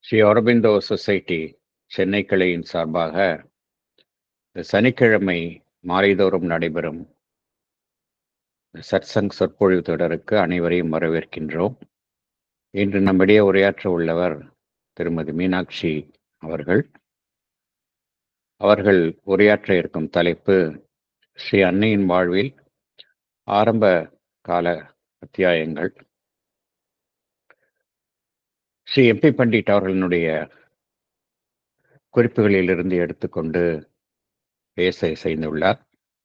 Sri Aurobindo society Chennai கிளையின் சார்பாக இந்த சனிக்கிழமை மாலைதோறும் நடைபெறும் சத்சங் சொற்பொழிவு தொடருக்கு அனைவரையும் வரவேற்கின்றோம் இன்று நம்மிடையே உரையாற்ற உள்ளவர் திருமதி மீனாட்சி அவர்கள் அவர்கள் உரையாற்ற இருக்கும் தலைப்பு ஸ்ரீ அன்னையின் வாழ்வில் ஆரம்ப கால அத்தியாயங்கள் ஸ்ரீ எம்பி பண்டிட் அவர்களினுடைய குறிப்புகளிலிருந்து எடுத்துக்கொண்டு பேச செய்துள்ளார்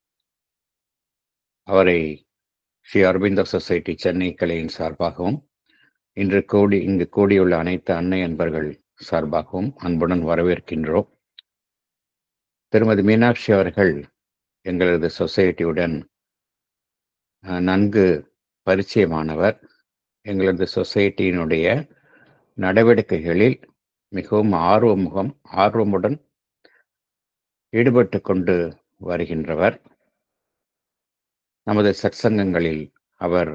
அவரை ஸ்ரீ அரவிந்தோ சொசைட்டி சென்னை கிளையின் சார்பாகவும் இன்று கூடி இங்கு கூடியுள்ள அனைத்து அன்னை அன்பர்கள் சார்பாகவும் அன்புடன் வரவேற்கின்றோம் திருமதி மீனாட்சி அவர்கள் எங்களது சொசைட்டியுடன் நன்கு பரிச்சயமானவர் எங்களது சொசைட்டியினுடைய நடவடிக்கைகளில் மிகவும் ஆர்வமுகம் ஆர்வமுடன் ஈடுபட்டு கொண்டு வருகின்றவர் நமது சற்சங்கங்களில் அவர்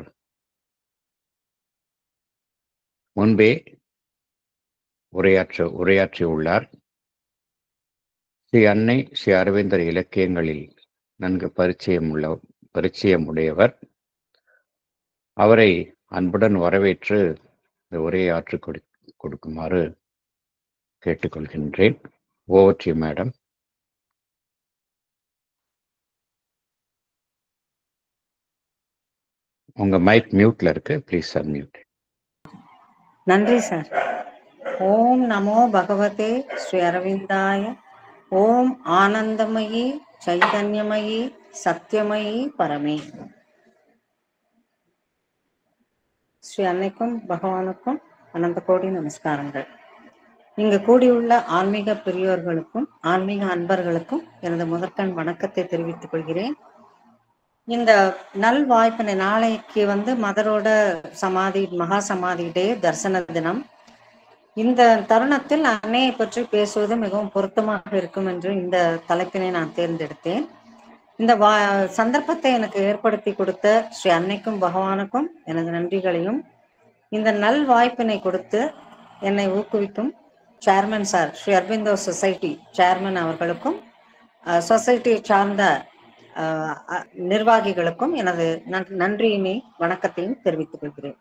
முன்பே உரையாற்ற உரையாற்றியுள்ளார் ஸ்ரீ அன்னை ஸ்ரீ அரவிந்தர் இலக்கியங்களில் நன்கு பரிச்சயம் உள்ள பரிச்சயம் உடையவர் அவரை அன்புடன் வரவேற்று இந்த உரையை ஆற்றி கொடு கொடுக்குமாறு கேட்டுக்கொள்கின்றேன் ஓவர் டு மேடம் உங்க மைக் மியூட்ல இருக்கு ப்ளீஸ் சார் மியூட் நன்றி சார் ஓம் நமோ பகவதே ஸ்ரீ அரவிந்தாய ஓம் ஆனந்தமயி சைதன்யமயி சத்தியமயி பரமே ஸ்ரீ அன்னைக்கும் பகவானுக்கும் அனந்த கோடி நமஸ்காரங்கள் இங்கு கூடியுள்ள ஆன்மீக பெரியோர்களுக்கும் ஆன்மீக அன்பர்களுக்கும் எனது முதற்கண் வணக்கத்தை தெரிவித்துக் கொள்கிறேன் இந்த நல் வாய்ப்பினை நாளைக்கு வந்து மதரோட சமாதி மகா சமாதி டே தரிசன தினம் இந்த தருணத்தில் அன்னையை பற்றி பேசுவது மிகவும் பொருத்தமாக இருக்கும் என்று இந்த தலைப்பினை நான் தேர்ந்தெடுத்தேன் இந்த வா சந்தர்ப்பத்தை எனக்கு ஏற்படுத்தி கொடுத்த ஸ்ரீ அன்னைக்கும் பகவானுக்கும் எனது நன்றிகளையும் இந்த நல் வாய்ப்பினை கொடுத்து என்னை ஊக்குவிக்கும் chairman sir Sri Aurobindo society chairman அவர்களுக்கும் சொசைட்டியை சார்ந்த நிர்வாகிகளுக்கும் எனது நன்றியினை வணக்கத்தையும் தெரிவித்துக் கொள்கிறேன்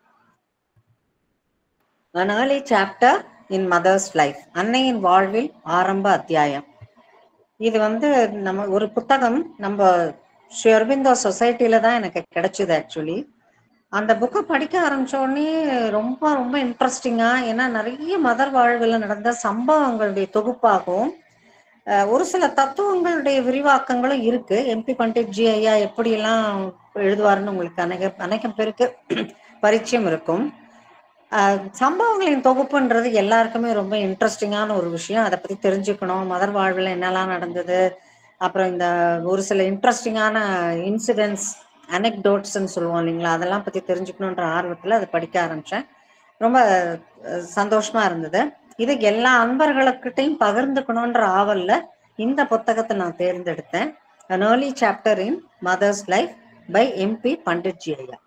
an early chapter in Mother's life அன்னையின் வாழ்வில் ஆரம்ப அத்தியாயம் இது வந்து நம்ம ஒரு புத்தகம் நம்ம ஸ்ரீ அரவிந்தோ சொசைட்டில தான் எனக்கு கிடைச்சது ஆக்சுவலி அந்த புக்கை படிக்க ஆரம்பிச்ச உடனே ரொம்ப ரொம்ப இன்ட்ரெஸ்டிங்கா ஏன்னா நிறைய மதர் வாழ்வில் நடந்த சம்பவங்களுடைய தொகுப்பாகவும் ஒரு சில தத்துவங்களுடைய விரிவாக்கங்களும் இருக்கு எம்பி பண்டிட் ஜி ஐயா எப்படியெல்லாம் எழுதுவாருன்னு உங்களுக்கு அநேக அநேகம் பேருக்கு பரிச்சயம் இருக்கும் சம்பவங்களின் தொகுப்புன்றது எல்லாருக்குமே ரொம்ப இன்ட்ரெஸ்டிங்கான ஒரு விஷயம் அதை பத்தி தெரிஞ்சுக்கணும் மதர் வாழ்வில் என்னெல்லாம் நடந்தது அப்புறம் இந்த ஒரு சில இன்ட்ரெஸ்டிங்கான இன்சிடென்ட்ஸ் அனெக்டோட்ஸ்ன்னு சொல்லுவோம் இல்லைங்களா அதெல்லாம் பத்தி தெரிஞ்சுக்கணுன்ற ஆர்வத்துல அதை படிக்க ஆரம்பிச்சேன் ரொம்ப சந்தோஷமா இருந்தது இது எல்லா அன்பர்களுக்கிட்டையும் பகிர்ந்துக்கணுன்ற ஆவல்ல இந்த புத்தகத்தை நான் தேர்ந்தெடுத்தேன் an early chapter in Mother's life by MP Pandit ji ஐயா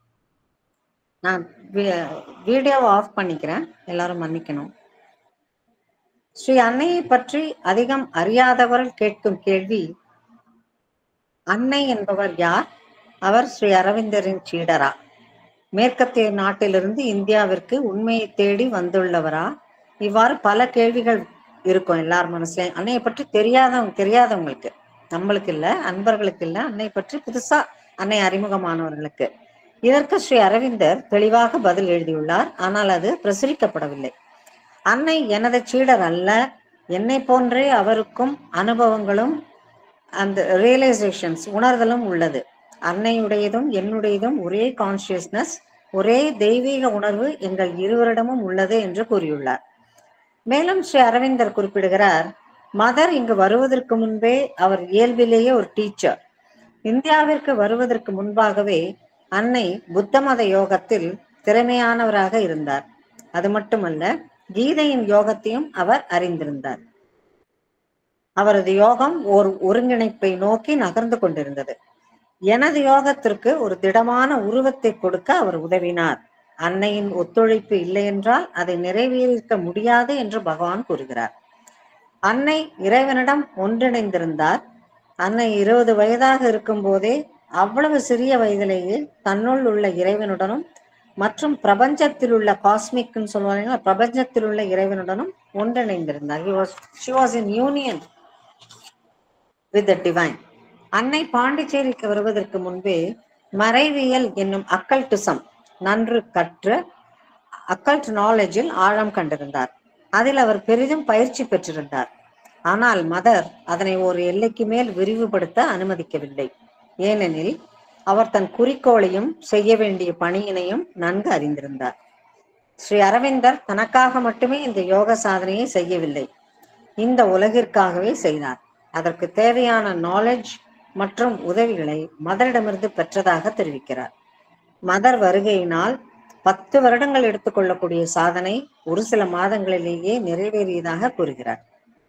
நான் வீடியோவை ஆஃப் பண்ணிக்கிறேன் எல்லாரும் மன்னிக்கணும் ஸ்ரீ அன்னையை பற்றி அதிகம் அறியாதவர்கள் கேட்கும் கேள்வி அன்னை என்பவர் யார் அவர் ஸ்ரீ அரவிந்தரின் சீடரா மேற்கத்திய நாட்டிலிருந்து இந்தியாவிற்கு உண்மையை தேடி வந்துள்ளவரா இவ்வாறு பல கேள்விகள் இருக்கும் எல்லார் மனசுலயும் அன்னையை பற்றி தெரியாதவங்க தெரியாதவங்களுக்கு நம்மளுக்கு இல்ல அன்பர்களுக்கு இல்ல அன்னை பற்றி புதுசா அன்னை அறிமுகமானவர்களுக்கு இதற்கு ஸ்ரீ அரவிந்தர் தெளிவாக பதில் எழுதியுள்ளார் ஆனால் அது பிரசுரிக்கப்படவில்லை அன்னை எனது சீடர் அல்ல என்னை போன்றே அவருக்கும் அனுபவங்களும் அந்த ரியலைசேஷன்ஸ் உணர்தலும் உள்ளது அன்னையுடையதும் என்னுடையதும் ஒரே கான்சியஸ்னஸ் ஒரே தெய்வீக உணர்வு எங்கள் இருவரிடமும் உள்ளது என்று கூறியுள்ளார் மேலும் ஸ்ரீ அரவிந்தர் குறிப்பிடுகிறார் மதர் இங்கு வருவதற்கு முன்பே அவர் இயல்பிலேயே ஒரு டீச்சர் இந்தியாவிற்கு வருவதற்கு முன்பாகவே அன்னை புத்த மத யோகத்தில் திறமையானவராக இருந்தார் அது மட்டுமல்ல கீதையின் யோகத்தையும் அவர் அறிந்திருந்தார் அவரது யோகம் ஒரு ஒருங்கிணைப்பை நோக்கி நகர்ந்து கொண்டிருந்தது எனது யோகத்திற்கு ஒரு திடமான உருவத்தை கொடுக்க அவர் உதவினார் அன்னையின் ஒத்துழைப்பு இல்லை என்றால் அதை நிறைவேறியிருக்க முடியாது என்று பகவான் கூறுகிறார் அன்னை இறைவனிடம் ஒன்றிணைந்திருந்தார் அன்னை இருபது வயதாக இருக்கும் போதே அவ்வளவு சிறிய வயதிலேயே தன்னுள் உள்ள இறைவனுடனும் மற்றும் பிரபஞ்சத்தில் உள்ள காஸ்மிக்னு சொல்லுவாங்க பிரபஞ்சத்தில் உள்ள இறைவனுடனும் ஒன்றிணைந்திருந்தார் He was, she was in union with the divine. அன்னை பாண்டிச்சேரிக்கு வருவதற்கு முன்பே மறைவியல் என்னும் அக்கல்டிசம் நன்று கற்று அக்கல்ட் நாலேஜில் ஆழம் கண்டிருந்தார் அதில் அவர் பெரிதும் பயிற்சி பெற்றிருந்தார் ஆனால் மதர் அதனை ஒரு எல்லைக்கு மேல் விரிவுபடுத்த அனுமதிக்கவில்லை ஏனெனில் அவர் தன் குறிக்கோளையும் செய்ய வேண்டிய பணியினையும் நன்கு அறிந்திருந்தார் ஸ்ரீ அரவிந்தர் தனக்காக மட்டுமே இந்த யோக சாதனையை செய்யவில்லை இந்த உலகிற்காகவே செய்தார் அதற்கு தேவையான நாலேஜ் மற்றும் உதவிகளை மதரிடமிருந்து பெற்றதாக தெரிவிக்கிறார் மதர் வருகையினால் பத்து வருடங்கள் எடுத்துக்கொள்ளக்கூடிய சாதனை ஒரு சில மாதங்களிலேயே நிறைவேறியதாக கூறுகிறார்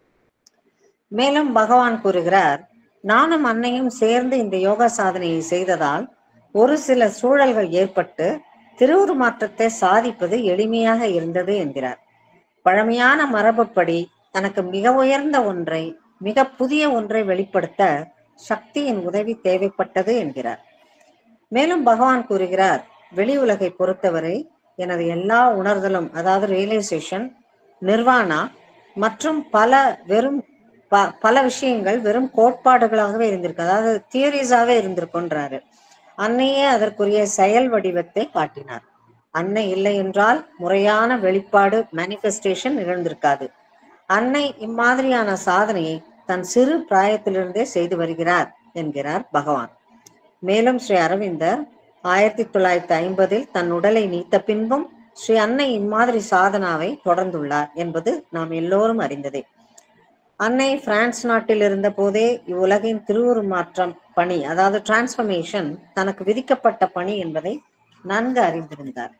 மேலும் பகவான் கூறுகிறார் நானும் அன்னையும் சேர்ந்து இந்த யோகா சாதனையை செய்ததால் ஒரு சில சூழல்கள் ஏற்பட்டு திருவுருமாற்றத்தை சாதிப்பது எளிமையாக இருந்தது என்கிறார் பழமையான மரபுப்படி தனக்கு மிக உயர்ந்த ஒன்றை மிக புதிய ஒன்றை வெளிப்படுத்த சக்தியின் உதவி தேவைப்பட்டது என்கிறார் மேலும் பகவான் கூறுகிறார் வெளி உலகை பொறுத்தவரை எனது எல்லா உணர்தலும் அதாவது ரியலைசேஷன் நிர்வாணா மற்றும் பல வெறும் ப- பல விஷயங்கள் வெறும் கோட்பாடுகளாகவே இருந்திருக்கு அதாவது தியரிஸாவே இருந்திருக்குன்றாரு அன்னையே அதற்குரிய செயல் வடிவத்தை காட்டினார் அன்னை இல்லை என்றால் முறையான வெளிப்பாடு மேனிஃபெஸ்டேஷன் நிகழ்ந்திருக்காது அன்னை இம்மாதிரியான சாதனையை தன் சிறு பிராயத்திலிருந்தே செய்து வருகிறார் என்கிறார் பகவான் மேலும் ஸ்ரீ அரவிந்தர் ஆயிரத்தி தொள்ளாயிரத்தி ஐம்பதில் தன் உடலை நீத்த பின்பும் ஸ்ரீ அன்னை இம்மாதிரி சாதனாவை தொடர்ந்துள்ளார் என்பது நாம் எல்லோரும் அறிந்ததே அன்னை பிரான்ஸ் நாட்டில் இருந்த போதே இவ்வுலகின் திருவுருமாற்றம் பணி அதாவது டிரான்ஸ்பர்மேஷன் தனக்கு விதிக்கப்பட்ட பணி என்பதை நன்கு அறிந்திருந்தார்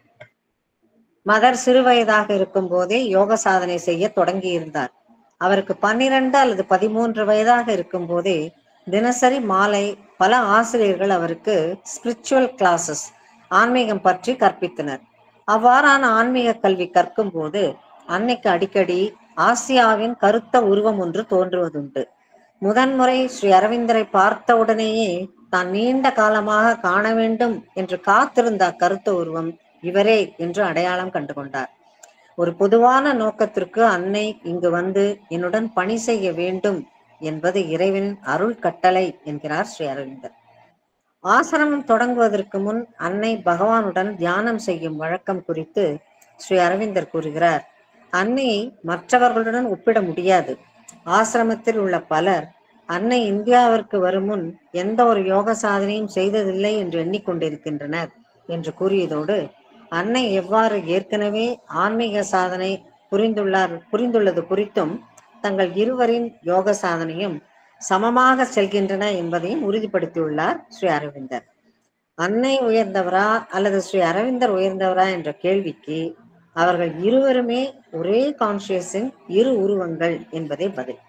மதர் சிறுவயதாக இருக்கும் போதே யோக சாதனை செய்ய தொடங்கி இருந்தார் அவருக்கு பன்னிரண்டு அல்லது பதிமூன்று வயதாக இருக்கும் போதே தினசரி மாலை பல ஆசிரியர்கள் அவருக்கு ஸ்பிரிச்சுவல் கிளாஸஸ் ஆன்மீகம் பற்றி கற்பித்தனர் அவ்வாறான ஆன்மீக கல்வி கற்கும் போது அன்னைக்கு அடிக்கடி ஆசியாவின் கருத்த உருவம் ஒன்று தோன்றுவதுண்டு முதன்முறை ஸ்ரீ அரவிந்தரை பார்த்தவுடனேயே தான் நீண்ட காலமாக காண வேண்டும் என்று காத்திருந்த அக்கருத்த உருவம் இவரே என்று அடையாளம் கண்டு கொண்டார் ஒரு பொதுவான நோக்கத்திற்கு அன்னை இங்கு வந்து என்னுடன் பணி செய்ய வேண்டும் என்பது இறைவனின் அருள் கட்டளை என்கிறார் ஸ்ரீ அரவிந்தர் ஆசிரமம் தொடங்குவதற்கு முன் அன்னை பகவானுடன் தியானம் செய்யும் வழக்கம் குறித்து ஸ்ரீ அரவிந்தர் கூறுகிறார் அன்னையை மற்றவர்களுடன் ஒப்பிட முடியாது ஆசிரமத்தில் உள்ள பலர் அன்னை இந்தியாவிற்கு வரும் முன் எந்த ஒரு யோக சாதனையும் செய்ததில்லை என்று எண்ணிக்கொண்டிருக்கின்றனர் என்று கூறியதோடு அன்னை எவ்வாறு ஏற்கனவே ஆன்மீக சாதனை புரிந்துள்ளார் புரிந்துள்ளது குறித்தும் தங்கள் இருவரின் யோக சாதனையும் சமமாக செல்கின்றன என்பதையும் உறுதிப்படுத்தியுள்ளார் ஸ்ரீ அரவிந்தர் அன்னை உயர்ந்தவரா அல்லது ஸ்ரீ அரவிந்தர் உயர்ந்தவரா என்ற கேள்விக்கு அவர்கள் இருவருமே ஒரே கான்சியஸின் இரு உருவங்கள் என்பதே பதில்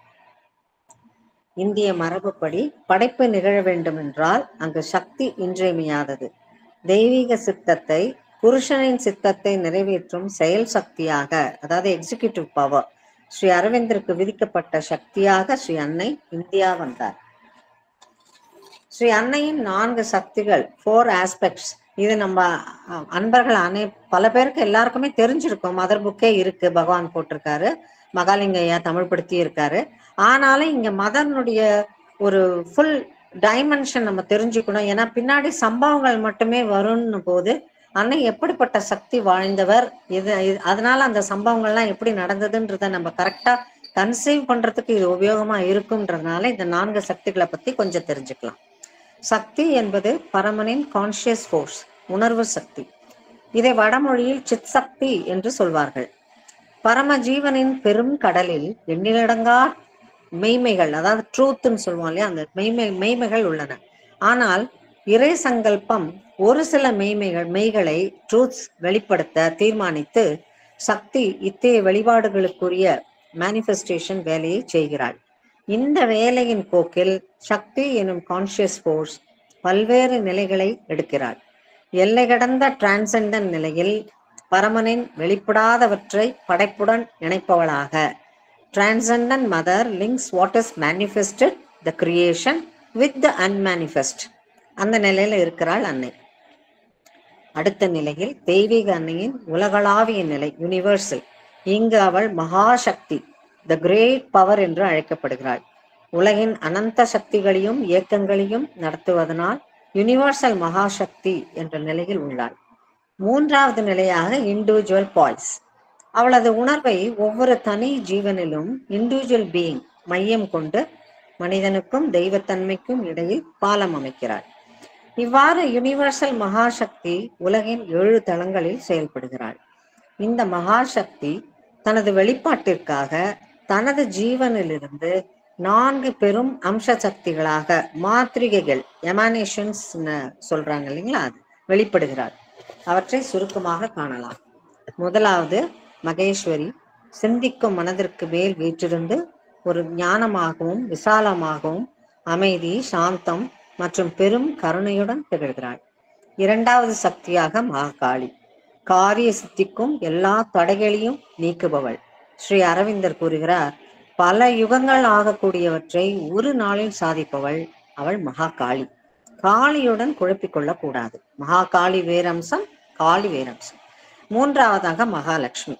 இந்திய மரபுப்படி படைப்பு நிகழ வேண்டும் என்றால் அங்கு சக்தி இன்றியமையாதது தெய்வீக சித்தத்தை புருஷனின் சித்தத்தை நிறைவேற்றும் செயல் சக்தியாக அதாவது எக்ஸிகியூட்டிவ் பவர் ஸ்ரீ அரவிந்தருக்கு விதிக்கப்பட்ட சக்தியாக ஸ்ரீ அன்னை இந்தியா வந்தார் ஸ்ரீ அன்னையின் நான்கு சக்திகள் ஃபோர் ஆஸ்பெக்ட்ஸ் இது நம்ம அஹ், அன்பர்கள் அனை பல பேருக்கு எல்லாருக்குமே தெரிஞ்சிருக்கும் மதர் புக்கே இருக்கு பகவான் போட்டிருக்காரு மகாலிங்கையா தமிழ் படுத்தி இருக்காரு ஆனாலும் இங்க மதர்னுடைய ஒரு ஃபுல் டைமென்ஷன் நம்ம தெரிஞ்சுக்கணும் ஏன்னா பின்னாடி சம்பவங்கள் மட்டுமே வரும்னு போது அன்னை எப்படிப்பட்ட சக்தி வாழ்ந்தவர் இது இது- அதனால அந்த சம்பவங்கள்லாம் எப்படி நடந்ததுன்றத நம்ம கரெக்டா கன்சீவ் பண்றதுக்கு இது உபயோகமா இருக்கும்ன்றதுனால இந்த நான்கு சக்திகளை பத்தி கொஞ்சம் தெரிஞ்சுக்கலாம் சக்தி என்பது பரமனின் கான்சியஸ் ஃபோர்ஸ் உணர்வு சக்தி இதை வடமொழியில் சித் சக்தி என்று சொல்வார்கள் பரம ஜீவனின் பெரும் கடலில் எண்ணிலடங்கா மெய்மைகள் அதாவது ட்ரூத்னு சொல்லுவோம் இல்லையா அந்த மெய்மை மெய்மைகள் உள்ளன ஆனால் இறை சங்கல்பம் ஒரு சில மெய்மைகள் மெய்களை ட்ரூத்ஸ் வெளிப்படுத்த தீர்மானித்து சக்தி இத்தகைய வெளிப்பாடுகளுக்குரிய மேனிஃபெஸ்டேஷன் வேலையை செய்கிறாள் இந்த வேலையின் போக்கில் சக்தி எனும் கான்சியஸ் ஃபோர்ஸ் பல்வேறு நிலைகளை எடுக்கிறாள் எல்லை கடந்த டிரான்செண்டன் நிலையில் பரமனின் வெளிப்படாதவற்றை படைப்புடன் இணைப்பவளாக transcendent Mother links what is manifested the creation with the unmanifest அந்த நிலையில இருக்கிறாள் அன்னை அடுத்த நிலையில் தெய்வீக அன்னையின் உலகளாவிய நிலை யுனிவர்சல் இங்கு அவள் மகாசக்தி த கிரேட் பவர் என்று அழைக்கப்படுகிறாள் உலகின் அனந்த சக்திகளையும் இயக்கங்களையும் நடத்துவதனால் யுனிவர்சல் மகாசக்தி என்ற நிலையில் உள்ளாள் மூன்றாவது நிலையாக இண்டிவிஜுவல் பாய்ஸ் அவளது உணர்வை ஒவ்வொரு தனி ஜீவனிலும் இண்டிவிஜுவல் பீயிங் மையம் கொண்டு மனிதனுக்கும் தெய்வத்தன்மைக்கும் இடையில் பாலம் அமைக்கிறாள் இவ்வாறு யுனிவர்சல் மகாசக்தி உலகின் ஏழு தளங்களில் செயல்படுகிறாள் இந்த மகாசக்தி தனது வெளிப்பாட்டிற்காக தனது ஜீவனிலிருந்து நான்கு பெரும் அம்ச சக்திகளாக மாத்திரிகைகள் எமானேஷன்ஸ் சொல்றாங்க இல்லைங்களா அது வெளிப்படுகிறாள் அவற்றை சுருக்கமாக காணலாம் முதலாவது மகேஸ்வரி சிந்திக்கும் மனதிற்கு மேல் வீற்றிருந்து ஒரு ஞானமாகவும் விசாலமாகவும் அமைதி சாந்தம் மற்றும் பெரும் கருணையுடன் திகழ்கிறாள் இரண்டாவது சக்தியாக மகாகாளி காரிய சித்திக்கும் எல்லா தடைகளையும் நீக்குபவள் ஸ்ரீ அரவிந்தர் கூறுகிறார் பல யுகங்கள் ஆகக்கூடியவற்றை ஒரு நாளில் சாதிப்பவள் அவள் மகாகாளி காளியுடன் குழப்பிக் கொள்ளக்கூடாது மகாகாளி வேரம்சம் காளி வேரம்சம் மூன்றாவதாக மகாலட்சுமி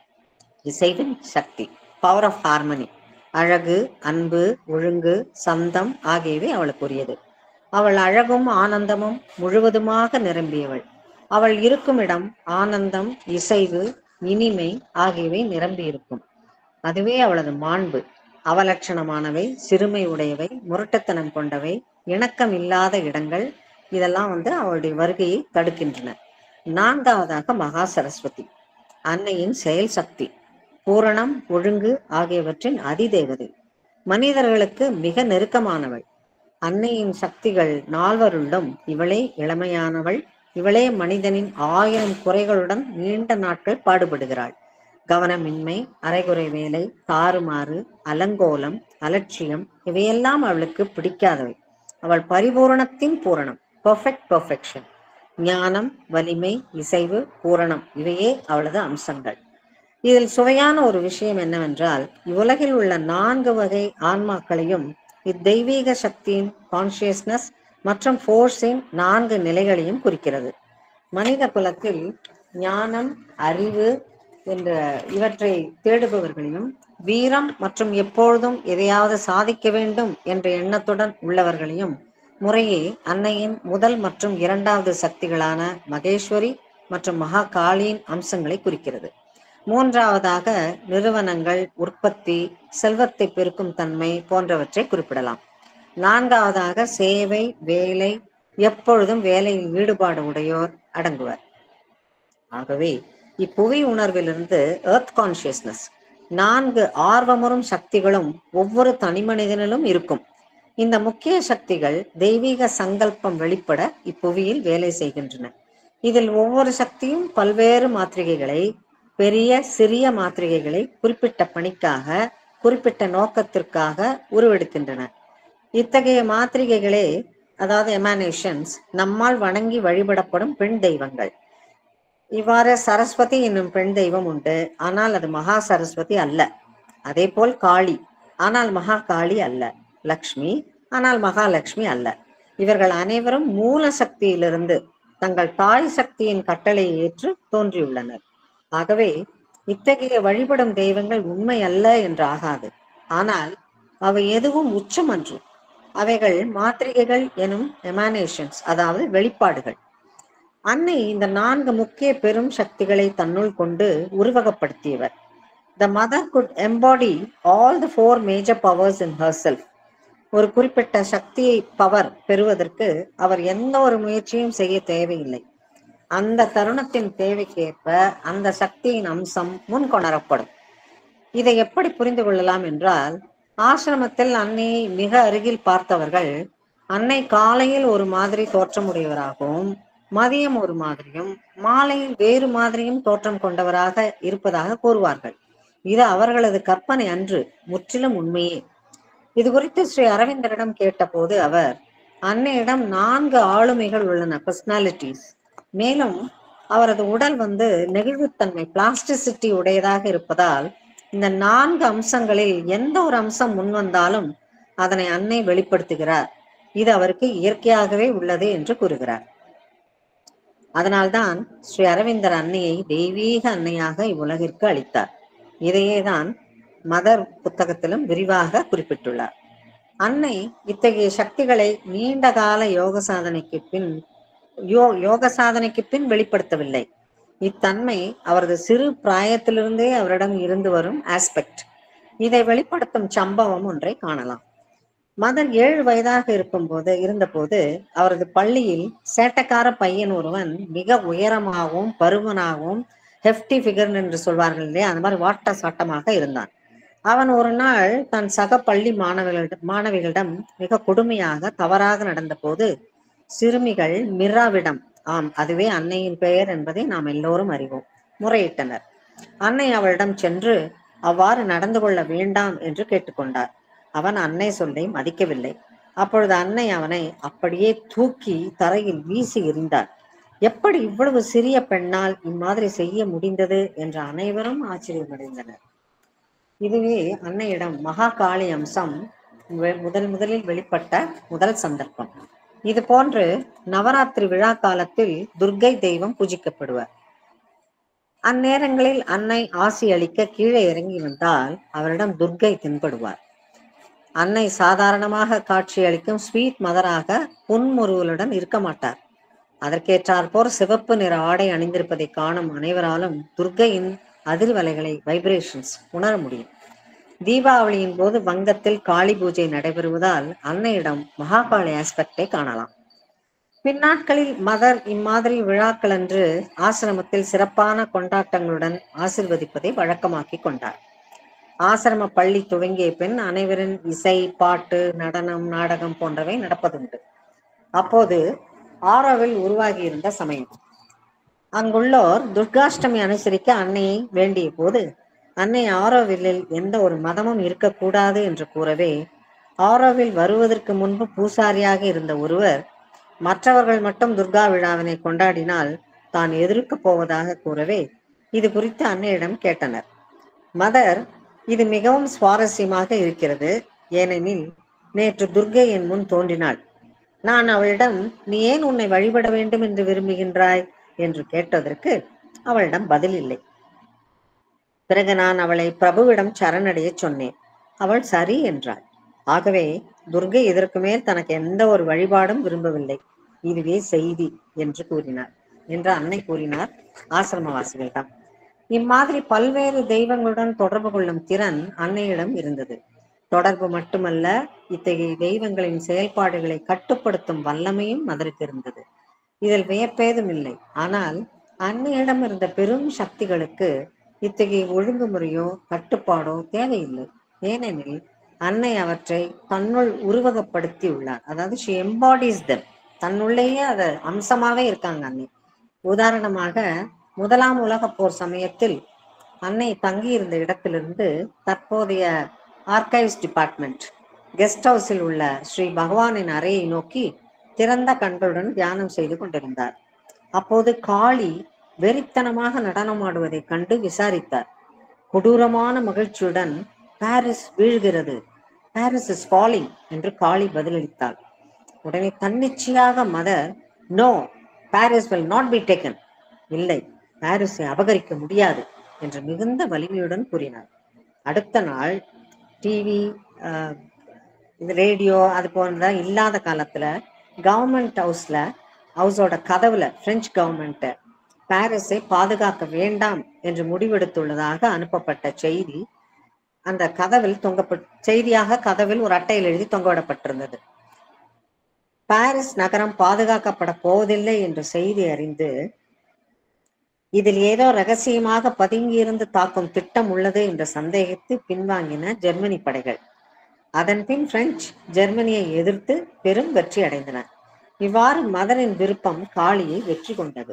இசைவின் சக்தி பவர் ஆஃப் ஹார்மனி அழகு அன்பு ஒழுங்கு சந்தம் ஆகியவை அவளுக்குரியது அவள் அழகும் ஆனந்தமும் முழுவதுமாக நிரம்பியவள் அவள் இருக்கும் இடம் ஆனந்தம் இசைவு இனிமை ஆகியவை நிரம்பியிருக்கும் அதுவே அவளது மாண்பு அவலட்சணமானவை சிறுமை உடையவை முரட்டுத்தனம் கொண்டவை இணக்கம் இல்லாத இடங்கள் இதெல்லாம் வந்து அவளுடைய வருகையை தடுக்கின்றன நான்காவதாக மகா சரஸ்வதி அன்னையின் செயல் சக்தி பூரணம் ஒழுங்கு ஆகியவற்றின் அதிதேவதை மனிதர்களுக்கு மிக நெருக்கமானவள் அன்னையின் சக்திகள் நால்வருள்ளும் இவளே இளமையானவள் இவளே மனிதனின் ஆயிரம் குறைகளுடன் நீண்ட நாட்கள் பாடுபடுகிறாள் கவனமின்மை அரைகுறை வேலை தாறுமாறு அலங்கோலம் அலட்சியம் இவையெல்லாம் அவளுக்கு பிடிக்காதவை அவள் பரிபூரணத்தின் பூரணம் பெர்ஃபெக்ட் பெர்ஃபெக்ஷன் ஞானம் வலிமை இசைவு பூரணம் இவையே அவளது அம்சங்கள் இதில் சுவையான ஒரு விஷயம் என்னவென்றால் இவ்வுலகில் உள்ள நான்கு வகை ஆன்மாக்களையும் இத்தெய்வீக சக்தியின் கான்சியஸ்னஸ் மற்றும் ஃபோர்ஸின் நான்கு நிலைகளையும் குறிக்கிறது மனித குலத்தில் ஞானம் அறிவு என்ற இவற்றை தேடுபவர்களையும் வீரம் மற்றும் எப்பொழுதும் எதையாவது சாதிக்க வேண்டும் என்ற எண்ணத்துடன் உள்ளவர்களையும் முறையே அன்னையின் முதல் மற்றும் இரண்டாவது சக்திகளான மகேஸ்வரி மற்றும் மகா காளியின் அம்சங்களை குறிக்கிறது மூன்றாவதாக நிறுவனங்கள் உற்பத்தி செல்வத்தை பெருக்கும் தன்மை போன்றவற்றை குறிப்பிடலாம் நான்காவதாக சேவை வேலை எப்பொழுதும் வேலையில் ஈடுபாடு உடையோர் அடங்குவர் ஆகவே இப்புவி உணர்விலிருந்து எர்த் கான்சியஸ்னஸ் நான்கு ஆர்வமுறும் சக்திகளும் ஒவ்வொரு தனி மனிதனிலும் இருக்கும் இந்த முக்கிய சக்திகள் தெய்வீக சங்கல்பம் வெளிப்பட இப்புவியில் வேலை செய்கின்றன இதில் ஒவ்வொரு சக்தியும் பல்வேறு மாத்திரிகைகளை பெரிய சிறிய மாத்திரிகைகளை குறிப்பிட்ட பணிக்காக குறிப்பிட்ட நோக்கத்திற்காக உருவெடுக்கின்றன இத்தகைய மாத்திரிகைகளே அதாவது எமானேஷன்ஸ் நம்மால் வணங்கி வழிபடப்படும் பெண் தெய்வங்கள் இவ்வாறு சரஸ்வதி என்னும் பெண் தெய்வம் உண்டு ஆனால் அது மகா சரஸ்வதி அல்ல அதே போல் காளி ஆனால் மகா காளி அல்ல லக்ஷ்மி ஆனால் மகாலட்சுமி அல்ல இவர்கள் அனைவரும் மூல சக்தியிலிருந்து தங்கள் தாய் சக்தியின் கட்டளையை ஏற்று தோன்றியுள்ளனர் ஆகவே இத்தகைய வழிபடும் தெய்வங்கள் உண்மை அல்ல என்று ஆகாது ஆனால் அவை எதுவும் உச்சமன்று அவைகள் மாத்திரிகைகள் எனும் எமானேஷன்ஸ் அதாவது வெளிப்பாடுகள் அன்னை இந்த நான்கு முக்கிய பெரும் சக்திகளை தன்னுள் கொண்டு உருவகப்படுத்தியவர் the Mother could embody all the four major powers in herself ஒரு குறிப்பிட்ட சக்தியை பவர் பெறுவதற்கு அவர் எந்த ஒரு முயற்சியும் செய்ய தேவையில்லை அந்த தருணத்தின் தேவைக்கேற்ப அந்த சக்தியின் அம்சம் முன்கொணரப்படும் இதை எப்படி புரிந்து கொள்ளலாம் என்றால் ஆசிரமத்தில் அன்னையை மிக அருகில் பார்த்தவர்கள் அன்னை காலையில் ஒரு மாதிரி தோற்றமுடையவராகவும் மதியம் ஒரு மாதிரியும் மாலையில் வேறு மாதிரியும் தோற்றம் கொண்டவராக இருப்பதாக கூறுவார்கள் இது அவர்களது கற்பனை அன்று முற்றிலும் உண்மையே இது குறித்து ஸ்ரீ அரவிந்தரிடம் கேட்டபோது அவர் அன்னையிடம் நான்கு ஆளுமைகள் உள்ளன பர்சனாலிட்டிஸ் மேலும் அவரது உடல் வந்து நெகிழ்வுத்தன்மை பிளாஸ்டிசிட்டி உடையதாக இருப்பதால் இந்த நான்கு அம்சங்களில் எந்த ஒரு அம்சம் முன் வந்தாலும் அதனை அன்னை வெளிப்படுத்துகிறார் இது அவருக்கு இயற்கையாகவே உள்ளது என்று கூறுகிறார் அதனால்தான் ஸ்ரீ அரவிந்தர் அன்னையை தெய்வீக அன்னையாக இவ்வுலகிற்கு அளித்தார் இதையே தான் மதர் புத்தகத்திலும் விரிவாக குறிப்பிட்டுள்ளார் அன்னை இத்தகைய சக்திகளை நீண்ட கால யோக சாதனைக்கு பின் யோ யோக சாதனைக்கு பின் வெளிப்படுத்தவில்லை இத்தன்மை அவரது சிறு பிராயத்திலிருந்தே அவரிடம் இருந்து வரும் ஆஸ்பெக்ட் இதை வெளிப்படுத்தும் சம்பவம் ஒன்றை காணலாம் மதர் ஏழு வயதாக இருக்கும்போது இருந்தபோது அவரது பள்ளியில் சேட்டக்கார பையன் ஒருவன் மிக உயரமாகவும் பருமனாகவும் ஹெஃப்டி ஃபிகர் என்று சொல்வார்கள் இல்லையா அந்த மாதிரி வாட்ட சாட்டமாக இருந்தான் அவன் ஒரு நாள் தன் சக பள்ளி மாணவர்களிடம் மாணவிகளிடம் மிக கொடுமையாக தவறாக நடந்தபோது சிறுமிகள் மிராவிடம் ஆம் அதுவே அன்னையின் பெயர் என்பதை நாம் எல்லோரும் அறிவோம் முறையிட்டனர் அன்னை அவளிடம் சென்று அவ்வாறு நடந்து கொள்ள வேண்டாம் என்று கேட்டுக்கொண்டார் அவன் அன்னை சொல்லை மதிக்கவில்லை அப்பொழுது அன்னை அவனை அப்படியே தூக்கி தரையில் வீசி எறிந்தார் எப்படி இவ்வளவு சிறிய பெண்ணால் இம்மாதிரி செய்ய முடிந்தது என்று அனைவரும் ஆச்சரியமடைந்தனர் இதுவே அன்னையிடம் மகா காளி அம்சம் வெ- முதல் முதலில் வெளிப்பட்ட முதல் சந்தர்ப்பம் இது போன்று நவராத்திரி விழா காலத்தில் துர்க்கை தெய்வம் பூஜிக்கப்படுவார் அந்நேரங்களில் அன்னை ஆசி அளிக்க கீழே இறங்கி வந்தால் அவரிடம் துர்க்கை தென்படுவார் அன்னை சாதாரணமாக காட்சியளிக்கும் ஸ்வீட் மதராக புன்முறுவலுடன் இருக்க மாட்டார் அதற்கேற்றாற்போர் சிவப்பு நிற ஆடை அணிந்திருப்பதை காணும் அனைவராலும் துர்க்கையின் அதிர்வலைகளை வைப்ரேஷன்ஸ் உணர முடியும் தீபாவளியின் போது வங்கத்தில் காளி பூஜை நடைபெறுவதால் அன்னையிடம் மகாகாளி ஆஸ்பெக்டை காணலாம் பின்னாட்களில் மதர் இம்மாதிரி விழாக்களன்று ஆசிரமத்தில் சிறப்பான கொண்டாட்டங்களுடன் ஆசிர்வதிப்பதை வழக்கமாக்கி கொண்டார் ஆசிரம பள்ளி துவங்கிய பின் அனைவரின் இசை பாட்டு நடனம் நாடகம் போன்றவை நடப்பதுண்டு அப்போது ஆரோவில் உருவாகியிருந்த சமயம் அங்குள்ளோர் துர்காஷ்டமி அனுசரிக்க அன்னையை வேண்டிய போது அன்னை ஆரோவில்லில் எந்த ஒரு மதமும் இருக்கக்கூடாது என்று கூறவே ஆரோவில் வருவதற்கு முன்பு பூசாரியாக இருந்த ஒருவர் மற்றவர்கள் மட்டும் துர்கா விழாவினை கொண்டாடினால் தான் எதிர்க்கப் போவதாக கூறவே இது குறித்து அன்னையிடம் கேட்டனர் மதர் இது மிகவும் சுவாரஸ்யமாக இருக்கிறது ஏனெனில் நேற்று துர்கை என் முன் தோன்றினாள் நான் அவளிடம் நீ ஏன் உன்னை வழிபட வேண்டும் என்று விரும்புகின்றாய் என்று கேட்டதற்கு அவளிடம் பதில் இல்லை பிறகு நான் அவளை பிரபுவிடம் சரணடைய சொன்னேன் அவள் சரி என்றாள் ஆகவே துர்கை இதற்கு மேல் தனக்கு எந்த ஒரு வழிபாடும் விரும்பவில்லை இதுவே செய்தி என்று கூறினார் என்று அன்னை கூறினார் ஆசிரமவாசிகளிடம் இம்மாதிரி பல்வேறு தெய்வங்களுடன் தொடர்பு கொள்ளும் திறன் அன்னையிடம் இருந்தது தொடர்பு மட்டுமல்ல இத்தகைய தெய்வங்களின் செயல்பாடுகளை கட்டுப்படுத்தும் வல்லமையும் மதருக்கு இருந்தது இதில் வியப்பேதும் இல்லை ஆனால் அன்னையிடம் இருந்த பெரும் சக்திகளுக்கு இத்தகைய ஒழுங்குமுறையோ கட்டுப்பாடோ தேவையில்லை ஏனெனில் அன்னை அவற்றை தன்னுள் உருவகப்படுத்தி உள்ளார் அதாவது ஷி எம்பாடிஸ் them தன்னுள்ளேயே அது அம்சமாவே இருக்காங்க அன்னை உதாரணமாக முதலாம் உலகப் போர் சமயத்தில் அன்னை தங்கியிருந்த இடத்திலிருந்து தற்போதைய ஆர்கைவ்ஸ் டிபார்ட்மெண்ட் கெஸ்ட் ஹவுஸில் உள்ள ஸ்ரீ பகவானின் அறையை நோக்கி திறந்த கண்களுடன் தியானம் செய்து கொண்டிருந்தார் அப்போது காளி வெறித்தனமாக நடனமாடுவதைக் கண்டு விசாரித்தார் கொடூரமான மகிழ்ச்சியுடன் பாரிஸ் வீழ்கிறது பாரிஸ் இஸ் ஃபாலிங் என்று காளி பதிலளித்தாள் உடனே தன்னிச்சையாக Mother no Paris will not be taken இல்லை பாரிஸை அபகரிக்க முடியாது என்று மிகுந்த வலிமையுடன் கூறினார் அடுத்த நாள் டிவி இது ரேடியோ அது போன்ற இல்லாத காலத்துல கவர்மெண்ட் ஹவுஸ்ல ஹவுஸோட கதவுல பிரெஞ்சு கவர்மெண்ட் பாரிஸை பாதுகாக்க வேண்டாம் என்று முடிவெடுத்துள்ளதாக அனுப்பப்பட்ட செய்தி அந்த கதவில் தொங்கப்பட் செய்தியாக கதவில் ஒரு அட்டையில் எழுதி தொங்கவிடப்பட்டிருந்தது பாரிஸ் நகரம் பாதுகாக்கப்பட போவதில்லை என்ற செய்தி அறிந்து இதில் ஏதோ ரகசியமாக பதுங்கியிருந்து தாக்கும் திட்டம் உள்ளது என்று சந்தேகித்து பின்வாங்கின ஜெர்மனி படைகள் அதன் பின் பிரெஞ்சு ஜெர்மனியை எதிர்த்து பெரும் வெற்றி அடைந்தன இவ்வாறு மதரின் விருப்பம் காளியை வெற்றி கொண்டது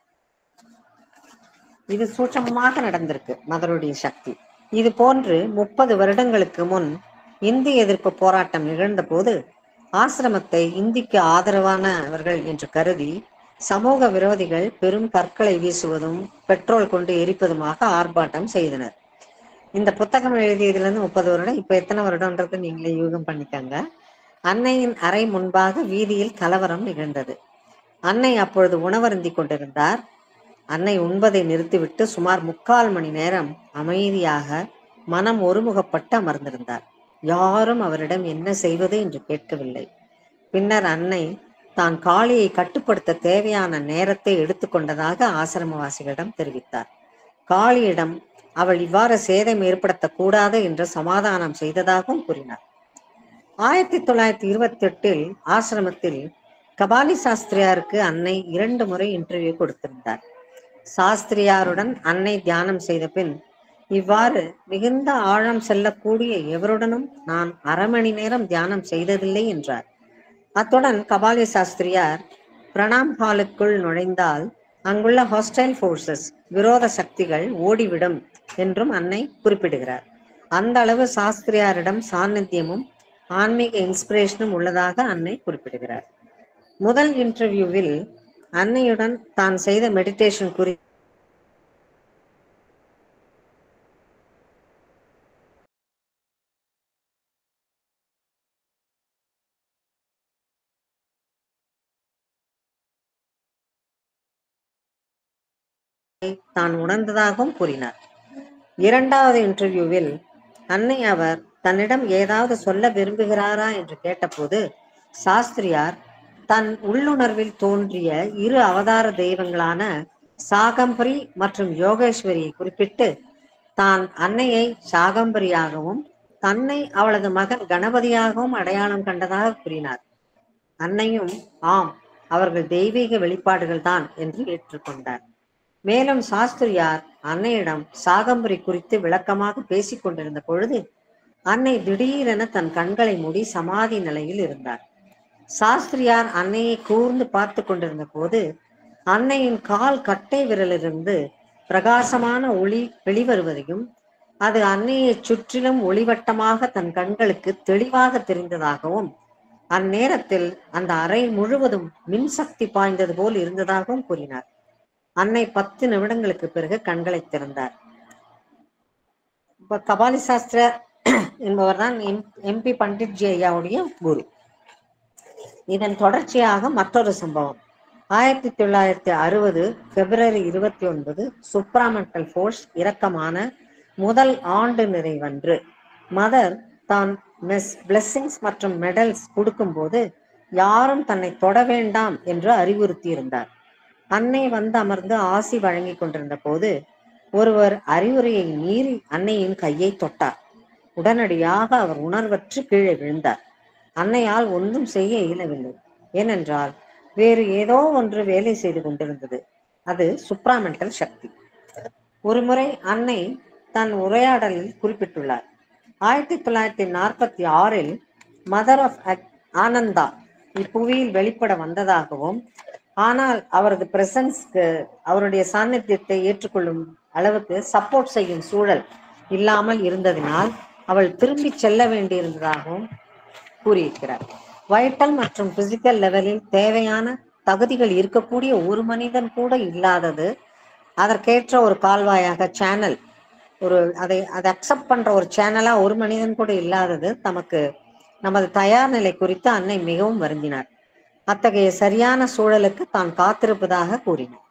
இது சூட்சமமாக நடந்திருக்கு மதருடைய சக்தி இது போன்று முப்பது வருடங்களுக்கு முன் இந்தி எதிர்ப்பு போராட்டம் நிகழ்ந்த போது ஆசிரமத்தை இந்திக்கு ஆதரவானவர்கள் என்று கருதி சமூக விரோதிகள் பெரும் கற்களை வீசுவதும் பெட்ரோல் கொண்டு எரிப்பதுமாக ஆர்ப்பாட்டம் செய்தனர் இந்த புத்தகம் எழுதியதுல இருந்து முப்பது வருடம் இப்ப எத்தனை வருடம்ன்றது நீங்களே யூகம் பண்ணிக்கங்க அன்னையின் அறை முன்பாக வீதியில் கலவரம் நிகழ்ந்தது அன்னை அப்பொழுது உணவருந்தி கொண்டிருந்தார் அன்னை உண்பதை நிறுத்திவிட்டு சுமார் முக்கால் மணி நேரம் அமைதியாக மனம் ஒருமுகப்பட்டு அமர்ந்திருந்தார் யாரும் அவரிடம் என்ன செய்வது என்று கேட்கவில்லை பின்னர் அன்னை தான் காளியை கட்டுப்படுத்த தேவையான நேரத்தை எடுத்துக்கொண்டதாக ஆசிரமவாசிகளிடம் தெரிவித்தார் காளியிடம் அவள் இவ்வாறு சேதம் ஏற்படுத்தக்கூடாது என்று சமாதானம் செய்ததாகவும் கூறினார் ஆயிரத்தி தொள்ளாயிரத்தி இருபத்தி எட்டில் ஆசிரமத்தில் கபாலி சாஸ்திரியாருக்கு அன்னை இரண்டு முறை இன்டர்வியூ கொடுத்திருந்தார் சாஸ்திரியாருடன் அன்னை தியானம் செய்த பின் இவ்வாறு மிகுந்த ஆழம் செல்லக்கூடிய எவருடனும் நான் அரை மணி நேரம் தியானம் செய்ததில்லை என்றார் அத்துடன் கபாலி சாஸ்திரியார் பிரணாம் ஹாலுக்குள் நுழைந்தால் அங்குள்ள ஹாஸ்டைல் ஃபோர்ஸஸ் விரோத சக்திகள் ஓடிவிடும் என்றும் அன்னை குறிப்பிடுகிறார் அந்த அளவு சாஸ்திரியாரிடம் சாநித்தியமும் ஆன்மீக இன்ஸ்பிரேஷனும் உள்ளதாக அன்னை குறிப்பிடுகிறார் முதல் இன்டர்வியூவில் அன்னையுடன் தான் செய்த மெடிடேஷன் குறி தான் உணர்ந்ததாகவும் கூறினார் இரண்டாவது இன்டர்வியூவில் அன்னை அவர் தன்னிடம் ஏதாவது சொல்ல விரும்புகிறாரா என்று கேட்டபோது சாஸ்திரியார் தன் உள்ளுணர்வில் தோன்றிய இரு அவதார தெய்வங்களான சாகம்பரி மற்றும் யோகேஸ்வரியை குறிப்பிட்டு தான் அன்னையை சாகம்பரியாகவும் தன்னை அவளது மகன் கணபதியாகவும் அடையாளம் கண்டதாக கூறினார் அன்னையும் ஆம் அவர்கள் தெய்வீக வெளிப்பாடுகள் தான் என்று ஏற்றுக்கொண்டார் மேலும் சாஸ்திரியார் அன்னையிடம் சாகம்பரி குறித்து விளக்கமாக பேசிக் கொண்டிருந்த பொழுது அன்னை திடீரென தன் கண்களை மூடி சமாதி நிலையில் இருந்தார் சாஸ்திரியார் அன்னையை கூர்ந்து பார்த்து கொண்டிருந்த போது அன்னையின் கால் கட்டை விரலிலிருந்து பிரகாசமான ஒளி வெளிவருவதையும் அது அன்னையை சுற்றிலும் ஒளிவட்டமாக தன் கண்களுக்கு தெளிவாக தெரிந்ததாகவும் அந்நேரத்தில் அந்த அறை முழுவதும் மின்சக்தி பாய்ந்தது போல் இருந்ததாகவும் கூறினார் அன்னை பத்து நிமிடங்களுக்கு பிறகு கண்களை திறந்தார் இப்ப கபாலி சாஸ்திர என்பவர் தான் எம்பி பண்டிட் ஜி ஐயாவுடைய குரு இதன் தொடர்ச்சியாக மற்றொரு சம்பவம் ஆயிரத்தி தொள்ளாயிரத்தி அறுபது பிப்ரவரி இருபத்தி ஒன்பது சுப்ராமெண்டல் ஃபோர்ஸ் இரக்கமான முதல் ஆண்டு நிறைவன்று மதர் தான் மெஸ் பிளெஸ்ஸிங்ஸ் மற்றும் மெடல்ஸ் கொடுக்கும்போது யாரும் தன்னை தொட வேண்டாம் என்று அறிவுறுத்தி இருந்தார் அன்னை வந்து அமர்ந்து ஆசி வழங்கி கொண்டிருந்த போது ஒருவர் அறிவுரையை மீறி அன்னையின் கையை தொட்டார் உடனடியாக அவர் உணர்வற்று கீழே விழுந்தார் அன்னையால் ஒன்றும் செய்ய இயலவில்லை ஏனென்றால் வேறு ஏதோ ஒன்று வேலை செய்து கொண்டிருந்தது அது சுப்ராமெண்டல் சக்தி ஒருமுறை அன்னை தன் உரையாடலில் குறிப்பிட்டுள்ளார் ஆயிரத்தி தொள்ளாயிரத்தி நாற்பத்தி ஆறில் மதர் ஆஃப் ஆனந்தா இப்புவியில் வெளிப்பட வந்ததாகவும் ஆனால் அவரது பிரசன்ஸ்க்கு அவருடைய சாநித்தியத்தை ஏற்றுக்கொள்ளும் அளவுக்கு சப்போர்ட் செய்யும் சூழல் இல்லாமல் இருந்ததினால் அவள் திரும்பி செல்ல வேண்டியிருந்ததாகவும் கூறியிருக்கிறார் வைட்டல் மற்றும் பிசிக்கல் லெவலில் தேவையான தகுதிகள் இருக்கக்கூடிய ஒரு மனிதன் கூட இல்லாதது அதற்கேற்ற ஒரு கால்வாயாக சேனல் ஒரு அதை அதை அக்செப்ட் பண்ற ஒரு சேனலா ஒரு மனிதன் கூட இல்லாதது தமக்கு நமது தயார் நிலை குறித்து அன்னை மிகவும் வருந்தினார் அத்தகைய சரியான சூழலுக்கு தான் காத்திருப்பதாக கூறினார்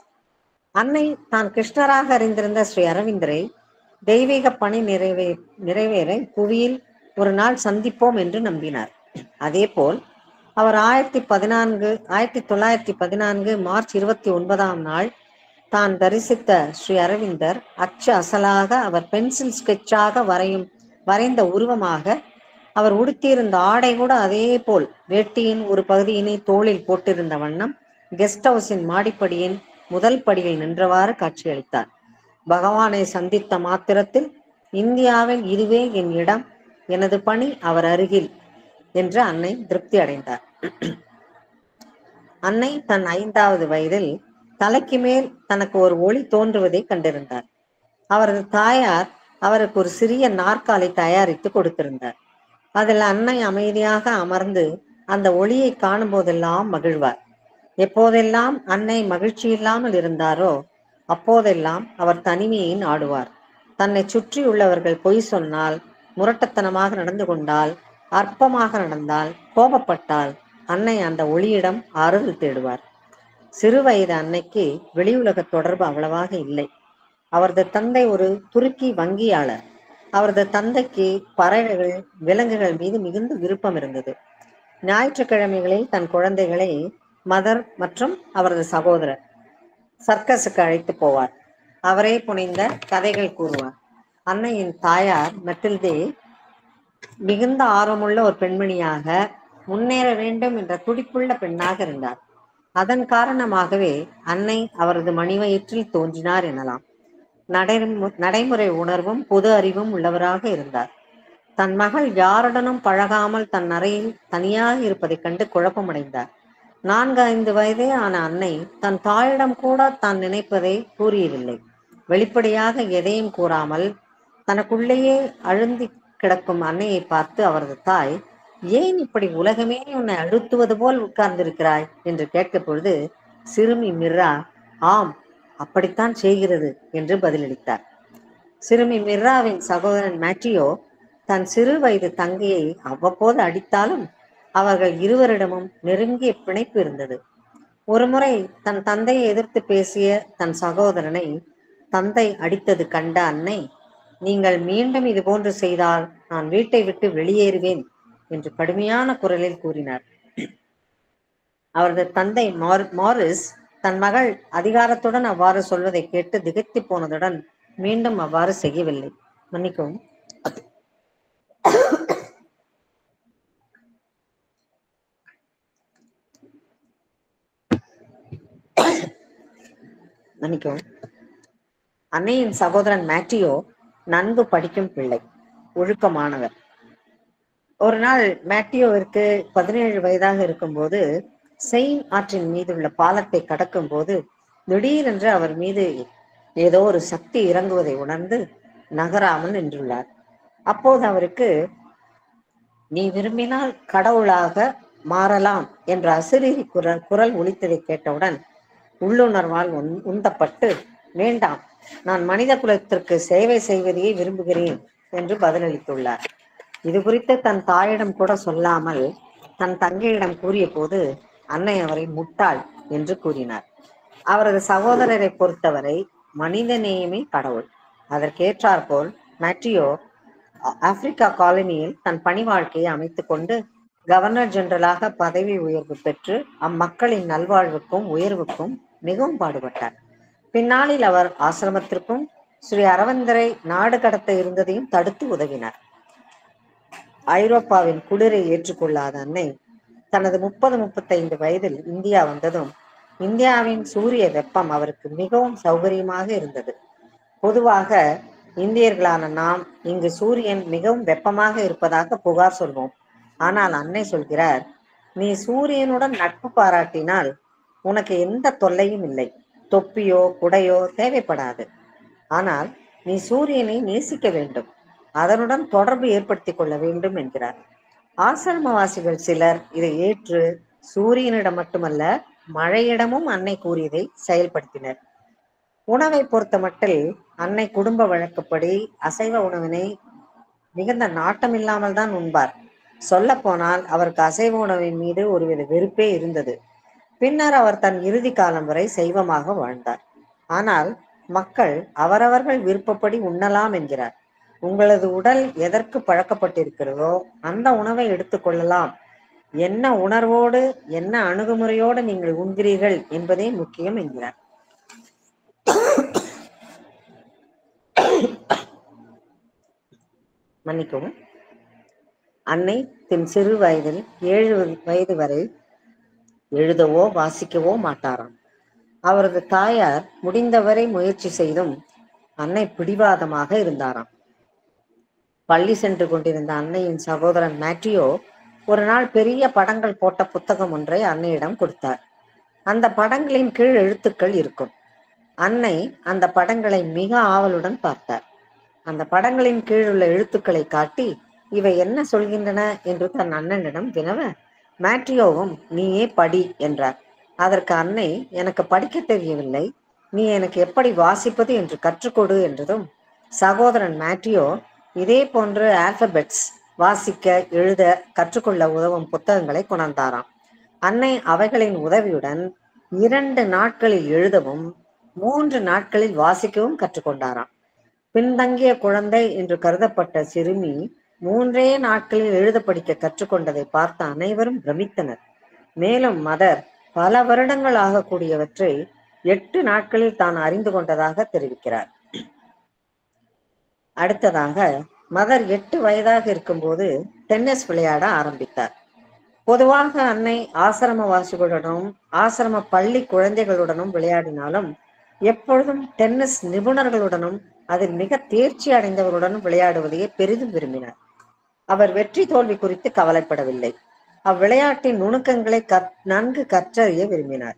அன்னை தான் கிருஷ்ணராக அறிந்திருந்த ஸ்ரீ அரவிந்தரை தெய்வீக பணி நிறைவே நிறைவேற புவியில் ஒரு நாள் சந்திப்போம் என்று நம்பினார் அதேபோல் அவர் ஆயிரத்தி பதினான்கு ஆயிரத்தி தொள்ளாயிரத்தி பதினான்கு மார்ச் இருபத்தி ஒன்பதாம் நாள் தான் தரிசித்த ஸ்ரீ அரவிந்தர் அச்சு அசலாக அவர் பென்சில் ஸ்கெட்சாக வரையும் வரைந்த உருவமாக அவர் உடுத்தியிருந்த ஆடை கூட அதே போல் வேட்டியின் ஒரு பகுதியினை தோளில் போட்டிருந்த வண்ணம் கெஸ்ட் ஹவுஸின் மாடிப்படியின் முதல் படியில் நின்றவாறு காட்சியளித்தார் பகவானை சந்தித்த மாத்திரத்தில் இந்தியாவில் இதுவே என் இடம் எனது பணி அவர் அருகில் என்று அன்னை திருப்தி அடைந்தார் அன்னை தன் ஐந்தாவது வயதில் தலைக்கு மேல் தனக்கு ஒரு ஒளி தோன்றுவதை கண்டிருந்தார் அவரது தாயார் அவருக்கு ஒரு சிறிய நாற்காலி தயாரித்து கொடுத்திருந்தார் அதில் அன்னை அமைதியாக அமர்ந்து அந்த ஒளியை காணும் போதெல்லாம் மகிழ்வார் எப்போதெல்லாம் அன்னை மகிழ்ச்சி இல்லாமல் இருந்தாரோ அப்போதெல்லாம் அவர் தனிமையை நாடுவார் தன்னை சுற்றியுள்ளவர்கள் பொய் சொன்னால் முரட்டத்தனமாக நடந்து கொண்டால் அற்பமாக நடந்தால் கோபப்பட்டால் அன்னை அந்த ஒளியிடம் ஆறுதல் தேடுவார் சிறு வயது அன்னைக்கு வெளியுலக தொடர்பு அவ்வளவாக இல்லை அவரது தந்தை ஒரு துருக்கி வங்கியாளர் அவரது தந்தைக்கு பறவைகள் விலங்குகள் மீது மிகுந்த விருப்பம் இருந்தது ஞாயிற்றுக்கிழமைகளில் தன் குழந்தைகளை மதர் மற்றும் அவரது சகோதரர் சர்க்கஸுக்கு அழைத்து போவார் அவரே புனைந்த கதைகள் கூறுவார் அன்னையின் தாயார் மெட்டில்டே மிகுந்த ஆர்வமுள்ள ஒரு பெண்மணியாக முன்னேற வேண்டும் என்ற துடிப்புள்ள பெண்ணாக இருந்தார் அதன் காரணமாகவே அன்னை அவரது மணிவயிற்றில் தோன்றினார் எனலாம் நடைமு- நடைமுறை உணர்வும் பொது அறிவும் உள்ளவராக இருந்தார் தன் மகள் யாருடனும் பழகாமல் தன் அறையில் தனியாக இருப்பதைக் கண்டு குழப்பமடைந்தார் நான்கு ஐந்து வயதே ஆன அன்னை தன் தாயிடம் கூட தான் நினைப்பதை கூறியதில்லை வெளிப்படையாக எதையும் கூறாமல் தனக்குள்ளேயே அழுந்தி கிடக்கும் அன்னையை பார்த்து அவரது தாய் ஏன் இப்படி உலகமே உன்னை அழுத்துவது போல் உட்கார்ந்திருக்கிறாய் என்று கேட்க பொழுது சிறுமி மிர்ரா ஆம் அப்படித்தான் செய்கிறது என்று பதிலளித்தார் சிறுமி மிர்ராவின் சகோதரன் மேட்டியோ தன் சிறு வயது தங்கையை அவ்வப்போது அடித்தாலும் அவர்கள் இருவரிடமும் நெருங்கிய பிணைப்பு இருந்தது ஒருமுறை தன் தந்தையை எதிர்த்து பேசிய தன் சகோதரனை தந்தை அடித்தது கண்ட அன்னை நீங்கள் மீண்டும் இது போன்று செய்தால் நான் வீட்டை விட்டு வெளியேறுவேன் என்று கடுமையான குரலில் கூறினார் அவரது தந்தை மார் மாரிஸ் தன் மகள் அதிகாரத்துடன் அவ்வாறு சொல்வதை கேட்டு திகைத்து போனதுடன் மீண்டும் அவ்வாறு செய்யவில்லை மன்னிக்கவும் மன்னிக்கவும் அன்னையின் சகோதரன் மேட்டியோ நன்கு படிக்கும் பிள்ளை ஒழுக்கமானவர் ஒரு நாள் மேட்டியோவிற்கு பதினேழு வயதாக இருக்கும்போது செயின் ஆற்றின் மீது உள்ள பாலத்தை கடக்கும் போது திடீரென்று அவர் மீது ஏதோ ஒரு சக்தி இறங்குவதை உணர்ந்து நகராமல் நின்றுள்ளார் அப்போது அவருக்கு நீ விரும்பினால் கடவுளாக மாறலாம் என்ற அசிரீரி குரல் குரல் ஒலித்ததை கேட்டவுடன் உள்ளுணர்வால் உந்- உந்தப்பட்டு வேண்டாம் நான் மனித குலத்திற்கு சேவை செய்வதையே விரும்புகிறேன் என்று பதிலளித்துள்ளார் இது குறித்து தன் தாயிடம் கூட சொல்லாமல் தன் தங்கையிடம் கூறிய போது அன்னை அவரை முட்டாள் என்று கூறினார் அவரது சகோதரரை பொறுத்தவரை மனித நேயமே கடவுள் அதற்கேற்றாற்போல் மேட்டியோ ஆ- ஆப்பிரிக்கா காலனியில் தன் பணி வாழ்க்கையை அமைத்துக் கொண்டு கவர்னர் ஜெனரலாக பதவி உயர்வு பெற்று அம்மக்களின் நல்வாழ்வுக்கும் உயர்வுக்கும் மிகவும் பாடுபட்டார் பின்னாளில் அவர் ஆசிரமத்திற்கும் ஸ்ரீ அரவிந்தரை நாடு கடத்த இருந்ததையும் தடுத்து உதவினார் ஐரோப்பாவின் குளிரை ஏற்றுக்கொள்ளாத அன்னை தனது முப்பது முப்பத்தைந்து வயதில் இந்தியா வந்ததும் இந்தியாவின் சூரிய வெப்பம் அவருக்கு மிகவும் சௌகரியமாக இருந்தது பொதுவாக இந்தியர்களான நாம் இங்கு சூரியன் மிகவும் வெப்பமாக இருப்பதாக புகார் சொல்வோம் ஆனால் அன்னை சொல்கிறார் நீ சூரியனுடன் நட்பு பாராட்டினால் உனக்கு எந்த தொல்லையும் இல்லை தொப்பியோ குடையோ தேவைப்படாது ஆனால் நீ சூரியனை நேசிக்க வேண்டும் அதனுடன் தொடர்பு ஏற்படுத்திக் கொள்ள வேண்டும் என்கிறார் ஆசிரமவாசிகள் சிலர் இதை ஏற்று சூரியனிடம் மட்டுமல்ல மழையிடமும் அன்னை கூறியதை செயல்படுத்தினர் உணவை பொறுத்த மட்டில் அன்னை குடும்ப வழக்கப்படி அசைவ உணவினை மிகுந்த நாட்டம் இல்லாமல் தான் உண்பார் சொல்ல போனால் அவருக்கு அசைவ உணவின் மீது ஒருவித வெறுப்பே இருந்தது பின்னர் அவர் தன் இறுதி காலம் வரை சைவமாக வாழ்ந்தார் ஆனால் மக்கள் அவரவர்கள் விருப்பப்படி உண்ணலாம் என்கிறார் உங்களது உடல் எதற்கு பழக்கப்பட்டிருக்கிறதோ அந்த உணவை எடுத்துக்கொள்ளலாம் என்ன உணர்வோடு என்ன அணுகுமுறையோடு நீங்கள் உண்கிறீர்கள் என்பதே முக்கியம் என்கிறார் மன்னிக்கவும் அன்னை தன் சிறு வயதில் ஏழு வயது வரை எழுதவோ வாசிக்கவோ மாட்டாராம் அவரது தாயார் முடிந்தவரை முயற்சி செய்தும் அன்னை பிடிவாதமாக இருந்தாராம் பள்ளி சென்று கொண்டிருந்த அன்னையின் சகோதரன் மேட்டியோ ஒரு நாள் பெரிய படங்கள் போட்ட புத்தகம் ஒன்றை அன்னையிடம் கொடுத்தார் அந்த படங்களின் கீழ் எழுத்துக்கள் இருக்கும் அன்னை அந்த படங்களை மிக ஆவலுடன் பார்த்தார் அந்த படங்களின் கீழ் உள்ள எழுத்துக்களை காட்டி இவை என்ன சொல்கின்றன என்று தன் அண்ணனிடம் வினவ மேட்ரியோவும் நீயே படி என்றார் அதற்கு அன்னை எனக்கு படிக்க தெரியவில்லை நீ எனக்கு எப்படி வாசிப்பது என்று கற்றுக்கொடு என்றதும் சகோதரன் மேட்டியோ இதே போன்று ஆல்பபெட்ஸ் வாசிக்க எழுத கற்றுக்கொள்ள உதவும் புத்தகங்களை கொணர்ந்தாராம் அன்னை அவைகளின் உதவியுடன் இரண்டு நாட்களில் எழுதவும் மூன்று நாட்களில் வாசிக்கவும் கற்றுக்கொண்டாராம் பின்தங்கிய குழந்தை என்று கருதப்பட்ட சிறுமி மூன்றே நாட்களில் எழுத படிக்க கற்றுக்கொண்டதை பார்த்த அனைவரும் பிரமித்தனர் மேலும் மதர் பல வருடங்கள் ஆகக்கூடியவற்றை எட்டு நாட்களில் தான் அறிந்து கொண்டதாக தெரிவிக்கிறார் அடுத்ததாக மதர் எட்டு வயதாக இருக்கும்போது டென்னிஸ் விளையாட ஆரம்பித்தார் பொதுவாக அன்னை ஆசிரமவாசிகளுடனும் ஆசிரம பள்ளி குழந்தைகளுடனும் விளையாடினாலும் எப்பொழுதும் டென்னிஸ் நிபுணர்களுடனும் அதில் மிக தேர்ச்சி அடைந்தவர்களுடனும் விளையாடுவதையே பெரிதும் விரும்பினார் அவர் வெற்றி தோல்வி குறித்து கவலைப்படவில்லை அவ்விளையாட்டின் நுணுக்கங்களை கற்- நன்கு கற்றறிய விரும்பினார்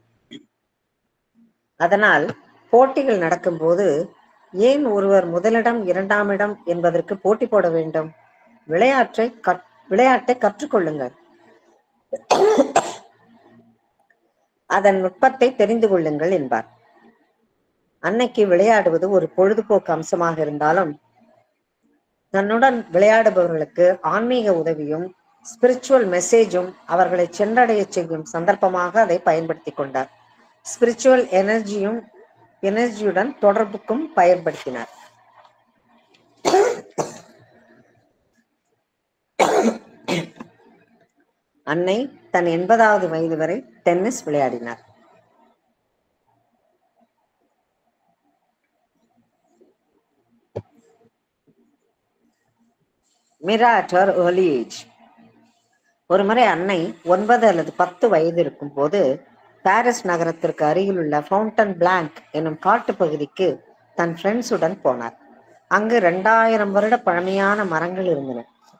அதனால் போட்டிகள் நடக்கும்போது ஏன் ஒருவர் முதலிடம் இரண்டாம் இடம் என்பதற்கு போட்டி போட வேண்டும் விளையாற்றை கற்- விளையாட்டை கற்றுக்கொள்ளுங்கள் அதன் நுட்பத்தை தெரிந்து கொள்ளுங்கள் என்பார் அன்னைக்கு விளையாடுவது ஒரு பொழுதுபோக்கு அம்சமாக இருந்தாலும் தன்னுடன் விளையாடுபவர்களுக்கு ஆன்மீக உதவியும் ஸ்பிரிச்சுவல் மெசேஜும் அவர்களை சென்றடைய செய்யும் சந்தர்ப்பமாக அதை பயன்படுத்தி கொண்டார் ஸ்பிரிச்சுவல் எனர்ஜியும் எனர்ஜியுடன் தொடர்புக்கும் பயன்படுத்தினார் அன்னை தன் எண்பதாவது வயது வரை டென்னிஸ் விளையாடினார் மிரா at her early age ஒருமுறை அன்னை ஒன்பது அல்லது பத்து வயது இருக்கும் போது பாரிஸ் நகரத்திற்கு அருகில் உள்ள ஃபவுண்டன் பிளாங்க் என்னும் காட்டுப் பகுதிக்கு தன் ஃப்ரெண்ட்ஸுடன் போனார் அங்கு இரண்டாயிரம் வருட பழமையான மரங்கள் இருந்தன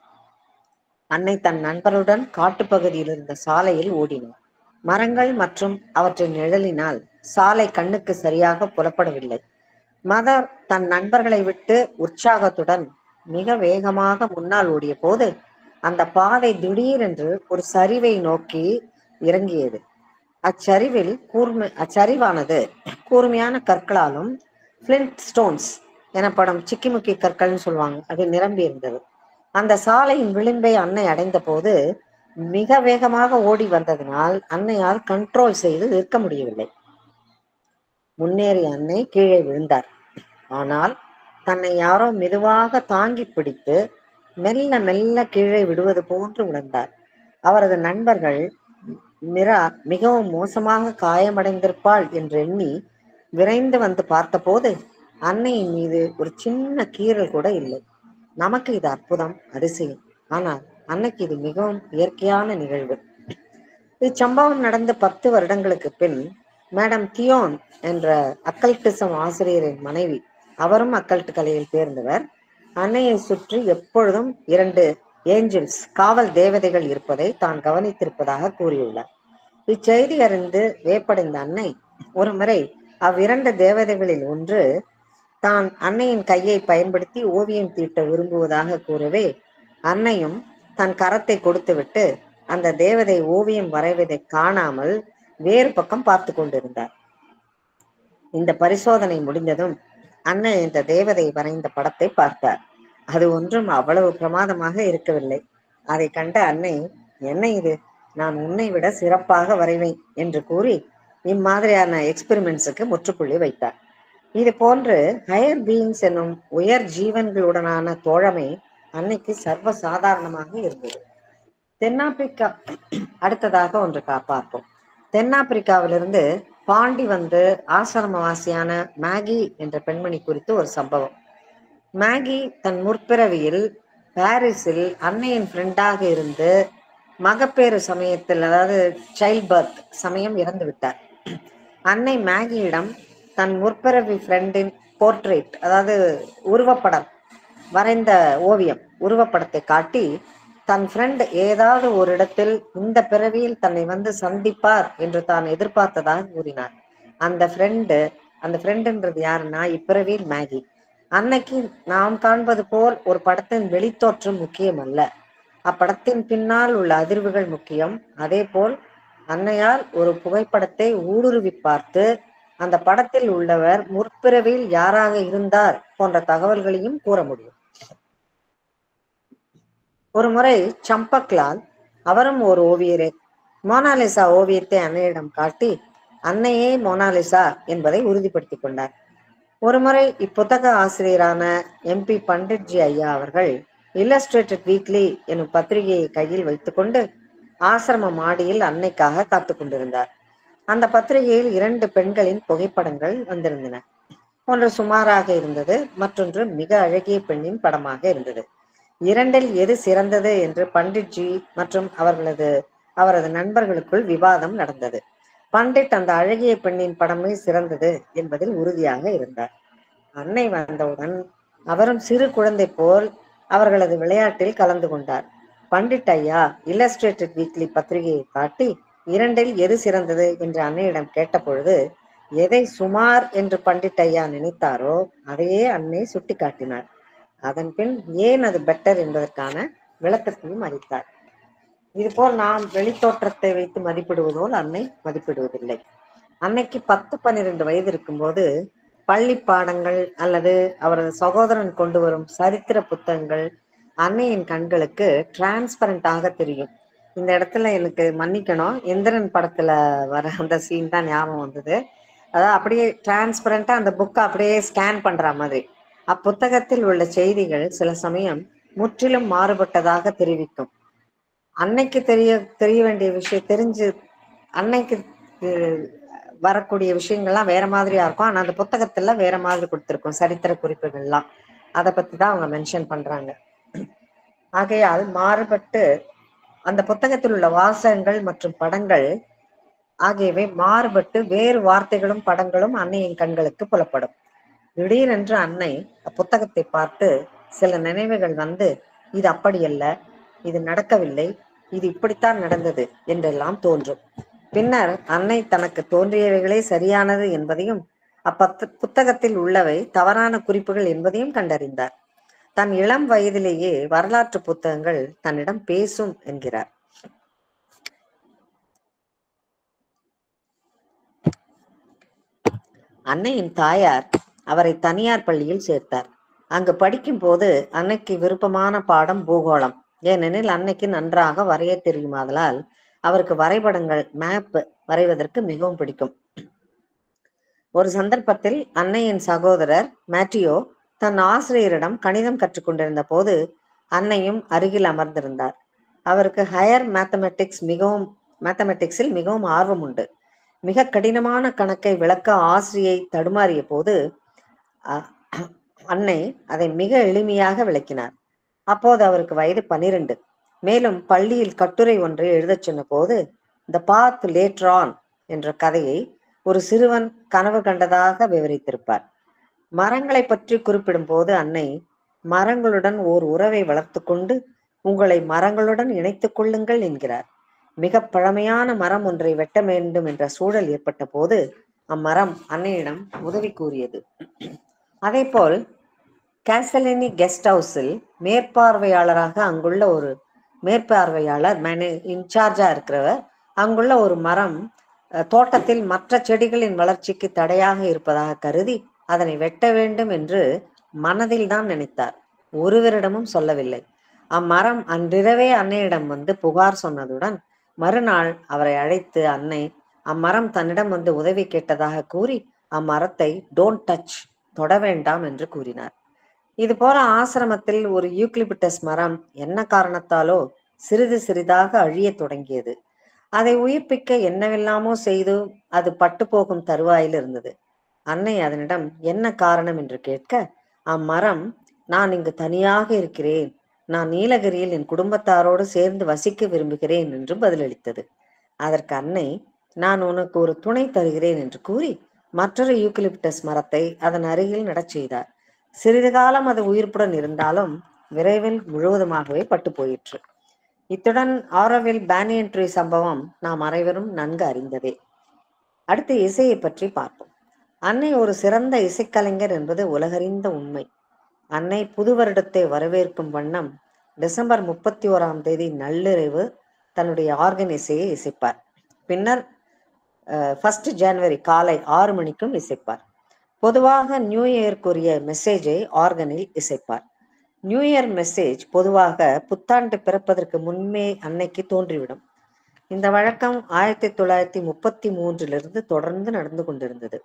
அன்னை தன் நண்பருடன் காட்டுப்பகுதியில் இருந்த சாலையில் ஓடினார் மரங்கள் மற்றும் அவற்றின் நிழலினால் சாலை கண்ணுக்கு சரியாக புலப்படவில்லை மதர் தன் நண்பர்களை விட்டு உற்சாகத்துடன் மிக வேகமாக முன்னால் ஓடிய போது அந்த பாதை திடீரென்று ஒரு சரிவை நோக்கி இறங்கியது அச்சரிவில் கூர்மை அச்சரிவானது கூர்மையான கற்களாலும் பிளின்ட் ஸ்டோன்ஸ் எனப்படும் சிக்கிமுக்கி கற்கள்னு சொல்லுவாங்க அது நிரம்பி இருந்தது அந்த சாலையின் விளிம்பை அன்னை அடைந்த போது மிக வேகமாக ஓடி வந்ததினால் அன்னையால் கண்ட்ரோல் செய்து நிற்க முடியவில்லை முன்னேறிய அன்னை கீழே விழுந்தார் ஆனால் தன்னை யாரோ மெதுவாக தாங்கி பிடித்து மெல்ல மெல்ல கீழே விடுவது போன்று உணர்ந்தார் அவரது நண்பர்கள் மிரா மிகவும் மோசமாக காயமடைந்திருப்பாள் என்று எண்ணி விரைந்து வந்து பார்த்தபோது அன்னையின் மீது ஒரு சின்ன கீறல் கூட இல்லை நமக்கு இது அற்புதம் அதிசயம் ஆனால் அன்னைக்கு இது மிகவும் இயற்கையான நிகழ்வு இச்சம்பவம் நடந்த பத்து வருடங்களுக்கு பின் மேடம் தியோன் என்ற அக்கல்டிசம் ஆசிரியரின் மனைவி அவரும் அக்கல்ட் கலையில் தேர்ந்தவர் அன்னையை சுற்றி எப்பொழுதும் இரண்டு ஏஞ்சல்ஸ் காவல் தேவதைகள் இருப்பதை தான் கவனித்திருப்பதாக கூறியுள்ளார் இச்செய்தி அறிந்து வேப்படைந்த அன்னை ஒருமுறை அவ்விரண்டு தேவதைகளில் ஒன்று தான் அன்னையின் கையை பயன்படுத்தி ஓவியம் தீட்ட விரும்புவதாக கூறவே அன்னையும் தன் கரத்தை கொடுத்துவிட்டு அந்த தேவதை ஓவியம் வரைவதை காணாமல் வேறு பக்கம் பார்த்து கொண்டிருந்தார் இந்த பரிசோதனை முடிந்ததும் அன்னை இந்த தேவதை வரைந்த படத்தை பார்த்தார் அது ஒன்றும் அவ்வளவு பிரமாதமாக இருக்கவில்லை அதை கண்ட அன்னை என்ன இது நான் உன்னை விட சிறப்பாக வரைவேன் என்று கூறி இம்மாதிரியான எக்ஸ்பெரிமெண்ட்ஸுக்கு முற்றுப்புள்ளி வைத்தார் இது போன்று ஹையர் பீயிங்ஸ் என்னும் உயர் ஜீவன்களுடனான தோழமை அன்னைக்கு சர்வ சாதாரணமாக இருந்தது தென்னாப்பிரிக்கா அடுத்ததாக ஒன்று கா- பார்ப்போம் தென்னாப்பிரிக்காவிலிருந்து பாண்டி வந்து ஆசிரமவாசியான மேகி என்ற பெண்மணி குறித்து ஒரு சம்பவம் மேகி தன் முற்பிறவியில் பாரிஸில் அன்னையின் ஃப்ரெண்டாக இருந்து மகப்பேறு சமயத்தில் அதாவது சைல்ட் பர்த் சமயம் இறந்து விட்டார் அன்னை மேகியிடம் தன் முற்பிறவி ஃப்ரெண்டின் போர்ட்ரேட் அதாவது உருவப்படம் வரைந்த ஓவியம் உருவப்படத்தை காட்டி தன் ஃப்ரெண்ட் ஏதாவது ஒரு இடத்தில் இந்த பிறவியில் தன்னை வந்து சந்திப்பார் என்று தான் எதிர்பார்த்ததாக கூறினார் அந்த ஃப்ரெண்டு அந்த ஃப்ரெண்டுன்றது யாருன்னா இப்பிறவியில் மேகி அன்னைக்கு நாம் காண்பது போல் ஒரு படத்தின் வெளித்தோற்றம் முக்கியம் அல்ல அப்படத்தின் பின்னால் உள்ள அதிர்வுகள் முக்கியம் அதே போல் அன்னையால் ஒரு புகைப்படத்தை ஊடுருவி பார்த்து அந்த படத்தில் உள்ளவர் முற்பிறவியில் யாராக இருந்தார் போன்ற தகவல்களையும் கூற முடியும் ஒரு முறை சம்பக்லால் அவரும் ஒரு ஓவியரே மோனாலிசா ஓவியத்தை அன்னையிடம் காட்டி அன்னையே மோனாலிசா என்பதை உறுதிப்படுத்திக் கொண்டார் ஒருமுறை இப்புத்தக ஆசிரியரான எம்பி பண்டிட்ஜி ஐயா அவர்கள் இல்லஸ்ட்ரேட்டட் வீக்லி எனும் பத்திரிகையை கையில் வைத்துக்கொண்டு ஆசிரம மாடியில் அன்னைக்காக காத்து கொண்டிருந்தார் அந்த பத்திரிகையில் இரண்டு பெண்களின் புகைப்படங்கள் வந்திருந்தன ஒன்று சுமாராக இருந்தது மற்றொன்று மிக அழகிய பெண்ணின் படமாக இருந்தது இரண்டில் எது சிறந்தது என்று பண்டிட்ஜி மற்றும் அவர்களது அவரது நண்பர்களுக்குள் விவாதம் நடந்தது பண்டிட் அந்த அழகிய பெண்ணின் படமே சிறந்தது என்பதில் உறுதியாக இருந்தார் அன்னை வந்தவுடன் அவரும் சிறு குழந்தை போல் அவர்களது விளையாட்டில் கலந்து கொண்டார் பண்டிட் ஐயா இல்லஸ்ட்ரேட்டட் வீக்லி பத்திரிகையை காட்டி இரண்டில் எது சிறந்தது என்று அன்னையிடம் கேட்டபொழுது எதை சுமார் என்று பண்டிட் ஐயா நினைத்தாரோ அதையே அன்னை சுட்டி காட்டினார் அதன் பின் ஏன் அது பெட்டர் என்பதற்கான விளக்கத்தையும் அளித்தார் இதுபோல் நாம் வெளித்தோற்றத்தை வைத்து மதிப்பிடுவதோல் அன்னை மதிப்பிடுவதில்லை அன்னைக்கு பத்து பன்னிரண்டு வயது இருக்கும்போது பள்ளி பாடங்கள் அல்லது அவரது சகோதரன் கொண்டு வரும் சரித்திர புத்தகங்கள் அன்னையின் கண்களுக்கு டிரான்ஸ்பரண்டாக தெரியும் இந்த இடத்துல எனக்கு மன்னிக்கணும் எந்திரன் படத்துல வர அந்த சீன் தான் ஞாபகம் வந்தது அதாவது அப்படியே டிரான்ஸ்பரண்டா அந்த புக்கை அப்படியே ஸ்கேன் பண்ற மாதிரி அப்புத்தகத்தில் உள்ள செய்திகள் சில சமயம் முற்றிலும் மாறுபட்டதாக தெரிவிக்கும் அன்னைக்கு தெரிய தெரிய வேண்டிய விஷயம் தெரிஞ்சு அன்னைக்கு அஹ், வரக்கூடிய விஷயங்கள்லாம் வேற மாதிரியா இருக்கும் ஆனா அந்த புத்தகத்துல வேற மாதிரி கொடுத்திருக்கும் சரித்திர குறிப்புகள்லாம் அதை பத்தி தான் அவங்க மென்ஷன் பண்றாங்க ஆகையால் மாறுபட்டு அந்த புத்தகத்தில் உள்ள வாசகங்கள் மற்றும் படங்கள் ஆகியவை மாறுபட்டு வேறு வார்த்தைகளும் படங்களும் அன்னையின் கண்களுக்கு புலப்படும் திடீரென்று அன்னை அப்புத்தகத்தை பார்த்து சில நினைவுகள் வந்து இது அப்படியல்ல இது நடக்கவில்லை இது இப்படித்தான் நடந்தது என்றெல்லாம் தோன்றும் பின்னர் அன்னை தனக்கு தோன்றியவைகளே சரியானது என்பதையும் அப்பத்து புத்தகத்தில் உள்ளவை தவறான குறிப்புகள் என்பதையும் கண்டறிந்தார் தன் இளம் வயதிலேயே வரலாற்று புத்தகங்கள் தன்னிடம் பேசும் என்கிறார் அன்னையின் தாயார் அவரை தனியார் பள்ளியில் சேர்த்தார் அங்கு படிக்கும் போது அன்னைக்கு விருப்பமான பாடம் பூகோளம் ஏனெனில் அன்னைக்கு நன்றாக வரைய தெரியுமாதலால் அவருக்கு வரைபடங்கள் மேப் வரைவதற்கு மிகவும் பிடிக்கும் ஒரு சந்தர்ப்பத்தில் அன்னையின் சகோதரர் மேட்டியோ தன் ஆசிரியரிடம் கணிதம் கற்றுக்கொண்டிருந்த போது அன்னையும் அருகில் அமர்ந்திருந்தார் அவருக்கு ஹையர் மேத்தமெட்டிக்ஸ் மிகவும் மேத்தமெட்டிக்ஸில் மிகவும் ஆர்வம் உண்டு மிக கடினமான கணக்கை விளக்க ஆசிரியை தடுமாறிய போது அ- அன்னை அதை மிக எளிமையாக விளக்கினார் அப்போது அவருக்கு வயது பனிரெண்டு மேலும் பள்ளியில் கட்டுரை ஒன்றை எழுதச் சொன்ன போது த பாத் லேட்டர் ஆன் என்ற கதையை ஒரு சிறுவன் கனவு கண்டதாக விவரித்திருப்பார் மரங்களை பற்றி குறிப்பிடும் போது அன்னை மரங்களுடன் ஓர் உறவை வளர்த்து கொண்டு உங்களை மரங்களுடன் இணைத்துக் கொள்ளுங்கள் என்கிறார் மிக பழமையான மரம் ஒன்றை வெட்ட வேண்டும் என்ற சூழல் ஏற்பட்ட போது அம்மரம் அன்னையிடம் உதவி கூறியது அதேபோல் கேசலினி கெஸ்ட் ஹவுஸில் மேற்பார்வையாளராக அங்குள்ள ஒரு மேற்பார்வையாளர் மேனே இன்சார்ஜா இருக்கிறவர் அங்குள்ள ஒரு மரம் அஹ், தோட்டத்தில் மற்ற செடிகளின் வளர்ச்சிக்கு தடையாக இருப்பதாக கருதி அதனை வெட்ட வேண்டும் என்று மனதில் தான் நினைத்தார் ஒருவரிடமும் சொல்லவில்லை அம்மரம் அன்றிரவே அன்னையிடம் வந்து புகார் சொன்னதுடன் மறுநாள் அவரை அழைத்து அன்னை அம்மரம் தன்னிடம் வந்து உதவி கேட்டதாக கூறி அம்மரத்தை டோன்ட் டச் தொட வேண்டாம் என்று கூறினார் இது போல ஆசிரமத்தில் ஒரு யூக்லிபிட்டஸ் மரம் என்ன காரணத்தாலோ சிறிது சிறிதாக அழியத் தொடங்கியது அதை உயிர்ப்பிக்க என்னவெல்லாமோ செய்து அது பட்டு போகும் தருவாயில் இருந்தது அன்னை அதனிடம் என்ன காரணம் என்று கேட்க அம்மரம் நான் இங்கு தனியாக இருக்கிறேன் நான் நீலகிரியில் என் குடும்பத்தாரோடு சேர்ந்து வசிக்க விரும்புகிறேன் என்று பதிலளித்தது அதற்கு அன்னை நான் உனக்கு ஒரு துணை தருகிறேன் என்று கூறி மற்றொரு யூக்கலிப்டஸ் மரத்தை அதன் அருகில் நடச் செய்தார் சிறிது காலம் அது உயிர்ப்புடன் இருந்தாலும் விரைவில் முழுவதுமாகவே பட்டு போயிற்று இத்துடன் ஆரோவில் பேனியன் ட்ரீ சம்பவம் நாம் அனைவரும் நன்கு அறிந்ததே அடுத்து இசையை பற்றி பார்ப்போம் அன்னை ஒரு சிறந்த இசைக்கலைஞர் என்பது உலகறிந்த உண்மை அன்னை புது வருடத்தை வரவேற்கும் வண்ணம் டிசம்பர் முப்பத்தி ஓராம் தேதி நள்ளிரவு தன்னுடைய ஆர்கன் இசையை இசைப்பார் பின்னர் ஃபர்ஸ்ட் ஜனவரி காலை ஆறு மணிக்கும் இசைப்பார் பொதுவாக நியூ இயர்க்குரிய மெசேஜை ஆர்கனில் இசைப்பார் நியூ இயர் மெசேஜ் பொதுவாக புத்தாண்டு பிறப்பதற்கு முன்பே அன்னைக்கு தோன்றிவிடும் இந்த வழக்கம் ஆயிரத்தி தொள்ளாயிரத்தி முப்பத்தி மூன்றிலிருந்து தொடர்ந்து நடந்து கொண்டிருந்தது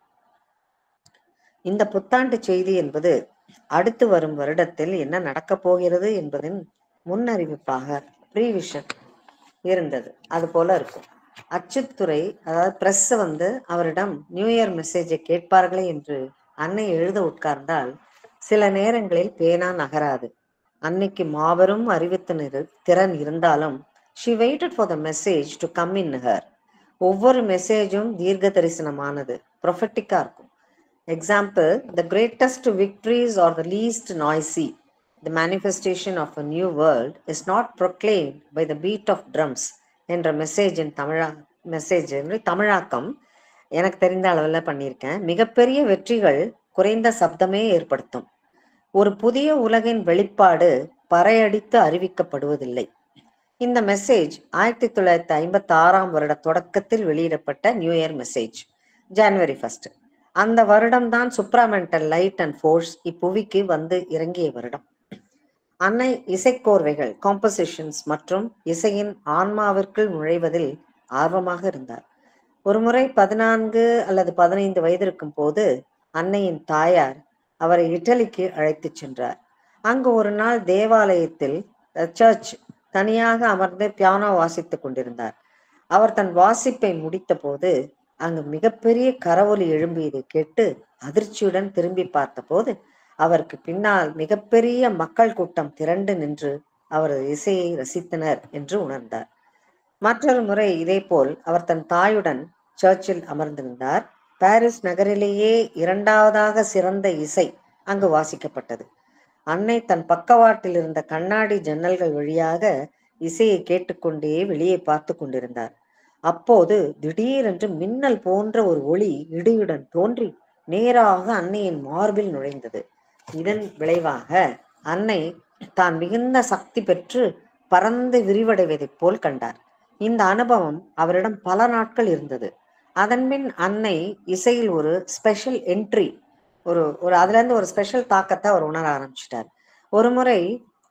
இந்த புத்தாண்டு செய்தி என்பது அடுத்து வரும் வருடத்தில் என்ன நடக்கப் போகிறது என்பதின் முன்னறிவிப்பாக ப்ரீவிஷன் இருந்தது அது போல இருக்கும் அச்சுத்துறை அதாவது பிரஸ் வந்து அவரிடம் நியூ இயர் மெசேஜை கேட்பார்களே என்று அன்னை எழுத உட்கார்ந்தால் சில நேரங்களில் பேனா நகராது அன்னைக்கு மாபெரும் அறிவித்து திறன் இருந்தாலும் she waited for the message to come in her ஒவ்வொரு மெசேஜும் தீர்க்க தரிசனமானது ப்ரொஃபட்டிக்கா இருக்கும் example the greatest victories are the least noisy the manifestation of a new world is not proclaim by the beat of drums என்ற மெசேஜின் தமிழா message தமிழாக்கம் எனக்கு தெரிந்த அளவில் பண்ணியிருக்கேன் மிகப்பெரிய வெற்றிகள் குறைந்த சப்தமே ஏற்படுத்தும் ஒரு புதிய உலகின் வெளிப்பாடு பறையடித்து அறிவிக்கப்படுவதில்லை இந்த மெசேஜ் ஆயிரத்தி தொள்ளாயிரத்தி ஐம்பத்தி ஆறாம் வருட தொடக்கத்தில் வெளியிடப்பட்ட நியூ இயர் மெசேஜ் ஜனவரி ஃபர்ஸ்ட் அந்த வருடம்தான் சுப்ராமெண்டல் லைட் அண்ட் ஃபோர்ஸ் இப்புவிக்கு வந்து இறங்கிய வருடம் அன்னை இசைக்கோர்வைகள் காம்போசிஷன்ஸ் மற்றும் இசையின் ஆன்மாவிற்குள் நுழைவதில் ஆர்வமாக இருந்தார் ஒருமுறை பதினான்கு அல்லது பதினைந்து வயதிருக்கும் போது அன்னையின் தாயார் அவரை இட்டலிக்கு அழைத்துச் சென்றார் அங்கு ஒரு நாள் தேவாலயத்தில் சர்ச் தனியாக அமர்ந்து பியானோ வாசித்துக் கொண்டிருந்தார் அவர் தன் வாசிப்பை முடித்த போது அங்கு மிகப்பெரிய கரவொலி எழும்பியதை கேட்டு அதிர்ச்சியுடன் திரும்பி பார்த்தபோது அவருக்கு பின்னால் மிகப்பெரிய மக்கள் கூட்டம் திரண்டு நின்று அவரது இசையை ரசித்தனர் என்று உணர்ந்தார் மற்றொரு முறை இதேபோல் அவர் தன் தாயுடன் சர்ச்சில் அமர்ந்திருந்தார் பாரிஸ் நகரிலேயே இரண்டாவதாக சிறந்த இசை அங்கு வாசிக்கப்பட்டது அன்னை தன் பக்கவாட்டில் இருந்த கண்ணாடி ஜன்னல்கள் வழியாக இசையை கேட்டுக்கொண்டே வெளியே பார்த்து கொண்டிருந்தார் அப்போது திடீரென்று மின்னல் போன்ற ஒரு ஒளி இடியுடன் தோன்றி நேராக அன்னையின் மார்பில் நுழைந்தது இதன் விளைவாக அன்னை தான் மிகுந்த சக்தி பெற்று பறந்து விரிவடைவதைப் போல் கண்டார் இந்த அனுபவம் அவரிடம் பல நாட்கள் இருந்தது அதன்பின் அன்னை இசையில் ஒரு ஸ்பெஷல் என்ட்ரி ஒரு ஒரு அதுல இருந்து ஒரு ஸ்பெஷல் தாக்கத்தை அவர் உணர ஆரம்பிச்சிட்டார் ஒரு முறை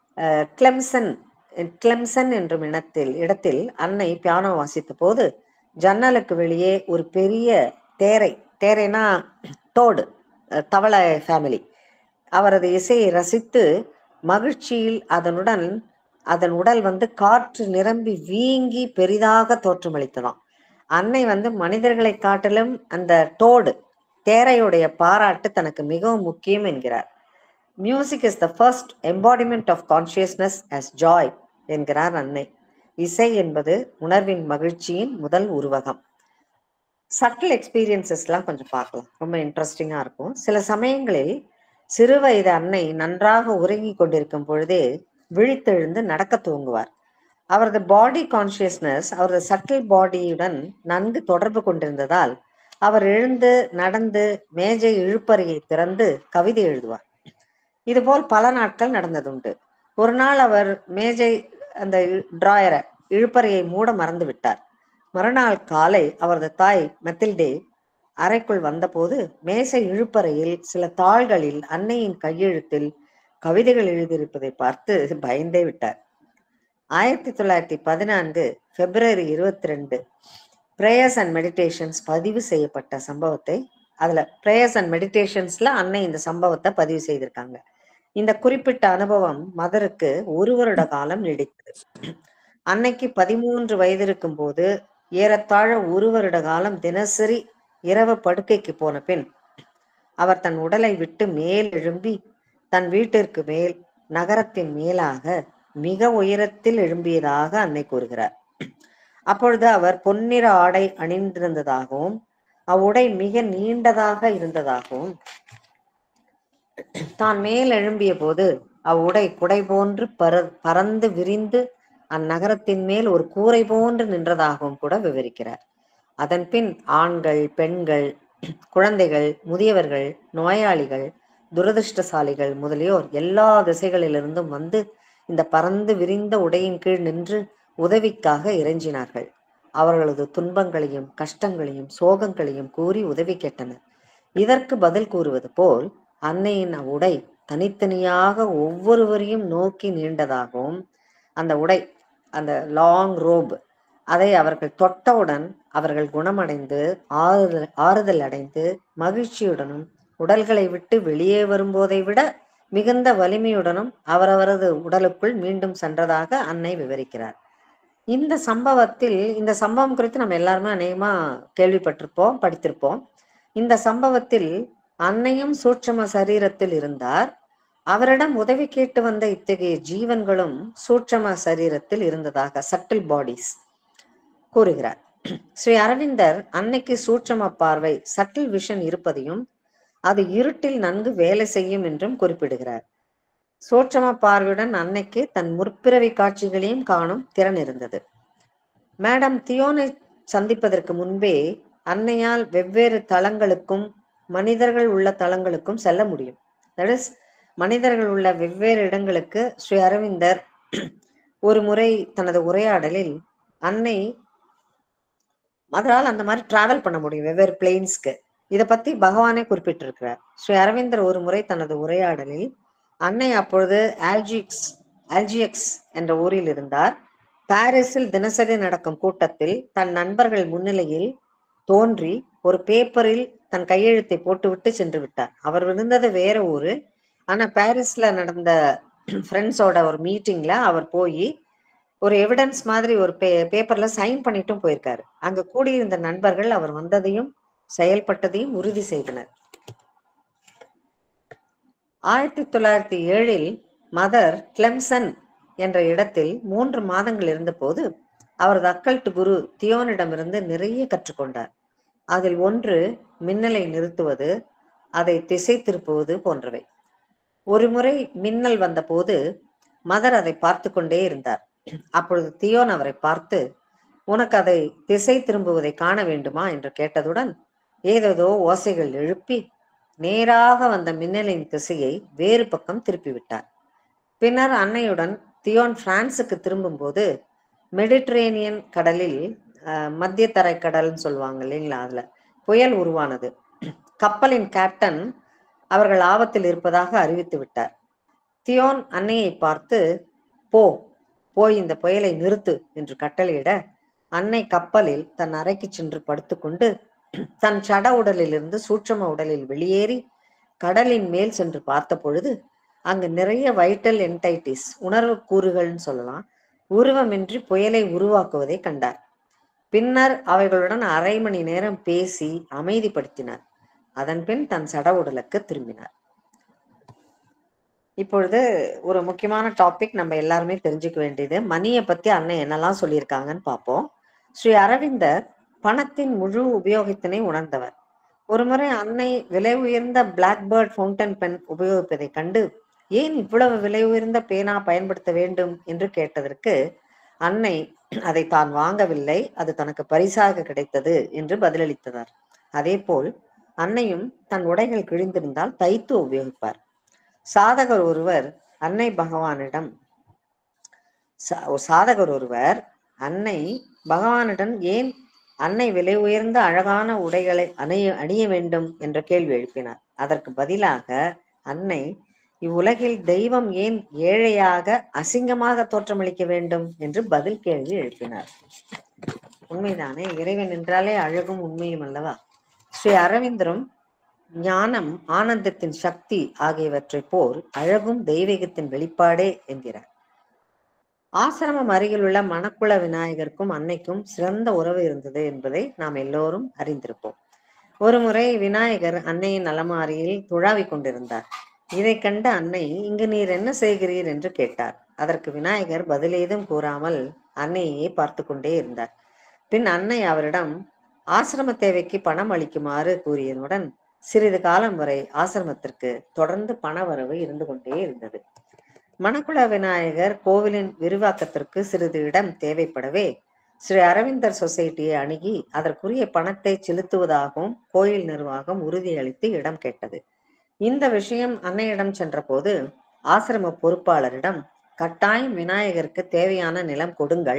கிளம்சன் கிளம்சன் என்றும் இடத்தில் இடத்தில் அன்னை பியானோ வாசித்த போது ஜன்னலுக்கு வெளியே ஒரு பெரிய தேரை தேரைனா டோடு தவளை ஃபேமிலி அவரது இசையை ரசித்து மகிழ்ச்சியில் அதனுடன் அதன் உடல் வந்து காற்று நிரம்பி வீங்கி பெரிதாக தோற்றமளித்ததாம் அன்னை வந்து மனிதர்களை காட்டிலும் அந்த டோடு தேரையுடைய பாராட்டு தனக்கு மிகவும் முக்கியம் என்கிறார் music is the first embodiment of consciousness as joy என்கிறார் அன்னை இசை என்பது உணர்வின் மகிழ்ச்சியின் முதல் உருவகம் சட்டில் எக்ஸ்பீரியன்சஸ்லாம் கொஞ்சம் பார்க்கலாம் ரொம்ப இன்ட்ரெஸ்டிங்காக இருக்கும் சில சமயங்களில் சிறு வயது அன்னை நன்றாக உறங்கி கொண்டிருக்கும் பொழுதே விழித்தெழுந்து நடக்க துவங்குவார் அவரது பாடி கான்சியஸ்னஸ் அவரது சட்டில் பாடியுடன் நன்கு தொடர்பு கொண்டிருந்ததால் அவர் எழுந்து நடந்து மேஜை இழுப்பறையை திறந்து கவிதை எழுதுவார் இதுபோல் பல நாட்கள் நடந்ததுண்டு ஒரு நாள் அவர் மேஜை அந்த டிராயரை இழுப்பறையை மூட மறந்து விட்டார் மறுநாள் காலை அவரது தாய் மெத்தில்டே அறைக்குள் வந்தபோது மேசை இழுப்பறையில் சில தாள்களில் அன்னையின் கையெழுத்தில் கவிதைகள் எழுதியிருப்பதை பார்த்து பயந்தே விட்டார் ஆயிரத்தி தொள்ளாயிரத்தி பதினான்கு பிப்ரவரி இருபத்தி ரெண்டு ப்ரேயர்ஸ் அண்ட் மெடிடேஷன்ஸ் பதிவு செய்யப்பட்ட சம்பவத்தை அதுல ப்ரேயர்ஸ் அண்ட் மெடிடேஷன்ஸ்ல அன்னை இந்த சம்பவத்தை பதிவு செய்திருக்காங்க இந்த குறிப்பிட்ட அனுபவம் மதருக்கு ஒரு வருட காலம் நீடித்தது அன்னைக்கு பதிமூன்று வயது இருக்கும் போது ஏறத்தாழ ஒரு வருட காலம் தினசரி இரவு படுக்கைக்கு போன பின் அவர் தன் உடலை விட்டு மேல் எழும்பி தன் வீட்டிற்கு மேல் நகரத்தின் மேலாக மிக உயரத்தில் எழும்பியதாக அன்னை கூறுகிறார் அப்பொழுது அவர் பொன்னிற ஆடை அணிந்திருந்ததாகவும் அவ்வுடை மிக நீண்டதாக இருந்ததாகவும் தான் மேல் எழும்பிய போது அவ்வுடை குடை போன்று பர பறந்து விரிந்து அந்நகரத்தின் மேல் ஒரு கூரை போன்று நின்றதாகவும் கூட விவரிக்கிறார் அதன் பின் ஆண்கள் பெண்கள் குழந்தைகள் முதியவர்கள் நோயாளிகள் துரதிருஷ்டசாலிகள் முதலியோர் எல்லா திசைகளிலிருந்தும் வந்து இந்த பறந்து விரிந்த உடையின் கீழ் நின்று உதவிக்காக இறைஞ்சினார்கள் அவர்களது துன்பங்களையும் கஷ்டங்களையும் சோகங்களையும் கூறி உதவி கேட்டனர் இதற்கு பதில் கூறுவது போல் அன்னையின் உடை தனித்தனியாக ஒவ்வொருவரையும் நோக்கி நீண்டதாகவும் அந்த உடை அந்த லாங் ரோப் அதை அவர்கள் தொட்டவுடன் அவர்கள் குணமடைந்து ஆறுதல் ஆறுதல் அடைந்து மகிழ்ச்சியுடனும் உடல்களை விட்டு வெளியே வரும்போதை விட மிகுந்த வலிமையுடனும் அவரவரது உடலுக்குள் மீண்டும் சென்றதாக அன்னை விவரிக்கிறார் இந்த சம்பவத்தில் இந்த சம்பவம் குறித்து நம்ம எல்லாருமே அநேகமா கேள்விப்பட்டிருப்போம் படித்திருப்போம் இந்த சம்பவத்தில் அன்னையும் சூட்சம சரீரத்தில் இருந்தார் அவரிடம் உதவி கேட்டு வந்த இத்தகைய ஜீவன்களும் சூட்சம சரீரத்தில் இருந்ததாக சட்டில் பாடிஸ் கூறுகிறார் ஸ்ரீ அரவிந்தர் அன்னைக்கு சூட்சம பார்வை சட்டில் விஷன் இருப்பதையும் அது இருட்டில் நன்கு வேலை செய்யும் என்றும் குறிப்பிடுகிறார் சூட்சம பார்வையுடன் அன்னைக்கு தன் முற்பிறவி காட்சிகளையும் காணும் திறன் இருந்தது மேடம் தியோனை சந்திப்பதற்கு முன்பே அன்னையால் வெவ்வேறு தளங்களுக்கும் மனிதர்கள் உள்ள தளங்களுக்கும் செல்ல முடியும் தட் இஸ் மனிதர்கள் உள்ள வெவ்வேறு இடங்களுக்கு ஸ்ரீ அரவிந்தர் ஒரு முறை தனது உரையாடலில் அன்னை அதனால் அந்த மாதிரி டிராவல் பண்ண முடியும் வெவ்வேறு பிளேன்ஸ்க்கு இதை பத்தி பகவானே குறிப்பிட்டிருக்கிறார் ஸ்ரீ அரவிந்தர் ஒரு முறை தனது உரையாடலில் அன்னை அப்பொழுது ஆல்ஜிக்ஸ் ஆல்ஜியக்ஸ் என்ற ஊரில் இருந்தார் பாரிஸில் தினசரி நடக்கும் கூட்டத்தில் தன் நண்பர்கள் முன்னிலையில் தோன்றி ஒரு பேப்பரில் தன் கையெழுத்தை போட்டுவிட்டு சென்று விட்டார் அவர் இருந்தது வேற ஊரு ஆனா பாரிஸ்ல நடந்த ஃப்ரெண்ட்ஸோட ஒரு மீட்டிங்ல அவர் போய் ஒரு எவிடன்ஸ் மாதிரி ஒரு பே பேப்பர்ல சைன் பண்ணிட்டும் போயிருக்காரு அங்க கூடியிருந்த நண்பர்கள் அவர் வந்ததையும் செயல்பட்டதையும் உறுதி செய்தனர் ஆயிரத்தி தொள்ளாயிரத்தி ஏழில் மதர் கிளெம்சன் என்ற இடத்தில் மூன்று மாதங்கள் இருந்தபோது அவரது அக்கல்ட்டு குரு தியோனிடமிருந்து நிறைய கற்றுக்கொண்டார் அதில் ஒன்று மின்னலை நிறுத்துவது அதை திசை திருப்புவது போன்றவை ஒரு முறை மின்னல் வந்தபோது மதர் அதை பார்த்து கொண்டே இருந்தார் அப்பொழுது தியோன் அவரை பார்த்து உனக்கு அதை திசை திரும்புவதை காண வேண்டுமா என்று கேட்டதுடன் ஏதேதோ ஓசைகள் எழுப்பி நேராக வந்த மின்னலின் திசையை வேறு பக்கம் திருப்பிவிட்டார் பின்னர் அன்னையுடன் தியோன் பிரான்சுக்கு திரும்பும்போது மெடிட்ரேனியன் கடலில் அஹ், மத்திய தரை கடல்னு சொல்லுவாங்க இல்லைங்களா அதுல புயல் உருவானது கப்பலின் கேப்டன் அவர்கள் ஆபத்தில் இருப்பதாக அறிவித்து விட்டார் தியோன் அன்னையை பார்த்து போ போய் இந்த புயலை நிறுத்து என்று கட்டளையிட அன்னை கப்பலில் தன் அறைக்கு சென்று படுத்துக்கொண்டு தன் சட உடலிலிருந்து சூட்சம உடலில் வெளியேறி கடலின் மேல் சென்று பார்த்த பொழுது அங்கு நிறைய வைட்டல் என்டைட்டிஸ் உணர்வு கூறுகள்னு சொல்லலாம் உருவமின்றி புயலை உருவாக்குவதை கண்டார் பின்னர் அவைகளுடன் அரை மணி நேரம் பேசி அமைதிப்படுத்தினார் அதன் பின் தன் சட உடலுக்கு திரும்பினார் இப்பொழுது ஒரு முக்கியமான டாபிக் நம்ம எல்லாருமே தெரிஞ்சுக்க வேண்டியது மணியை பத்தி அன்னை என்னெல்லாம் சொல்லியிருக்காங்கன்னு பார்ப்போம் ஸ்ரீ அரவிந்தர் பணத்தின் முழு உபயோகத்தினை உணர்ந்தவர் ஒருமுறை அன்னை விலை உயர்ந்த பிளாக்பேர்ட் ஃபவுண்டன் பென் உபயோகிப்பதைக் கண்டு ஏன் இவ்வளவு விலை உயர்ந்த பேனா பயன்படுத்த வேண்டும் என்று கேட்டதற்கு அன்னை அதை தான் வாங்கவில்லை அது தனக்கு பரிசாக கிடைத்தது என்று பதிலளித்தனர் அதேபோல் அன்னையும் தன் உடைகள் கிழிந்திருந்தால் தைத்து உபயோகிப்பார் சாதகர் ஒருவர் அன்னை பகவானிடம் சா- ஒரு சாதகர் ஒருவர் அன்னை பகவானிடம் ஏன் அன்னை விலை உயர்ந்த அழகான உடைகளை அணிய அணிய வேண்டும் என்ற கேள்வி எழுப்பினார் அதற்கு பதிலாக அன்னை இவ்வுலகில் தெய்வம் ஏன் ஏழையாக அசிங்கமாக தோற்றமளிக்க வேண்டும் என்று பதில் கேள்வி எழுப்பினார் உண்மைதானே இறைவன் என்றாலே அழகும் உண்மையும் அல்லவா ஸ்ரீ அரவிந்தரும் ஞானம் ஆனந்தத்தின் சக்தி ஆகியவற்றை போல் அழகும் தெய்வீகத்தின் வெளிப்பாடே என்கிறார் ஆசிரமம் அருகில் உள்ள மணக்குள விநாயகருக்கும் அன்னைக்கும் சிறந்த உறவு இருந்தது என்பதை நாம் எல்லோரும் அறிந்திருப்போம் ஒருமுறை விநாயகர் அன்னையின் அலமாரியில் துழாவிக் கொண்டிருந்தார் இதை கண்ட அன்னை இங்கு நீர் என்ன செய்கிறீர் என்று கேட்டார் அதற்கு விநாயகர் பதிலேதும் கூறாமல் அன்னையே பார்த்து கொண்டே இருந்தார் பின் அன்னை அவரிடம் ஆசிரம தேவைக்கு பணம் அளிக்குமாறு கூறியதுடன் சிறிது காலம் வரை ஆசிரமத்திற்கு தொடர்ந்து பண வரவு இருந்து கொண்டே இருந்தது மணக்குள விநாயகர் கோவிலின் விரிவாக்கத்திற்கு சிறிது இடம் தேவைப்படவே ஸ்ரீ அரவிந்தர் சொசைட்டியை அணுகி அதற்குரிய பணத்தை செலுத்துவதாகவும் கோயில் நிர்வாகம் உறுதியளித்து இடம் கேட்டது இந்த விஷயம் அன்னையிடம் சென்றபோது ஆசிரம பொறுப்பாளரிடம் கட்டாயம் விநாயகருக்கு தேவையான நிலம் கொடுங்கள்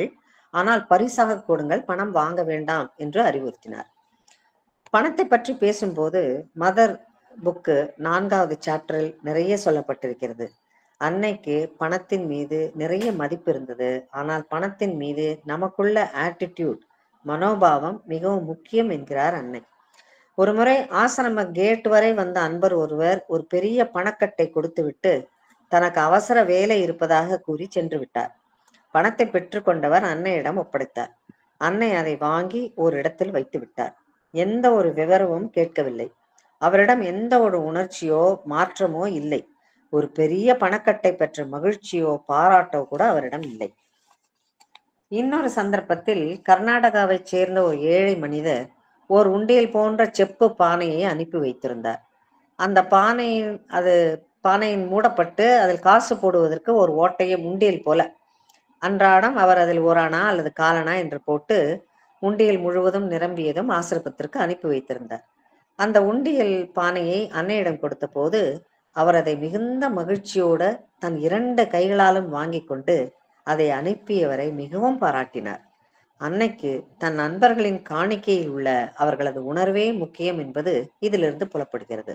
ஆனால் பரிசாக கொடுங்கள் பணம் வாங்க வேண்டாம் என்று அறிவுறுத்தினார் பணத்தை பற்றி பேசும்போது மதர் புக்கு நான்காவது சாப்டரில் நிறைய சொல்லப்பட்டிருக்கிறது அன்னைக்கு பணத்தின் மீது நிறைய மதிப்பு இருந்தது ஆனால் பணத்தின் மீது நமக்குள்ள ஆட்டிடியூட் மனோபாவம் மிகவும் முக்கியம் என்கிறார் அன்னை ஒருமுறை ஆசிரம கேட் வரை வந்த அன்பர் ஒருவர் ஒரு பெரிய பணக்கட்டை கொடுத்துவிட்டு தனக்கு அவசர வேலை இருப்பதாக கூறி சென்று விட்டார் பணத்தை பெற்றுக்கொண்டவர் அன்னையிடம் ஒப்படைத்தார் அன்னை அதை வாங்கி ஒரு இடத்தில் வைத்து விட்டார் எந்த ஒரு விவரமும் கேட்கவில்லை அவரிடம் எந்த ஒரு உணர்ச்சியோ மாற்றமோ இல்லை ஒரு பெரிய பணக்கட்டை பெற்ற மகிழ்ச்சியோ பாராட்டோ கூட அவரிடம் இல்லை இன்னொரு சந்தர்ப்பத்தில் கர்நாடகாவைச் சேர்ந்த ஒரு ஏழை மனிதர் ஓர் உண்டியல் போன்ற செப்பு பானையை அனுப்பி வைத்திருந்தார் அந்த பானையின் அது பானையின் மூடப்பட்டு அதில் காசு போடுவதற்கு ஒரு ஓட்டையை உண்டியல் போல அன்றாடம் அவர் அதில் ஒரு அணா அல்லது காலனா என்று போட்டு உண்டியல் முழுவதும் நிரம்பியதும் ஆசிரமத்திற்கு அனுப்பி வைத்திருந்தார் அந்த உண்டியல் பானையை அன்னையிடம் கொடுத்த போது அவர் அதை மிகுந்த மகிழ்ச்சியோட தன் இரண்டு கைகளாலும் வாங்கி கொண்டு அதை அனுப்பியவரை மிகவும் பாராட்டினார் அன்னைக்கு தன் நண்பர்களின் காணிக்கையில் உள்ள அவர்களது உணர்வே முக்கியம் என்பது இதிலிருந்து புலப்படுகிறது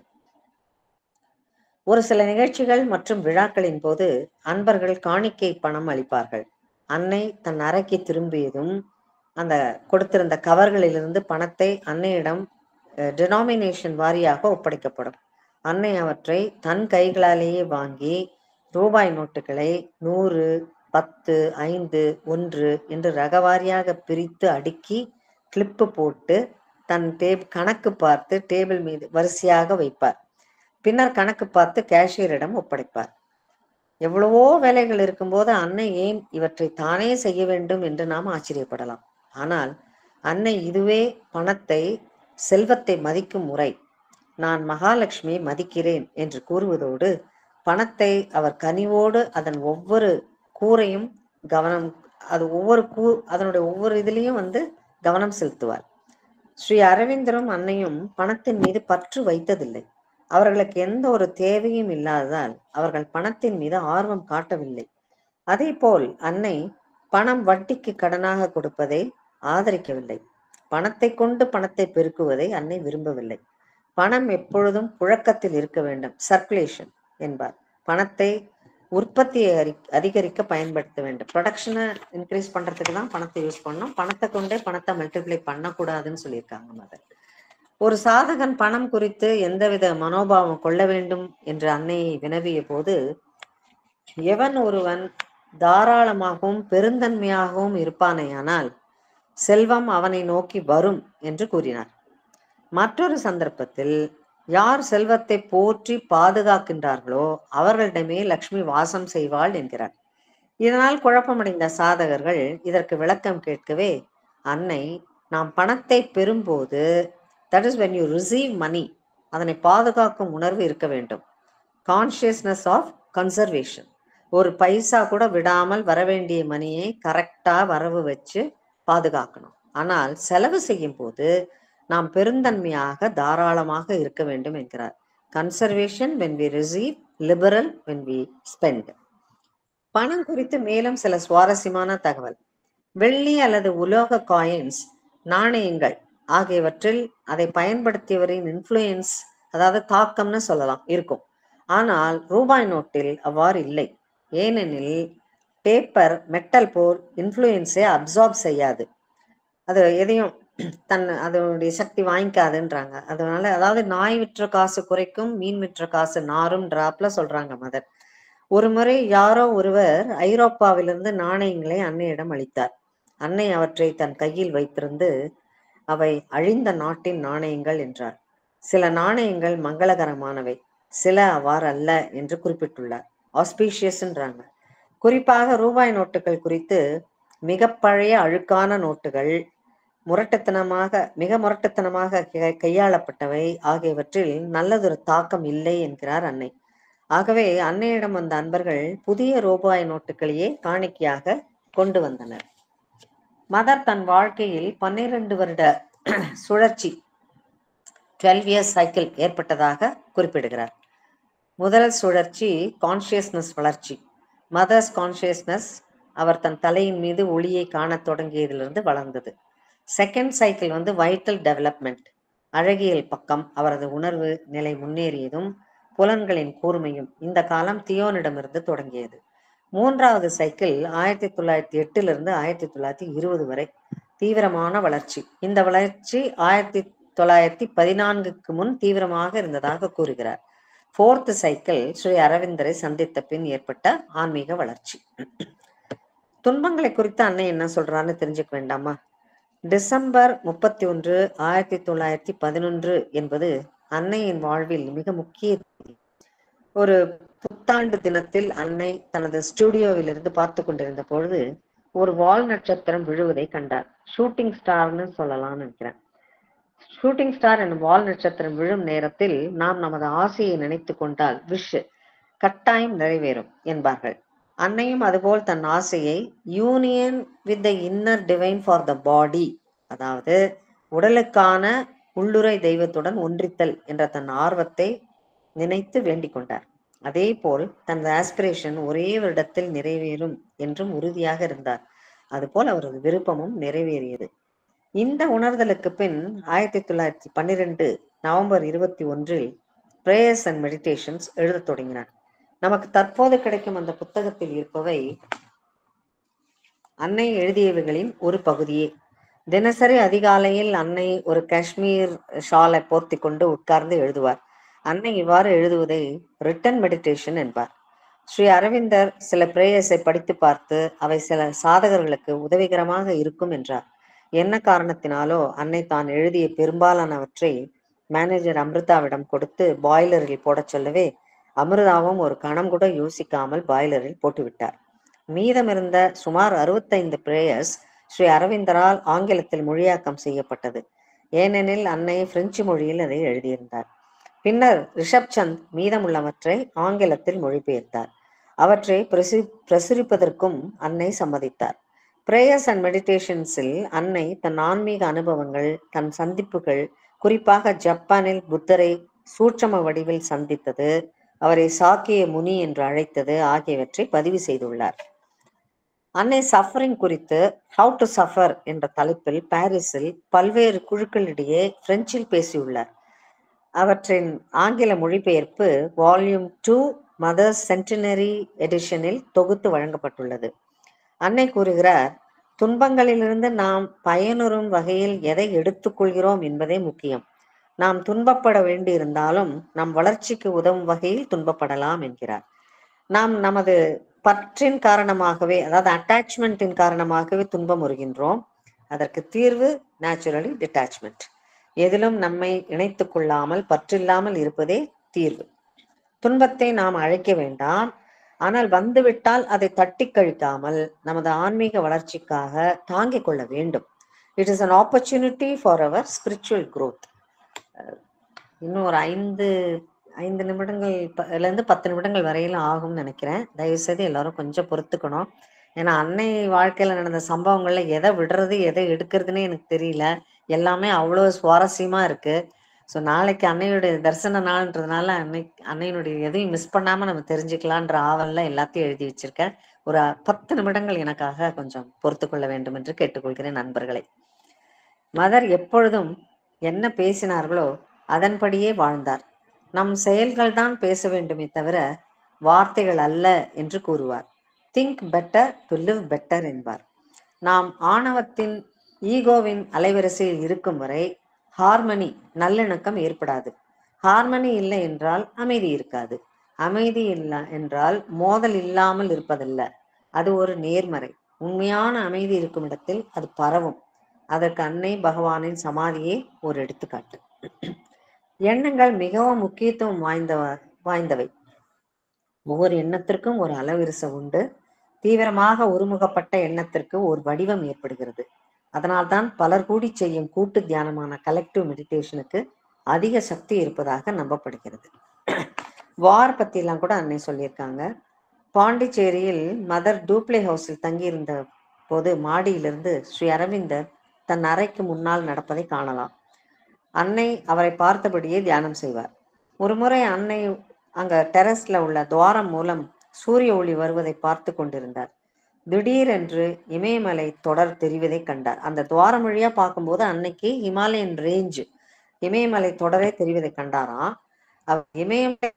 ஒரு சில நிகழ்ச்சிகள் மற்றும் விழாக்களின் போது அன்பர்கள் காணிக்கை பணம் அளிப்பார்கள் அன்னை தன் அறைக்கு திரும்பியதும் அந்த கொடுத்திருந்த கவர்களிலிருந்து பணத்தை அன்னையிடம் டினாமினேஷன் வாரியாக ஒப்படைக்கப்படும் அன்னை அவற்றை தன் கைகளாலேயே வாங்கி ரூபாய் நோட்டுகளை நூறு பத்து ஐந்து ஒன்று என்று ரகவாரியாக பிரித்து அடுக்கி கிளிப்பு போட்டு தன் டேப் கணக்கு பார்த்து டேபிள் மீது வரிசையாக வைப்பார் பின்னர் கணக்கு பார்த்து கேஷியரிடம் ஒப்படைப்பார் எவ்வளவோ வேலைகள் இருக்கும்போது அன்னை ஏன் இவற்றை தானே செய்ய வேண்டும் என்று நாம் ஆச்சரியப்படலாம் ஆனால் அன்னை இதுவே பணத்தை செல்வத்தை மதிக்கும் முறை நான் மகாலட்சுமி மதிக்கிறேன் என்று கூறுவதோடு பணத்தை அவர் கனிவோடு அதன் ஒவ்வொரு கூரையும் கவனம் அது ஒவ்வொரு கூ அதனுடைய ஒவ்வொரு இதுலேயும் வந்து கவனம் செலுத்துவார் ஸ்ரீ அரவிந்தரும் அன்னையும் பணத்தின் மீது பற்று வைத்ததில்லை அவர்களுக்கு எந்த ஒரு தேவையும் இல்லாததால் அவர்கள் பணத்தின் மீது ஆர்வம் காட்டவில்லை அதே போல் அன்னை பணம் வட்டிக்கு கடனாக கொடுப்பதை ஆதரிக்கவில்லை பணத்தை கொண்டு பணத்தை பெருக்குவதை அன்னை விரும்பவில்லை பணம் எப்பொழுதும் புழக்கத்தில் இருக்க வேண்டும் சர்க்குலேஷன் என்பார் பணத்தை உற்பத்தியை அறி- அதிகரிக்க பயன்படுத்த வேண்டும் ப்ரொடக்ஷனை இன்க்ரீஸ் பண்றதுக்கு தான் பணத்தை யூஸ் பண்ணணும் பணத்தை கொண்டே பணத்தை மல்டிப்ளை பண்ணக்கூடாதுன்னு சொல்லியிருக்காங்க மதர் ஒரு சாதகன் பணம் குறித்து எந்தவித மனோபாவம் கொள்ள வேண்டும் என்று அன்னையை வினவிய போது எவன் ஒருவன் தாராளமாகவும் பெருந்தன்மையாகவும் இருப்பானேயானால் செல்வம் அவனை நோக்கி வரும் என்று கூறினார் மற்றொரு சந்தர்ப்பத்தில் யார் செல்வத்தை போற்றி பாதுகாக்கின்றார்களோ அவர்களிடமே லக்ஷ்மி வாசம் செய்வாள் என்கிறார் இதனால் குழப்பமடைந்த சாதகர்கள் இதற்கு விளக்கம் கேட்கவே அன்னை நாம் பணத்தை பெறும்போது that is when you receive money அதனை பாதுகாக்கும் உணர்வு இருக்க வேண்டும் கான்சியஸ்னஸ் ஆஃப் கன்சர்வேஷன் ஒரு பைசா கூட விடாமல் வரவேண்டிய மணியை கரெக்டா வரவு வச்சு பாதுகாக்கணும் ஆனால் செலவு செய்யும் போது நாம் பெருந்தன்மையாக தாராளமாக இருக்க வேண்டும் என்கிறார் conservation when we receive liberal when we spend பணம் குறித்து மேலும் சில சுவாரஸ்யமான தகவல் வெள்ளி அல்லது உலோக காயின்ஸ் நாணயங்கள் ஆகியவற்றில் அதை பயன்படுத்தியவரின் இன்ஃப்ளூயன்ஸ் அதாவது தாக்கம்னு சொல்லலாம் இருக்கும் ஆனால் ரூபாய் நோட்டில் அவ்வாறு இல்லை ஏனெனில் பேப்பர் மெட்டல் போல் இன்ஃப்ளூயன்ஸை அப்சார்ப் செய்யாது அது எதையும் தன் அதனுடைய சக்தி வாங்கிக்காதுன்றாங்க அதனால அதாவது நாய் விற்ற காசு குறைக்கும் மீன் விற்ற காசு நாரும் டிராப்ல சொல்றாங்க மதர் ஒரு முறை யாரோ ஒருவர் ஐரோப்பாவிலிருந்து நாணயங்களை அன்னையிடம் அளித்தார் அன்னை அவற்றை தன் கையில் வைத்திருந்து அவை அழிந்த நாட்டின் நாணயங்கள் என்றார் சில நாணயங்கள் மங்களகரமானவை சில அவ்வாறு அல்ல என்று குறிப்பிட்டுள்ளார் ஆஸ்பீஷியஸ்ன்றாங்க குறிப்பாக ரூபாய் நோட்டுகள் குறித்து மிக பழைய அழுக்கான நோட்டுகள் முரட்டுத்தனமாக மிக முரட்டுத்தனமாக கை- கையாளப்பட்டவை ஆகியவற்றில் நல்லதொரு தாக்கம் இல்லை என்கிறார் அன்னை ஆகவே அன்னையிடம் வந்த அன்பர்கள் புதிய ரூபாய் நோட்டுகளையே காணிக்கையாக கொண்டு வந்தனர் மதர் தன் வாழ்க்கையில் பன்னிரண்டு வருட சுழற்சி டுவெல் இயர்ஸ் சைக்கிள் ஏற்பட்டதாக குறிப்பிடுகிறார் முதல் சுழற்சி கான்ஷியஸ்னஸ் வளர்ச்சி மதர்ஸ் கான்ஷியஸ்னஸ் அவர் தன் தலையின் மீது ஒளியை காணத் தொடங்கியதிலிருந்து வளர்ந்தது செகண்ட் சைக்கிள் வந்து வைட்டல் டெவலப்மெண்ட் அழகியல் பக்கம் அவரது உணர்வு நிலை முன்னேறியதும் புலன்களின் கூர்மையும் இந்த காலம் தியோனிடமிருந்து தொடங்கியது மூன்றாவது சைக்கிள் ஆயிரத்தி தொள்ளாயிரத்தி எட்டிலிருந்து ஆயிரத்தி தொள்ளாயிரத்தி இருபது வரை தீவிரமான வளர்ச்சி இந்த வளர்ச்சி ஆயிரத்தி தொள்ளாயிரத்தி பதினான்குக்கு முன் தீவிரமாக இருந்ததாக கூறுகிறார் ஃபோர்த் சைக்கிள் ஸ்ரீ அரவிந்தரை சந்தித்த பின் ஏற்பட்ட ஆன்மீக வளர்ச்சி துன்பங்களை குறித்து அன்னை என்ன சொல்றான்னு தெரிஞ்சுக்க வேண்டாமா டிசம்பர் முப்பத்தி ஒன்று ஆயிரத்தி தொள்ளாயிரத்தி பதினொன்று என்பது அன்னையின் வாழ்வில் மிக முக்கிய ஒரு புத்தாண்டு தினத்தில் அன்னை தனது ஸ்டுடியோவில் இருந்து பார்த்து கொண்டிருந்த பொழுது ஒரு வால் நட்சத்திரம் விழுவதை கண்டார் ஷூட்டிங் ஸ்டார்னு சொல்லலாம்னு நினைக்கிறேன் ஷூட்டிங் ஸ்டார் என்னும் வால் நட்சத்திரம் விழும் நேரத்தில் நாம் நமது ஆசையை நினைத்து கொண்டால் விஷ் கட்டாயம் நிறைவேறும் என்பார்கள் அன்னையும் அதுபோல் தன் ஆசையை union with the inner divine for the body அதாவது உடலுக்கான உள்ளுரை தெய்வத்துடன் ஒன்றித்தல் என்ற தன் ஆர்வத்தை நினைத்து வேண்டிக் கொண்டார் அதே போல் தனது ஆஸ்பிரேஷன் ஒரே வருடத்தில் நிறைவேறும் என்றும் உறுதியாக இருந்தார் அதுபோல் அவரது விருப்பமும் நிறைவேறியது இந்த உணர்தலுக்கு பின் ஆயிரத்தி தொள்ளாயிரத்தி பன்னிரெண்டு நவம்பர் இருபத்தி ஒன்றில் பிரேயர்ஸ் அண்ட் மெடிடேஷன்ஸ் எழுதத் தொடங்கினார் நமக்கு தற்போது கிடைக்கும் அந்த புத்தகத்தில் இருப்பவை அன்னை எழுதியவைகளின் ஒரு பகுதியே தினசரி அதிகாலையில் அன்னை ஒரு காஷ்மீர் ஷாலை போர்த்தி கொண்டு உட்கார்ந்து எழுதுவார் அன்னை இவ்வாறு எழுதுவதை ரிட்டன் மெடிடேஷன் என்பார் ஸ்ரீ அரவிந்தர் சில பிரேயர்ஸை படித்து பார்த்து அவை சில சாதகர்களுக்கு உதவிகரமாக இருக்கும் என்றார் என்ன காரணத்தினாலோ அன்னை தான் எழுதிய பெரும்பாலானவற்றை மேனேஜர் அமிர்தாவிடம் கொடுத்து பாய்லரில் போடச் சொல்லவே அமிர்தாவும் ஒரு கணம் கூட யோசிக்காமல் பாய்லரில் போட்டுவிட்டார் மீதமிருந்த சுமார் அறுபத்தைந்து பிரேயர்ஸ் ஸ்ரீ அரவிந்தரால் ஆங்கிலத்தில் மொழியாக்கம் செய்யப்பட்டது ஏனெனில் அன்னை பிரெஞ்சு மொழியில் அதை எழுதியிருந்தார் பின்னர் ரிஷப் சந்த் மீதமுள்ளவற்றை ஆங்கிலத்தில் மொழிபெயர்த்தார் அவற்றை பிரசு பிரசுரிப்பதற்கும் அன்னை சம்மதித்தார் பிரேயர்ஸ் அண்ட் மெடிடேஷன்ஸில் அன்னை தன் ஆன்மீக அனுபவங்கள் தன் சந்திப்புகள் குறிப்பாக ஜப்பானில் புத்தரை சூட்சம வடிவில் சந்தித்தது அவரை சாக்கிய முனி என்று அழைத்தது ஆகியவற்றை பதிவு செய்துள்ளார் அன்னை சஃபரிங் குறித்து ஹவு டு சஃபர் என்ற தலைப்பில் பாரிஸில் பல்வேறு குழுக்களிடையே பிரெஞ்சில் பேசியுள்ளார் அவற்றின் ஆங்கில மொழிபெயர்ப்பு வால்யூம் டூ மதர்ஸ் சென்டினரி எடிஷனில் தொகுத்து வழங்கப்பட்டுள்ளது அன்னை கூறுகிறார் துன்பங்களிலிருந்து நாம் பயனுறும் வகையில் எதை எடுத்துக்கொள்கிறோம் என்பதே முக்கியம் நாம் துன்பப்பட வேண்டியிருந்தாலும் நம் வளர்ச்சிக்கு உதவும் வகையில் துன்பப்படலாம் என்கிறார் நாம் நமது பற்றின் காரணமாகவே அதாவது அட்டாச்மெண்ட்டின் காரணமாகவே துன்பம் உறுகின்றோம் அதற்கு தீர்வு நேச்சுரலி டிட்டாச்மெண்ட் எதிலும் நம்மை இணைத்துக் கொள்ளாமல் பற்றில்லாமல் இருப்பதே தீர்வு துன்பத்தை நாம் அழைக்க வேண்டாம் ஆனால் வந்துவிட்டால் அதை தட்டி கழிக்காமல் நமது ஆன்மீக வளர்ச்சிக்காக தாங்கிக் கொள்ள வேண்டும் it is an opportunity for our spiritual growth இன்னும் ஒரு ஐந்து ஐந்து நிமிடங்கள் ப- ல இருந்து பத்து நிமிடங்கள் வரையிலும் ஆகும்னு நினைக்கிறேன் தயவு செய்து எல்லாரும் கொஞ்சம் பொறுத்துக்கணும் ஏன்னா அன்னை வாழ்க்கையில நடந்த சம்பவங்கள்ல எதை விடுறது எதை எடுக்கிறதுனே எனக்கு தெரியல எல்லாமே அவ்வளோ சுவாரஸ்யமா இருக்கு ஸோ நாளைக்கு அன்னையுடைய தரிசன நாள்ன்றதுனால அன்னை அன்னையினுடைய எதையும் மிஸ் பண்ணாம நம்ம தெரிஞ்சுக்கலான்ற ஆவல்ல எல்லாத்தையும் எழுதி வச்சிருக்கேன் ஒரு பத்து நிமிடங்கள் எனக்காக கொஞ்சம் பொறுத்து கொள்ள வேண்டும் என்று கேட்டுக்கொள்கிறேன் நண்பர்களை மதர் எப்பொழுதும் என்ன பேசினார்களோ அதன்படியே வாழ்ந்தார் நம் செயல்கள் தான் பேச வேண்டுமே தவிர வார்த்தைகள் அல்ல என்று கூறுவார் think better to live better என்பார் நாம் ஆணவத்தின் ஈகோவின் அலைவரிசையில் இருக்கும் வரை ஹார்மனி நல்லிணக்கம் ஏற்படாது ஹார்மனி இல்லை என்றால் அமைதி இருக்காது அமைதி இல்லை என்றால் மோதல் இல்லாமல் இருப்பதல்ல அது ஒரு நேர்மறை உண்மையான அமைதி இருக்கும் இடத்தில் அது பரவும் அதற்கு அன்னை பகவானின் சமாதியே ஒரு எடுத்துக்காட்டு எண்ணங்கள் மிகவும் முக்கியத்துவம் வாய்ந்தவ வாய்ந்தவை ஒவ்வொரு எண்ணத்திற்கும் ஒரு அளவிரிசை உண்டு தீவிரமாக ஒருமுகப்பட்ட எண்ணத்திற்கு ஒரு வடிவம் ஏற்படுகிறது அதனால்தான் பலர் கூடி செய்யும் கூட்டு தியானமான கலெக்டிவ் மெடிடேஷனுக்கு அதிக சக்தி இருப்பதாக நம்பப்படுகிறது வார் பத்தி எல்லாம் கூட அன்னை சொல்லியிருக்காங்க பாண்டிச்சேரியில் மதர் டூப்ளே ஹவுஸில் தங்கியிருந்த போது மாடியிலிருந்து ஸ்ரீ அரவிந்தர் தன் அறைக்கு முன்னால் நடப்பதை காணலாம் அன்னை அவரை பார்த்தபடியே தியானம் செய்வார் ஒருமுறை அன்னை அங்க டெரஸ்ல உள்ள துவாரம் மூலம் சூரிய ஒளி வருவதை பார்த்து கொண்டிருந்தார் திடீரென்று இமயமலை தொடர் தெரிவதை கண்டார் அந்த துவாரம் வழியா பார்க்கும்போது அன்னைக்கு ஹிமாலயன் ரேஞ்ச் இமயமலை தொடரே தெரிவதை கண்டாராம் அவர் இமயமலை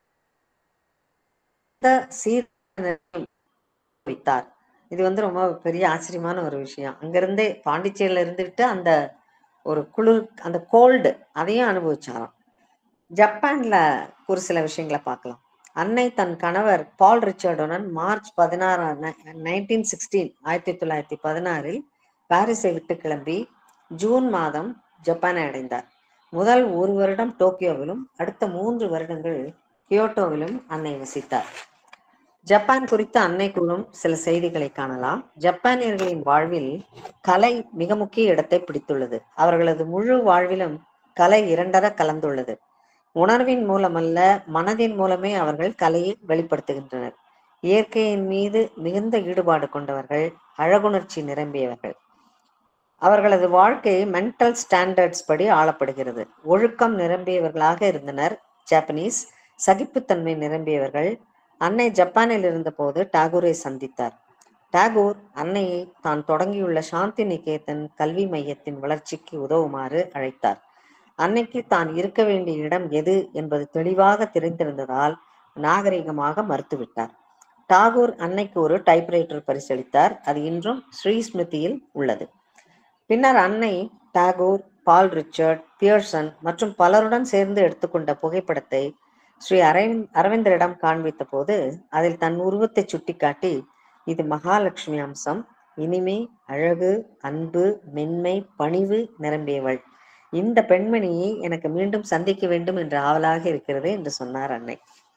வைத்தார் இது வந்து ரொம்ப பெரிய ஆச்சரியமான ஒரு விஷயம் அங்கிருந்தே பாண்டிச்சேரியில இருந்துட்டு அந்த ஒரு குளிர் அந்த கோல்டு அதையும் அனுபவிச்சாராம் ஜப்பான்ல ஒரு சில விஷயங்களை பார்க்கலாம் அன்னை தன் கணவர் பால் ரிச்சர்டுடன் மார்ச் பதினாறு நைன்டீன் சிக்ஸ்டீன் ஆயிரத்தி தொள்ளாயிரத்தி பதினாறில் பாரிஸை விட்டு கிளம்பி ஜூன் மாதம் ஜப்பானை அடைந்தார் முதல் ஒரு வருடம் டோக்கியோவிலும் அடுத்த மூன்று வருடங்கள் கியோட்டோவிலும் அன்னை வசித்தார் ஜப்பான் குறித்த அன்னை கூறும் சில செய்திகளை காணலாம் ஜப்பானியர்களின் வாழ்வில் கலை மிக முக்கிய இடத்தை பிடித்துள்ளது அவர்களது முழு வாழ்விலும் கலை இரண்டர கலந்துள்ளது உணர்வின் மூலமல்ல மனதின் மூலமே அவர்கள் கலையை வெளிப்படுத்துகின்றனர் இயற்கையின் மீது மிகுந்த ஈடுபாடு கொண்டவர்கள் அழகுணர்ச்சி நிரம்பியவர்கள் அவர்களது வாழ்க்கை மென்டல் ஸ்டாண்டர்ட்ஸ் படி ஆளப்படுகிறது ஒழுக்கம் நிரம்பியவர்களாக இருந்தனர் ஜாப்பனீஸ் சகிப்புத்தன்மை நிரம்பியவர்கள் அன்னை ஜப்பானில் இருந்தபோது டாகூரை சந்தித்தார் டாகூர் அன்னையை தான் தொடங்கியுள்ள சாந்தி நிகேதன் கல்வி மையத்தின் வளர்ச்சிக்கு உதவுமாறு அழைத்தார் அன்னைக்கு தான் இருக்க வேண்டிய இடம் எது என்பது தெளிவாக தெரிந்திருந்ததால் நாகரிகமாக மறுத்துவிட்டார் டாகூர் அன்னைக்கு ஒரு டைப்ரைட்டர் பரிசளித்தார் அது இன்றும் ஸ்ரீ ஸ்மிருதியில் உள்ளது பின்னர் அன்னை டாகூர் பால் ரிச்சர்ட் பியர்சன் மற்றும் பலருடன் சேர்ந்து எடுத்துக்கொண்ட புகைப்படத்தை ஸ்ரீ அரவிந்த் அரவிந்தரிடம் காண்பித்த போது அதில் தன் உருவத்தை சுட்டிக்காட்டி இது மகாலட்சுமி அம்சம் இனிமை அழகு அன்பு மென்மை பணிவு நிரம்பியவள் இந்த பெண்மணியை எனக்கு மீண்டும் சந்திக்க வேண்டும் என்று ஆவலாக இருக்கிறது என்று சொன்னார் அன்னை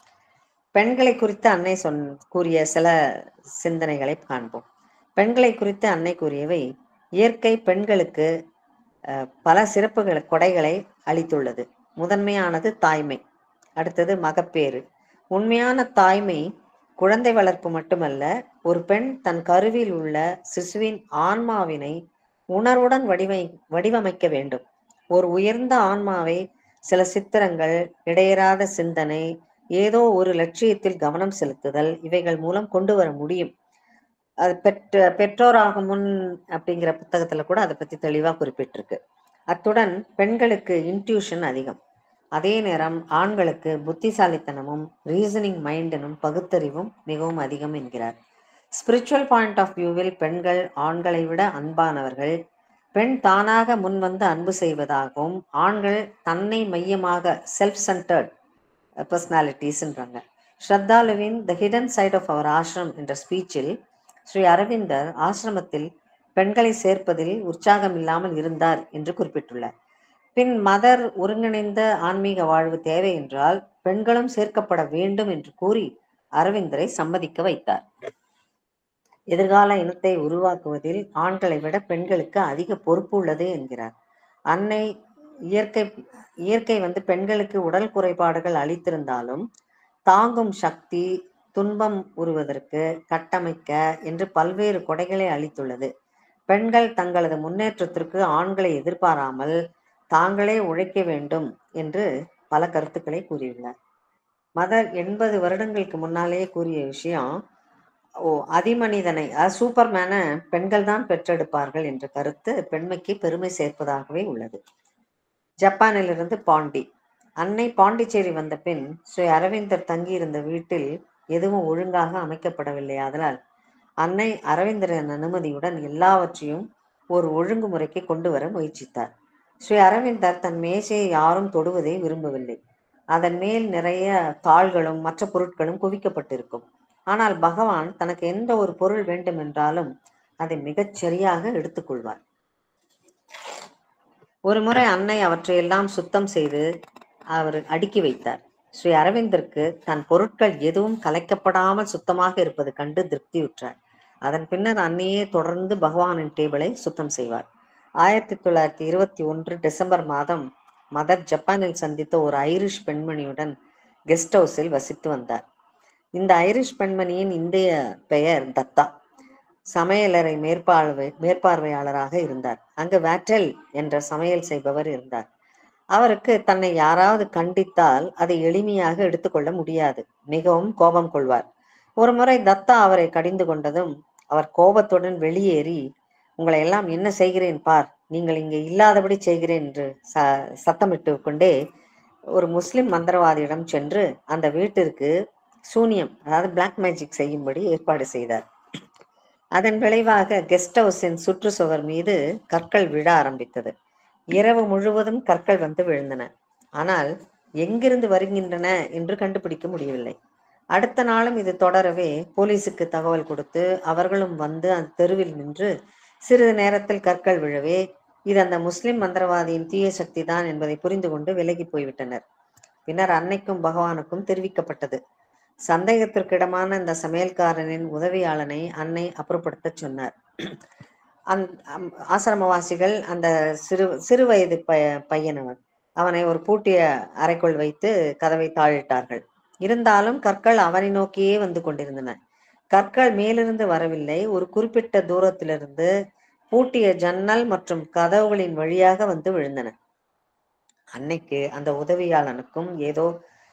பெண்களை குறித்து அன்னை சொன் கூறிய சில சிந்தனைகளை காண்போம் பெண்களை குறித்து அன்னை கூறியவை இயற்கை பெண்களுக்கு அஹ், பல சிறப்புகள் கொடைகளை அளித்துள்ளது முதன்மையானது தாய்மை அடுத்தது மகப்பேறு உண்மையான தாய்மை குழந்தை வளர்ப்பு மட்டுமல்ல ஒரு பெண் தன் கருவில் உள்ள சிசுவின் ஆன்மாவினை உணர்வுடன் வடிவை வடிவமைக்க வேண்டும் ஒரு உயர்ந்த ஆன்மாவை சில சித்திரங்கள் இடையறாத சிந்தனை ஏதோ ஒரு லட்சியத்தில் கவனம் செலுத்துதல் இவைகள் மூலம் கொண்டு வர முடியும் அது பெற்ற பெற்றோராகும் முன் அப்படிங்கிற புத்தகத்துல கூட அதை பத்தி தெளிவா குறிப்பிட்டிருக்கு அத்துடன் பெண்களுக்கு இன்ட்யூஷன் அதிகம் அதே நேரம் ஆண்களுக்கு புத்திசாலித்தனமும் ரீசனிங் மைண்டனும் பகுத்தறிவும் மிகவும் அதிகம் என்கிறார் ஸ்பிரிச்சுவல் பாயிண்ட் ஆஃப் வியூவில் பெண்கள் ஆண்களை விட அன்பானவர்கள் பெண் தானாக முன்வந்து அன்பு செய்வதாகவும் ஆண்கள் தன்னை மையமாக செல்ஃப் சென்டர்ட் பர்சனாலிட்டிஸ்ன்றாங்க ஸ்ரத்தாலுவின் the hidden side of our ashram என்ற ஸ்பீச்சில் ஸ்ரீ அரவிந்தர் ஆசிரமத்தில் பெண்களை சேர்ப்பதில் உற்சாகம் இல்லாமல் இருந்தார் என்று குறிப்பிட்டுள்ளார் பின் மதர் ஒருங்கிணைந்த ஆன்மீக வாழ்வு தேவை என்றால் பெண்களும் சேர்க்கப்பட வேண்டும் என்று கூறி அரவிந்தரை சம்மதிக்க வைத்தார் எதிர்கால இனத்தை உருவாக்குவதில் ஆண்களை விட பெண்களுக்கு அதிக பொறுப்பு உள்ளது என்கிறார் அன்னை இயற்கை இயற்கை வந்து பெண்களுக்கு உடல் குறைபாடுகள் அளித்திருந்தாலும் தாங்கும் சக்தி துன்பம் உருவதற்கு கட்டமைக்க என்று பல்வேறு கொடைகளை அளித்துள்ளது பெண்கள் தங்களது முன்னேற்றத்திற்கு ஆண்களை எதிர்பாராமல் தாங்களே உழைக்க வேண்டும் என்று பல கருத்துக்களை கூறியுள்ளார் மதர் எண்பது வருடங்களுக்கு முன்னாலேயே கூறிய விஷயம் ஓ அதிமனிதனை சூப்பர்மேனை பெண்கள் தான் பெற்றெடுப்பார்கள் என்ற கருத்து பெண்மைக்கு பெருமை சேர்ப்பதாகவே உள்ளது ஜப்பானிலிருந்து பாண்டி அன்னை பாண்டிச்சேரி வந்த பின் ஸ்ரீ அரவிந்தர் தங்கியிருந்த வீட்டில் எதுவும் ஒழுங்காக அமைக்கப்படவில்லை ஆதலால் அன்னை அரவிந்தரின் அனுமதியுடன் எல்லாவற்றையும் ஒரு ஒழுங்குமுறைக்கு கொண்டு வர முயற்சித்தார் ஸ்ரீ அரவிந்தர் தன் மேசையை யாரும் தொடுவதை விரும்பவில்லை அதன் மேல் நிறைய தாள்களும் மற்ற பொருட்களும் குவிக்கப்பட்டிருக்கும் ஆனால் பகவான் தனக்கு எந்த ஒரு பொருள் வேண்டும் என்றாலும் அதை மிகச் சரியாக எடுத்துக்கொள்வார் ஒரு முறை அன்னை அவற்றையெல்லாம் சுத்தம் செய்து அவர் அடுக்கி வைத்தார் ஸ்ரீ அரவிந்தருக்கு தன் பொருட்கள் எதுவும் கலைக்கப்படாமல் சுத்தமாக இருப்பது கண்டு திருப்தியுற்றார் அதன் பின்னர் அன்னையே தொடர்ந்து பகவானின் டேபிளை சுத்தம் செய்வார் ஆயிரத்தி தொள்ளாயிரத்தி இருபத்தி ஒன்று டிசம்பர் மாதம் மதர் ஜப்பானில் சந்தித்த ஒரு ஐரிஷ் பெண்மணியுடன் கெஸ்ட் ஹவுஸில் வசித்து வந்தார் இந்த ஐரிஷ் பெண்மணியின் இந்திய பெயர் தத்தா சமையலறை மேற்பார்வை மேற்பார்வையாளராக இருந்தார் அங்கு வேட்டல் என்ற சமையல் செய்பவர் இருந்தார் அவருக்கு தன்னை யாராவது கண்டித்தால் அதை எளிமையாக எடுத்துக்கொள்ள முடியாது மிகவும் கோபம் கொள்வார் ஒரு முறை தத்தா அவரை கடிந்து கொண்டதும் அவர் கோபத்துடன் வெளியேறி உங்களை எல்லாம் என்ன செய்கிறேன் பார் நீங்கள் இங்கே இல்லாதபடி செய்கிறேன் என்று ச சத்தமிட்டு கொண்டே ஒரு முஸ்லிம் மந்திரவாதியிடம் சென்று அந்த வீட்டிற்கு சூனியம் அதாவது பிளாக் மேஜிக் செய்யும்படி ஏற்பாடு செய்தார் அதன் விளைவாக கெஸ்ட் ஹவுஸின் சுற்றுச்சுவர் மீது கற்கள் விழ ஆரம்பித்தது இரவு முழுவதும் கற்கள் வந்து விழுந்தன ஆனால் எங்கிருந்து வருகின்றன என்று கண்டுபிடிக்க முடியவில்லை அடுத்த நாளும் இது தொடரவே போலீசுக்கு தகவல் கொடுத்து அவர்களும் வந்து அந்த தெருவில் நின்று சிறிது நேரத்தில் கற்கள் விழவே இது அந்த முஸ்லிம் மந்திரவாதியின் தீய சக்தி தான் என்பதை புரிந்து கொண்டு விலகி போய்விட்டனர் பின்னர் அன்னைக்கும் பகவானுக்கும் தெரிவிக்கப்பட்டது சந்தேகத்திற்கிடமான இந்த சமையல்காரனின் உதவியாளனை அன்னை அப்புறப்படுத்த சொன்னார் அந் அம்- ஆசிரமவாசிகள் அந்த சிறு சிறு வயது ப பையனவன் அவனை ஒரு பூட்டிய அறைக்குள் வைத்து கதவை தாழிட்டார்கள் இருந்தாலும் கற்கள் அவனை நோக்கியே வந்து கொண்டிருந்தன கற்கள் மேலிருந்து வரவில்லை ஒரு குறிப்பிட்ட தூரத்திலிருந்து பூட்டிய ஜன்னல் மற்றும் கதவுகளின் வழியாக வந்து விழுந்தன அன்னைக்கு அந்த உதவியாளனுக்கும் ஏதோ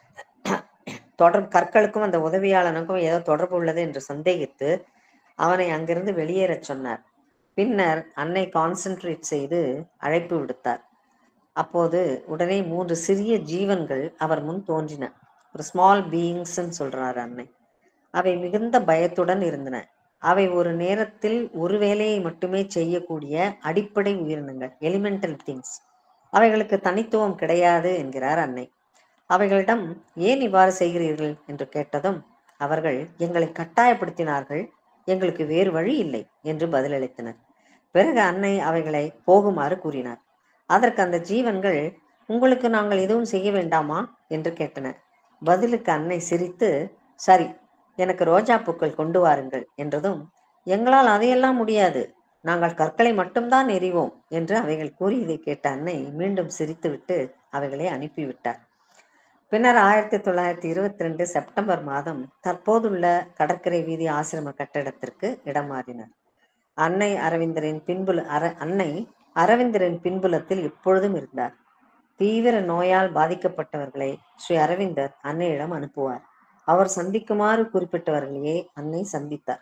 தொடர் கற்களுக்கும் அந்த உதவியாளனுக்கும் ஏதோ தொடர்பு உள்ளது என்று சந்தேகித்து அவனை அங்கிருந்து வெளியேறச் சொன்னார் பின்னர் அன்னை கான்சென்ட்ரேட் செய்து அழைப்பு விடுத்தார் அப்போது உடனே மூன்று சிறிய ஜீவன்கள் அவர் முன் தோன்றின ஒரு ஸ்மால் பீயிங்ஸ்ன்னு சொல்றாரு அன்னை அவை மிகுந்த பயத்துடன் இருந்தன அவை ஒரு நேரத்தில் ஒரு வேலையை மட்டுமே செய்யக்கூடிய அடிப்படை உயிரினங்கள் எலிமெண்டல் திங்ஸ் அவைகளுக்கு தனித்துவம் கிடையாது என்கிறார் அன்னை அவைகளிடம் ஏன் இவ்வாறு செய்கிறீர்கள் என்று கேட்டதும் அவர்கள் எங்களை கட்டாயப்படுத்தினார்கள் எங்களுக்கு வேறு வழி இல்லை என்று பதிலளித்தனர் பிறகு அன்னை அவைகளை போகுமாறு கூறினார் அதற்கு அந்த ஜீவன்கள் உங்களுக்கு நாங்கள் எதுவும் செய்ய வேண்டாமா என்று கேட்டன பதிலுக்கு அன்னை சிரித்து சரி எனக்கு ரோஜா பூக்கள் கொண்டு வாருங்கள் என்றதும் எங்களால் அதையெல்லாம் முடியாது நாங்கள் கற்களை மட்டும்தான் எறிவோம் என்று அவைகள் கூறியதை கேட்ட அன்னை மீண்டும் சிரித்துவிட்டு அவைகளை அனுப்பிவிட்டார் பின்னர் ஆயிரத்தி தொள்ளாயிரத்தி இருபத்தி ரெண்டு செப்டம்பர் மாதம் தற்போதுள்ள கடற்கரை வீதி ஆசிரம கட்டடத்திற்கு இடம் மாறினார் அன்னை அரவிந்தரின் பின்புல அர அன்னை அரவிந்தரின் பின்புலத்தில் எப்பொழுதும் இருந்தார் தீவிர நோயால் பாதிக்கப்பட்டவர்களை ஸ்ரீ அரவிந்தர் அன்னையிடம் அனுப்புவார் அவர் சந்திக்குமாறு குறிப்பிட்டவர்களையே அன்னை சந்தித்தார்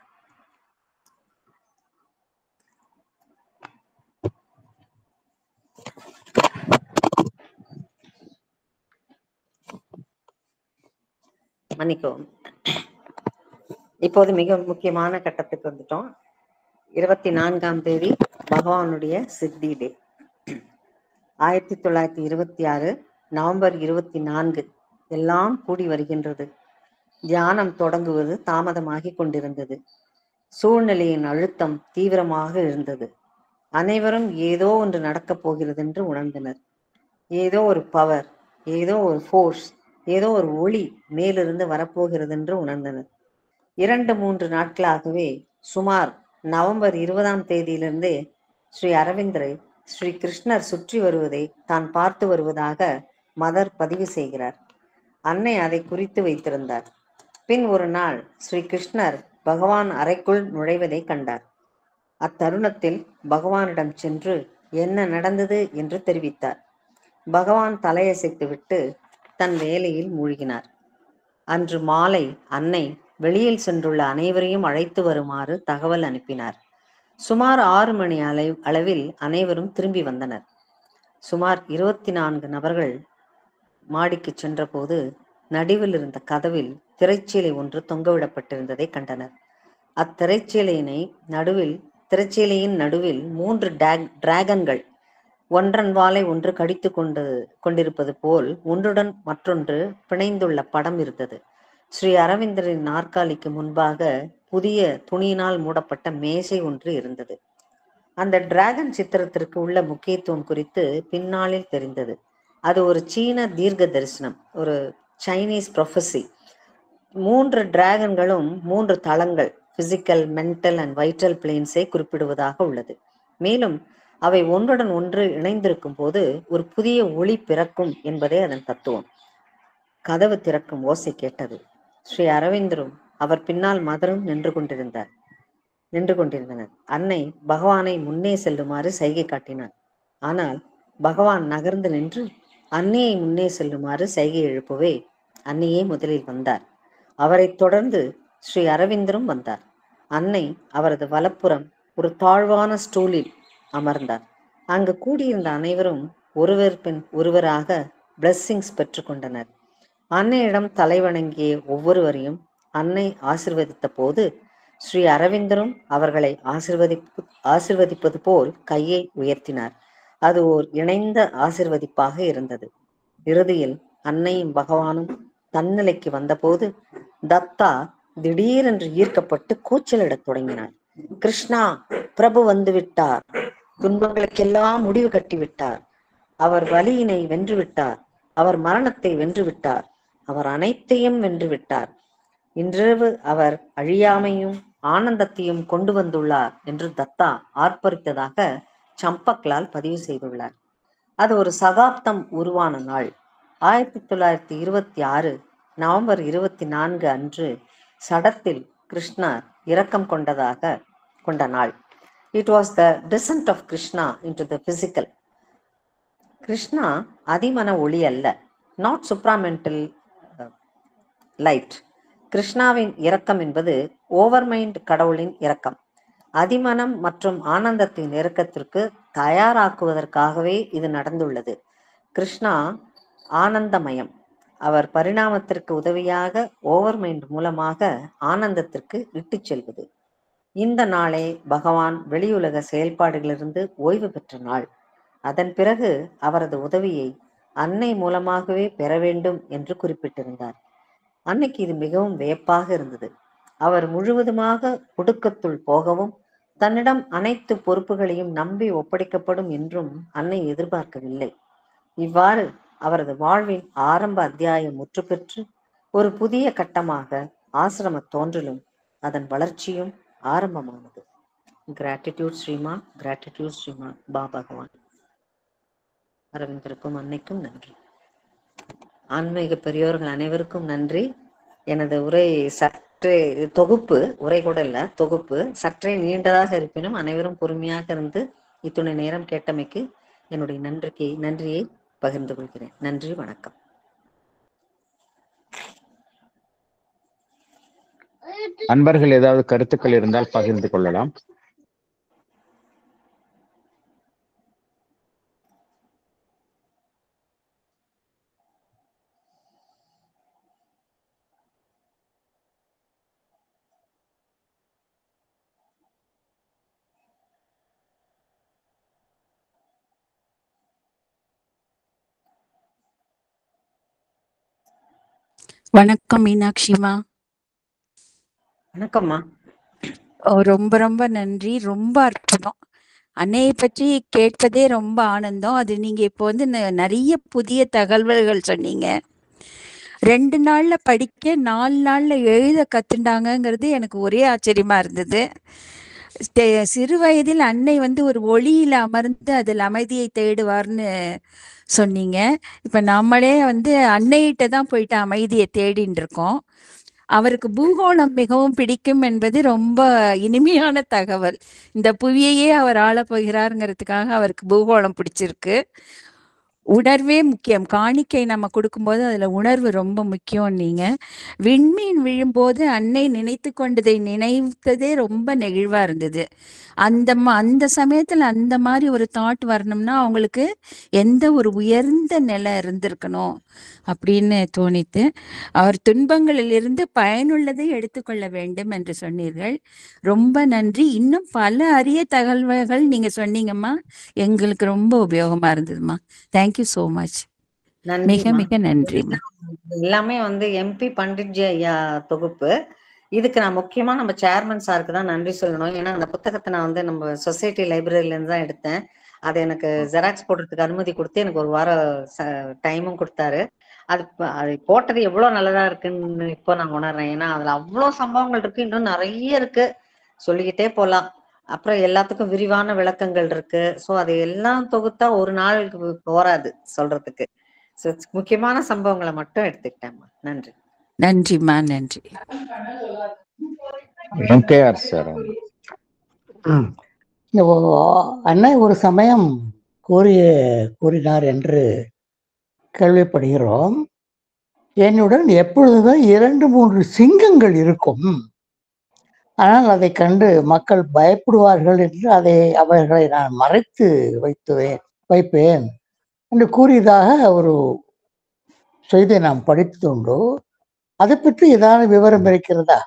மன்னிக்கவும் இப்போது மிக முக்கியமான கட்டத்துக்கு வந்துட்டோம் இருபத்தி நான்காம் தேதி பகவானுடைய சித்தி டே ஆயிரத்தி தொள்ளாயிரத்தி இருபத்தி ஆறு நவம்பர் இருபத்தி நான்கு எல்லாம் கூடி வருகின்றது தியானம் தொடங்குவது தாமதமாகி கொண்டிருந்தது சூழ்நிலையின் அழுத்தம் தீவிரமாக இருந்தது அனைவரும் ஏதோ ஒன்று நடக்கப் போகிறது என்று உணர்ந்தனர் ஏதோ ஒரு பவர் ஏதோ ஒரு ஃபோர்ஸ் ஏதோ ஒரு ஒளி மேலிருந்து வரப்போகிறது என்று உணர்ந்தனர் இரண்டு மூன்று நாட்களாகவே சுமார் நவம்பர் இருபதாம் தேதியிலிருந்தே ஸ்ரீ அரவிந்தரை ஸ்ரீ கிருஷ்ணர் சுற்றி வருவதை தான் பார்த்து வருவதாக மதர் பதிவு செய்கிறார் அன்னை அதை குறித்து வைத்திருந்தார் பின் ஒரு நாள் ஸ்ரீ கிருஷ்ணர் பகவான் அறைக்குள் நுழைவதை கண்டார் அத்தருணத்தில் பகவானிடம் சென்று என்ன நடந்தது என்று தெரிவித்தார் பகவான் தலையசைத்துவிட்டு தன் வேலையில் மூழ்கினார் அன்று மாலை அன்னை வெளியில் சென்றுள்ள அனைவரையும் அழைத்து வருமாறு தகவல் அனுப்பினார் சுமார் ஆறு மணி அள அளவில் அனைவரும் திரும்பி வந்தனர் சுமார் இருபத்தி நான்கு நபர்கள் மாடிக்கு சென்றபோது நடுவில் இருந்த கதவில் திரைச்சீலை ஒன்று தொங்கவிடப்பட்டிருந்ததை கண்டனர் அத்திரைச்சீலையினை நடுவில் திரைச்சீலையின் நடுவில் மூன்று டேக் டிராகன்கள் ஒன்றன் வாளை ஒன்று கடித்து கொண்டு கொண்டிருப்பது போல் ஒன்றுடன் மற்றொன்று பிணைந்துள்ள படம் இருந்தது ஸ்ரீ அரவிந்தரின் நாற்காலிக்கு முன்பாக புதிய துணியினால் மூடப்பட்ட மேசை ஒன்று இருந்தது அந்த டிராகன் சித்திரத்திற்கு உள்ள முக்கியத்துவம் குறித்து பின்னாளில் தெரிந்தது அது ஒரு சீன தீர்க்க தரிசனம் ஒரு சைனீஸ் ப்ரொஃபஸி மூன்று டிராகன்களும் மூன்று தளங்கள் பிசிக்கல் மென்டல் அண்ட் வைட்டல் பிளேன்ஸை குறிப்பிடுவதாக உள்ளது மேலும் அவை ஒன்றுடன் ஒன்று இணைந்திருக்கும் போது ஒரு புதிய ஒளி பிறக்கும் என்பதே அதன் தத்துவம் கதவு திறக்கும் ஓசை கேட்டது ஸ்ரீ அரவிந்தரும் அவர் பின்னால் மதரும் நின்று கொண்டிருந்தார் நின்று கொண்டிருந்தனர் அன்னை பகவானை முன்னே செல்லுமாறு சைகை காட்டினார் ஆனால் பகவான் நகர்ந்து நின்று அன்னையை முன்னே செல்லுமாறு சைகை எழுப்பவே அன்னையே முதலில் வந்தார் அவரைத் தொடர்ந்து ஸ்ரீ அரவிந்தரும் வந்தார் அன்னை அவரது வலப்புறம் ஒரு தாழ்வான ஸ்டூலில் அமர்ந்தார் அங்கு கூடியிருந்த அனைவரும் ஒருவர் பின் ஒருவராக பிளெஸ்ஸிங்ஸ் பெற்றுக்கொண்டனர் அன்னையிடம் தலைவணங்கிய ஒவ்வொருவரையும் அன்னை ஆசிர்வதித்த போது ஸ்ரீ அரவிந்தரும் அவர்களை ஆசிர்வதிப்பு ஆசிர்வதிப்பது போல் கையை உயர்த்தினார் அது ஓர் இணைந்த ஆசிர்வதிப்பாக இருந்தது இறுதியில் அன்னையும் பகவானும் தன்னிலைக்கு வந்தபோது தத்தா திடீரென்று ஈர்க்கப்பட்டு கூச்சலிடத் தொடங்கினார் கிருஷ்ணா பிரபு வந்து விட்டார் துன்பங்களுக்கெல்லாம் முடிவு கட்டிவிட்டார் அவர் வலியினை வென்று விட்டார் அவர் மரணத்தை வென்று விட்டார் அவர் அனைத்தையும் வென்று விட்டார் இன்றிரவு அவர் அழியாமையும் ஆனந்தத்தையும் கொண்டு வந்துள்ளார் என்று தத்தா ஆர்ப்பரித்ததாக சம்பக்லால் பதிவு செய்துள்ளார் அது ஒரு சகாப்தம் உருவான நாள் ஆயிரத்தி தொள்ளாயிரத்தி இருபத்தி ஆறு நவம்பர் இருபத்தி நான்கு அன்று சடத்தில் கிருஷ்ணர் இரக்கம் கொண்டதாக கொண்ட நாள் it was the descent of Krishna into the physical Krishna அதிமன ஒளி அல்ல நாட் சுப்ராமெண்டல் லைட் கிருஷ்ணாவின் இரக்கம் என்பது ஓவர்மைண்ட் கடவுளின் இரக்கம் அதிமனம் மற்றும் ஆனந்தத்தின் இறக்கத்திற்கு தயாராக்குவதற்காகவே இது நடந்துள்ளது கிருஷ்ணா ஆனந்தமயம் அவர் பரிணாமத்திற்கு உதவியாக ஓவர்மைண்ட் மூலமாக ஆனந்தத்திற்கு இட்டுச் செல்வது இந்த நாளே பகவான் வெளியுலக செயல்பாடுகளிலிருந்து ஓய்வு பெற்ற நாள் அதன் பிறகு அவரது உதவியை அன்னை மூலமாகவே பெற வேண்டும் என்று குறிப்பிட்டிருந்தார் அன்னைக்கு இது மிகவும் வியப்பாக இருந்தது அவர் முழுவதுமாக ஒடுக்கத்துள் போகவும் தன்னிடம் அனைத்து பொறுப்புகளையும் நம்பி ஒப்படைக்கப்படும் என்றும் அன்னை எதிர்பார்க்கவில்லை இவ்வாறு அவரது வாழ்வின் ஆரம்ப அத்தியாயம் முற்று பெற்று ஒரு புதிய கட்டமாக ஆசிரம தோன்றலும் அதன் வளர்ச்சியும் ஆரம்பமானது கிராட்டிடியூட் ஸ்ரீமா கிராட்டிடியூட் ஸ்ரீமா பா பகவான் அரவிந்தருக்கும் அன்னைக்கும் நன்றி ஆன்மீக பெரியோர்கள் அனைவருக்கும் நன்றி எனது உரை சற்றே தொகுப்பு உரை கூட இல்ல தொகுப்பு சற்றே நீண்டதாக இருப்பினும் அனைவரும் பொறுமையாக இருந்து இத்துணை நேரம் கேட்டமைக்கு என்னுடைய நன்றிக்கு நன்றியை பகிர்ந்து கொள்கிறேன் நன்றி வணக்கம் அன்பர்கள் ஏதாவது கருத்துக்கள் இருந்தால் பகிர்ந்து கொள்ளலாம் வணக்கம் மீனாட்சிமா வணக்கம்மா ஓ, ரொம்ப ரொம்ப நன்றி ரொம்ப அற்புதம் அன்னையை பற்றி கேட்பதே ரொம்ப ஆனந்தம் அது நீங்க இப்போ வந்து ந- நிறைய புதிய தகவல்கள் சொன்னீங்க ரெண்டு நாள்ல படிக்க நாலு நாள்ல எழுத கத்துண்டாங்கங்கிறது எனக்கு ஒரே ஆச்சரியமா இருந்தது தே- சிறு வயதில் அன்னை வந்து ஒரு ஒளியில அமர்ந்து அதில் அமைதியை தேடுவார்னு சொன்னீங்க இப்ப நம்மளே வந்து அன்னையிட்ட தான் போயிட்டு அமைதியை தேடின்னு இருக்கோம் அவருக்கு பூகோளம் மிகவும் பிடிக்கும் என்பது ரொம்ப இனிமையான தகவல் இந்த புவியையே அவர் ஆளப் போகிறாருங்கிறதுக்காக அவருக்கு பூகோளம் பிடிச்சிருக்கு உணர்வே முக்கியம் காணிக்கை நம்ம கொடுக்கும்போது அதுல உணர்வு ரொம்ப முக்கியம் நீங்க விண்மீன் விழும்போது அன்னை நினைத்து கொண்டதை நினைத்ததே ரொம்ப நெகிழ்வா இருந்தது அந்த ம- அந்த சமயத்துல அந்த மாதிரி ஒரு தாட் வரணும்னா அவங்களுக்கு எந்த ஒரு உயர்ந்த நிலை இருந்திருக்கணும் அப்படின்னு தோணித்து அவர் துன்பங்களில் இருந்து பயனுள்ளதை எடுத்துக்கொள்ள வேண்டும் என்று சொன்னீர்கள் ரொம்ப நன்றி இன்னும் பல அரிய தகவல்கள் நீங்க சொன்னீங்கம்மா எங்களுக்கு ரொம்ப உபயோகமா இருந்ததுமா தேங்க்யூ so மச் மிக நன்றிம்மா மிக நன்றிம்மா எல்லாமே வந்து எம்பி பண்டிட்ஜி ஐயா தொகுப்பு இதுக்கு நான் முக்கியமா நம்ம சேர்மன் சாருக்கு தான் நன்றி சொல்லணும் ஏன்னா அந்த புத்தகத்தை நான் வந்து நம்ம சொசைட்டி லைப்ரரியில இருந்து தான் எடுத்தேன் அது எனக்கு ஜெராக்ஸ் போடுறதுக்கு அனுமதி கொடுத்து எனக்கு ஒரு வாரம் டைமும் கொடுத்தாரு அது ப- அது போட்டது எவ்வளவு நல்லதா இருக்குன்னு இப்போ நான் உணர்றேன் ஏன்னா அதுல அவ்வளவு சம்பவங்கள் இருக்கு இன்னும் நிறைய இருக்கு சொல்லிக்கிட்டே போலாம் அப்புறம் எல்லாத்துக்கும் விரிவான விளக்கங்கள் இருக்கு சோ அது எல்லாம் தொகுத்தா ஒரு நாளுக்கு போராது சொல்றதுக்கு So, முக்கியமான சம்பவங்களை மட்டும் எடுத்துக்கிட்டேன்மா நன்றி நன்றிம்மா நன்றி எம்கேஆர் சார் ம். இந்த ஓ- அன்னை ஒரு சமயம் கூறிய கூறினார் என்று கேள்விப்படுகிறோம் என்னுடன் எப்பொழுதுதான் இரண்டு மூன்று சிங்கங்கள் இருக்கும் ஆனால் அதை கண்டு மக்கள் பயப்படுவார்கள் என்று அதை அவர்களை நான் மறைத்து வைத்துவேன் வைப்பேன் என்று கூறியதாக ஒரு செய்தியை நாம் படித்ததுண்டோ அதை பற்றி ஏதாவது விவரம் இருக்கிறதா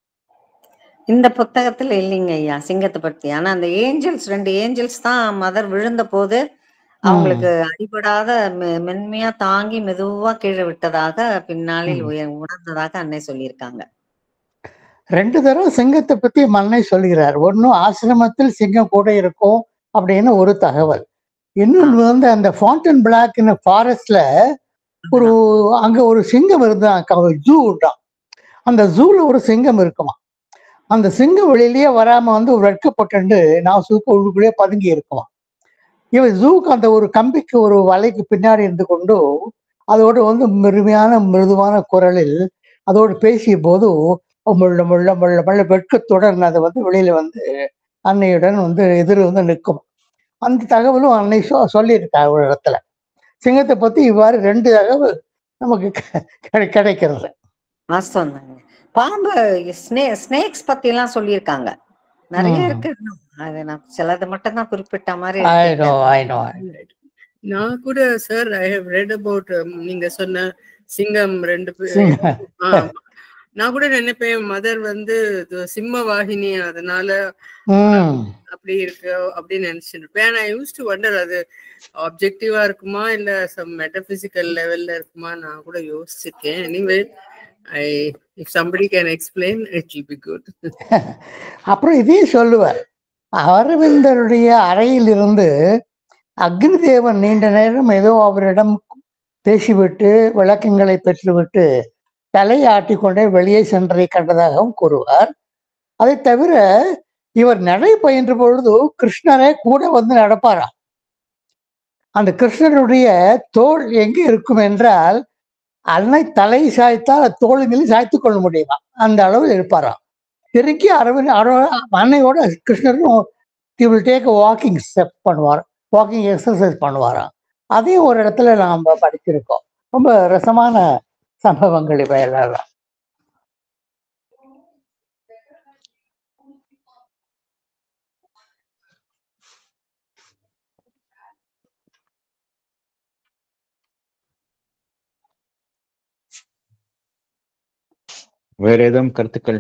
இந்த புத்தகத்துல இல்லைங்க ஐயா சிங்கத்தை பத்தி ஆனா அந்த ஏஞ்சல்ஸ் ரெண்டு ஏஞ்சல்ஸ் தான் மதர் விழுந்த போது அவங்களுக்கு அடிபடாத மெ- மென்மையா தாங்கி மெதுவா கீழே விட்டதாக பின்னாளில் ம். உய- உணர்ந்ததாக அன்னை சொல்லியிருக்காங்க ரெண்டு தடவை சிங்கத்தை பத்தி மன்னை சொல்கிறார் ஒன்னும் ஆசிரமத்தில் சிங்கம் கூட இருக்கும் அப்படின்னு ஒரு தகவல் இன்னொன்று வந்து அந்த ஃபவுண்டன் பிளாக் ஃபாரஸ்ட்ல ஒரு அங்க ஒரு சிங்கம் இருந்தான் ஜூ தான் அந்த ஜூல ஒரு சிங்கம் இருக்குமா அந்த சிங்கம் வெளியிலேயே வராம வந்து ஒரு வெட்கப்பட்டு நான் சூக்க உள்ளுக்குள்ளேயே பதுங்கி இருக்குமா இவன் ஜூக்கு அந்த ஒரு கம்பிக்கு ஒரு வலைக்கு பின்னாடி இருந்து கொண்டு அதோட வந்து மெருமையான மிருதுவான குரலில் அதோடு பேசிய போது முள்ள முள்ள முள்ள முள்ள வெட்கத்துடன் அதை வந்து வெளியில வந்து அன்னையுடன் வந்து எதிர் வந்து நிற்கும் அந்த தகவலும் அன்னை சொ- சொல்லியிருக்காங்க ஒரு இடத்துல சிங்கத்தை பத்தி இவ்வாறு ரெண்டு தகவல் நமக்கு கெ- கிடை- கிடைக்கிறது வாஸ்தவம் தாங்க பாம்பு ஸ்னே ஸ்னேக்ஸ் பத்தி எல்லாம் சொல்லியிருக்காங்க நிறைய ம். இருக்கு இன்னும். அது நான் சிலது மட்டும் தான் குறிப்பிட்ட மாதிரி ஐ நோ எடுத்துக்கிட்டேன். ஐ நோ நான் கூட sir I have read about நீங்க சொன்ன சிங்கம் ரெண்டு பேர் சிங்கம் ஆ, நான் கூட நினைப்பேன் மதர் வந்து இது சிம்ம வாகினி அதனால ம் அப்படி இருக்கு அப்படின்னு நினைச்சிட்டு இருப்பேன் ஐ யூஸ் டு வண்டர் அது ஆப்ஜெக்டிவா இருக்குமா இல்ல சம் மெட்டபிசிக்கல் லெவல்ல இருக்குமா நான் கூட யோசிச்சிருக்கேன் anyway I if somebody can explain it will be good அப்புறம் இதையும் சொல்லுவார் அரவிந்தருடைய அறையில் இருந்து அக்னி தேவன் நீண்ட நேரம் ஏதோ அவரிடம் பேசிவிட்டு விளக்கங்களை பெற்றுவிட்டு தலையை ஆட்டிக்கொண்டே வெளியே சென்றதை கண்டதாகவும் கூறுவார் அதை தவிர இவர் நடை பயின்ற பொழுது கிருஷ்ணரே கூட வந்து நடப்பாராம் அந்த கிருஷ்ணருடைய தோல் எங்கே இருக்கும் என்றால் அன்னை தலை சாய்த்தால் அது தோளில் சாய்த்து கொள்ள முடியுமா அந்த அளவில் இருப்பாராம் திருக்கி அரவிந்த் அரவ- அன்னையோட கிருஷ்ணரும் he will take walking step பண்ணுவார் வாக்கிங் எக்ஸசைஸ் பண்ணுவாராம் அதையும் ஒரு இடத்துல நாம் படிச்சிருக்கோம் ரொம்ப ரசமான சம்பவங்கள் இவையெல்லாம் வேற ஏதும் கருத்துக்கள்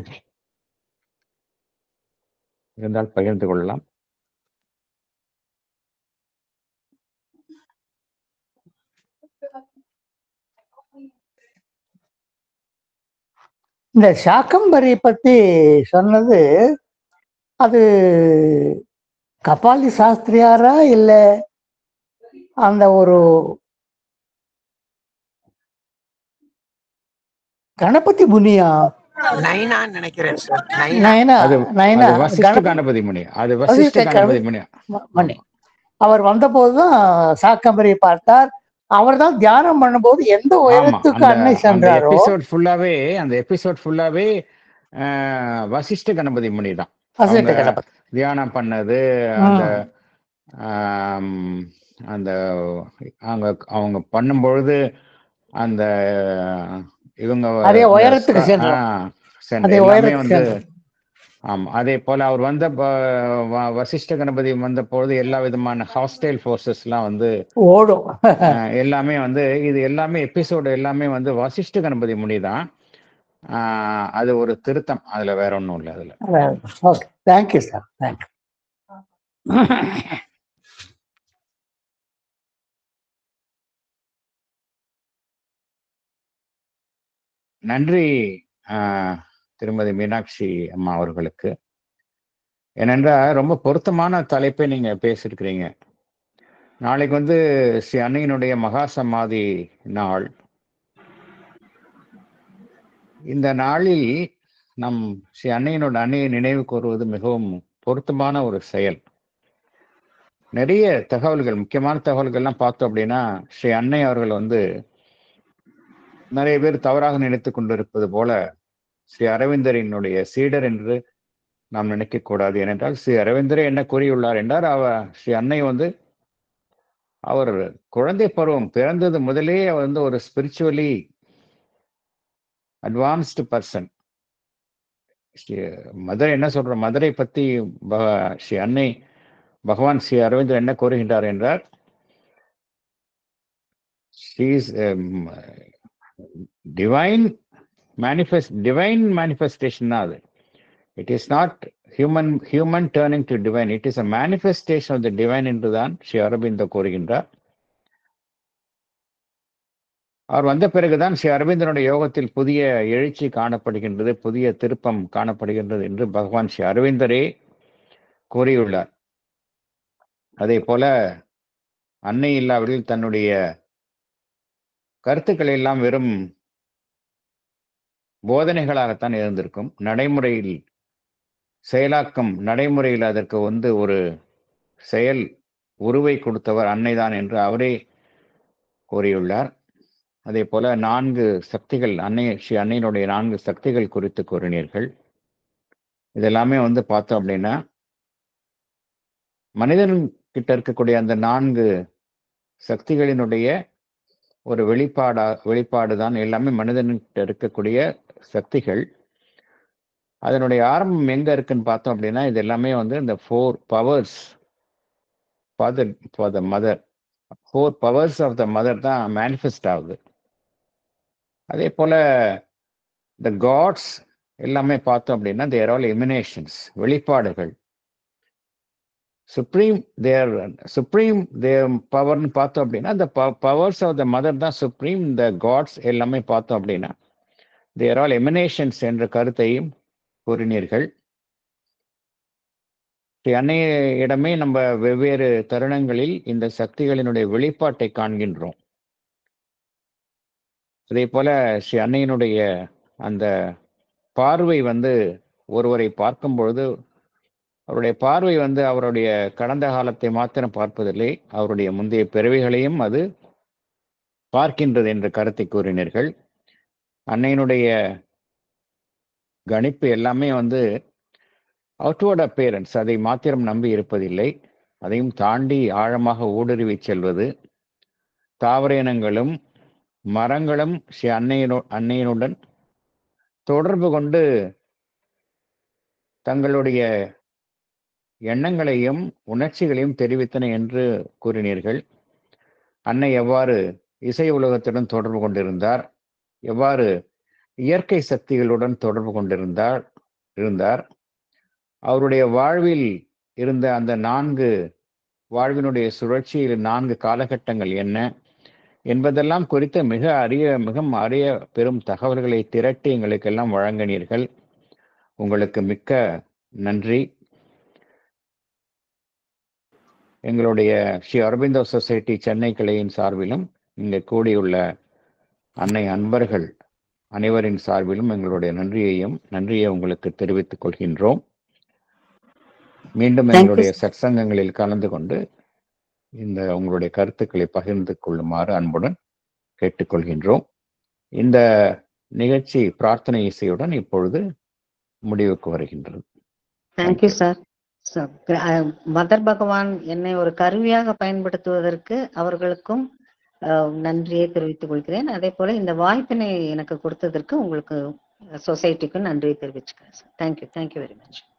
இருந்தால் பகிர்ந்து கொள்ளலாம் இந்த சாக்கம்பரி பத்தி சொன்னது அது கபாலி சாஸ்திரியாரா இல்ல அந்த ஒரு கணபதி முனியா நைனான்னு நினைக்கிறேன் சார் நைனா நயனா அது நயனா அது வசிஷ்ட கணபதி கணபதி முனி அது வசிஷ்ட வசிஷ்ட கணபதி கணபதி முனி ம- மணி அவர் வந்தபோதுதான் சாக்கம்பரியை பார்த்தார் அவர் தான் தியானம் பண்ணும்போது எந்த ஆமா உயரத்துக்கு அந்த அன்னை அந்த சென்றாரோ எபிசோட் ஃபுல்லாவே அந்த எபிசோட் ஃபுல்லாவே அஹ், வசிஷ்ட கணபதி முனி தான் வசிஷ்ட அவங்க கணபதி தியானம் பண்ணது அந்த ம். ஆம், அந்த அவங்க அவங்க பண்ணும்பொழுது அந்த இவங்க அதே இந்த உயரத்துக்கு ஸ்க- சென்றோம். ஆ, சென்ற அதே எல்லாமே உயரத்துக்கு வந்து சென்றோம். ஆமா அதே போல அவர் வந்த ப- வ- வசிஷ்ட கணபதி வந்த பொழுது எல்லா விதமான ஹாஸ்டைல் ஃபோர்ஸஸ் எல்லாம் வந்து ஓடும் அஹ், எல்லாமே வந்து இது எல்லாமே எபிசோடு எல்லாமே வந்து வசிஷ்ட கணபதி முனி தான் ஆஹ், அது ஒரு திருத்தம் அதுல வேற ஒண்ணும் இல்லை அதுல ஓகே தேங்க்யூ சார் தேங்க்யூ நன்றி ஆஹ், திருமதி மீனாட்சி அம்மா அவர்களுக்கு ஏனென்றால் ரொம்ப பொருத்தமான தலைப்பை நீங்க பேசியிருக்கிறீங்க நாளைக்கு வந்து ஸ்ரீ அன்னையினுடைய மகா சமாதி நாள் இந்த நாளில் நம் ஸ்ரீ அன்னையினோட அன்னையை நினைவு கூறுவது மிகவும் பொருத்தமான ஒரு செயல் நிறைய தகவல்கள் முக்கியமான தகவல்கள்லாம் பார்த்தோம் அப்படின்னா ஸ்ரீ அன்னை அவர்கள் வந்து நிறைய பேர் தவறாக நினைத்து கொண்டிருப்பது போல ஸ்ரீ அரவிந்தரினுடைய சீடர் என்று நாம் நினைக்க கூடாது ஏனென்றால் ஸ்ரீ அரவிந்தரே என்ன கூறியுள்ளார் என்றால் அவ ஸ்ரீ அன்னை வந்து அவர் குழந்தை பருவம் பிறந்தது முதலே அவர் வந்து ஒரு ஸ்பிரிச்சுவலி அட்வான்ஸ்டு பர்சன் மதுரை என்ன சொல்ற மதுரை பத்தி ப- ஸ்ரீ அன்னை பகவான் ஸ்ரீ அரவிந்தர் என்ன கூறுகின்றார் என்றார் Sri's divine manifest divine manifestation தான் அது it is not human human turning to divine it is a manifestation of the divine என்றுதான் ஸ்ரீ அரவிந்தர் கூறுகின்றார் அவர் வந்த பிறகுதான் ஸ்ரீ அரவிந்தனுடைய யோகத்தில் புதிய எழுச்சி காணப்படுகின்றது புதிய திருப்பம் காணப்படுகின்றது என்று பகவான் ஸ்ரீ அரவிந்தரே கூறியுள்ளார் அதே போல அன்னை இல்லாவிடில் தன்னுடைய கருத்துக்கள் எல்லாம் வெறும் போதனைகளாகத்தான் இருந்திருக்கும் நடைமுறையில் செயலாக்கம் நடைமுறையில் அதற்கு வந்து ஒரு செயல் உருவை கொடுத்தவர் அன்னைதான் என்று அவரே கூறியுள்ளார் அதே போல நான்கு சக்திகள் அன்னை ஸ்ரீ அன்னையினுடைய நான்கு சக்திகள் குறித்து கூறினீர்கள் இதெல்லாமே வந்து பார்த்தோம் அப்படின்னா மனிதன் கிட்ட இருக்கக்கூடிய அந்த நான்கு சக்திகளினுடைய ஒரு வெளிப்பாடா வெளிப்பாடு தான் எல்லாமே மனிதன்கிட்ட இருக்கக்கூடிய சக்திகள் அதனுடைய ஆரம்பம் எங்க இருக்குன்னு பார்த்தோம் அப்படின்னா இது எல்லாமே வந்து இந்த four powers father for the mother four powers of the mother தான் மேனிஃபெஸ்ட் ஆகுது அதே போல த காட்ஸ் எல்லாமே பார்த்தோம் அப்படின்னா தேர் ஆல் எமினேஷன்ஸ் வெளிப்பாடுகள் சுப்ரீம் தேர் சுப்ரீம் தேர் பவர்னு பார்த்தோம் அப்படின்னா இந்த பவர்ஸ் ஆஃப் த மதர் தான் சுப்ரீம் இந்த காட்ஸ் எல்லாமே பார்த்தோம் அப்படின்னா தேர் ஆல் எமினேஷன்ஸ் என்ற கருத்தையும் கூறினீர்கள் ஸ்ரீ அன்னையிடமே நம்ம வெவ்வேறு தருணங்களில் இந்த சக்திகளினுடைய வெளிப்பாட்டை காண்கின்றோம் அதே போல ஸ்ரீ அன்னையினுடைய அந்த பார்வை வந்து ஒருவரை பார்க்கும் பொழுது அவருடைய பார்வை வந்து அவருடைய கடந்த காலத்தை மாத்திரம் பார்ப்பதில்லை அவருடைய முந்தைய பிறவிகளையும் அது பார்க்கின்றது என்ற கருத்தை கூறினீர்கள் அன்னையினுடைய கணிப்பு எல்லாமே வந்து அவுட்வர்ட் அப்பேரன்ஸ் அதை மாத்திரம் நம்பி இருப்பதில்லை அதையும் தாண்டி ஆழமாக ஊடுருவி செல்வது தாவர இனங்களும் மரங்களும் ஸ்ரீ அன்னையினு அன்னையினுடன் தொடர்பு கொண்டு தங்களுடைய எண்ணங்களையும் உணர்ச்சிகளையும் தெரிவித்தன என்று கூறினீர்கள் அன்னை எவ்வாறு இசை உலகத்துடன் தொடர்பு கொண்டிருந்தார் எவ்வாறு இயற்கை சக்திகளுடன் தொடர்பு கொண்டிருந்தார் இருந்தார் அவருடைய வாழ்வில் இருந்த அந்த நான்கு வாழ்வினுடைய சுழற்சியில் நான்கு காலகட்டங்கள் என்ன என்பதெல்லாம் குறித்த மிக அரிய மிக அரிய பெரும் தகவல்களை திரட்டி எங்களுக்கெல்லாம் வழங்கினீர்கள் உங்களுக்கு மிக்க நன்றி எங்களுடைய ஸ்ரீ அரவிந்தோ சொசைட்டி சென்னை கிளையின் சார்பிலும் இங்கே கூடியுள்ள அன்னை அன்பர்கள் அனைவரின் சார்பிலும் எங்களுடைய நன்றியையும் நன்றியை உங்களுக்கு தெரிவித்துக் கொள்கின்றோம் மீண்டும் Thank you, எங்களுடைய sir. சத்சங்கங்களில் கலந்து கொண்டு இந்த உங்களுடைய கருத்துக்களை பகிர்ந்து கொள்ளுமாறு அன்புடன் கேட்டுக்கொள்கின்றோம் இந்த நிகழ்ச்சி பிரார்த்தனை இசையுடன் இப்பொழுது முடிவுக்கு வருகின்றது தேங்க்யூ சார் மதர் பகவான் என்னை ஒரு கருவியாக பயன்படுத்துவதற்கு அவர்களுக்கும் அஹ், நன்றியை தெரிவித்துக் கொள்கிறேன் அதே போல இந்த வாய்ப்பினை எனக்கு கொடுத்ததற்கு உங்களுக்கு சொசைட்டிக்கும் நன்றியை தெரிவிச்சுக்கிறேன் sir thank you thank you very much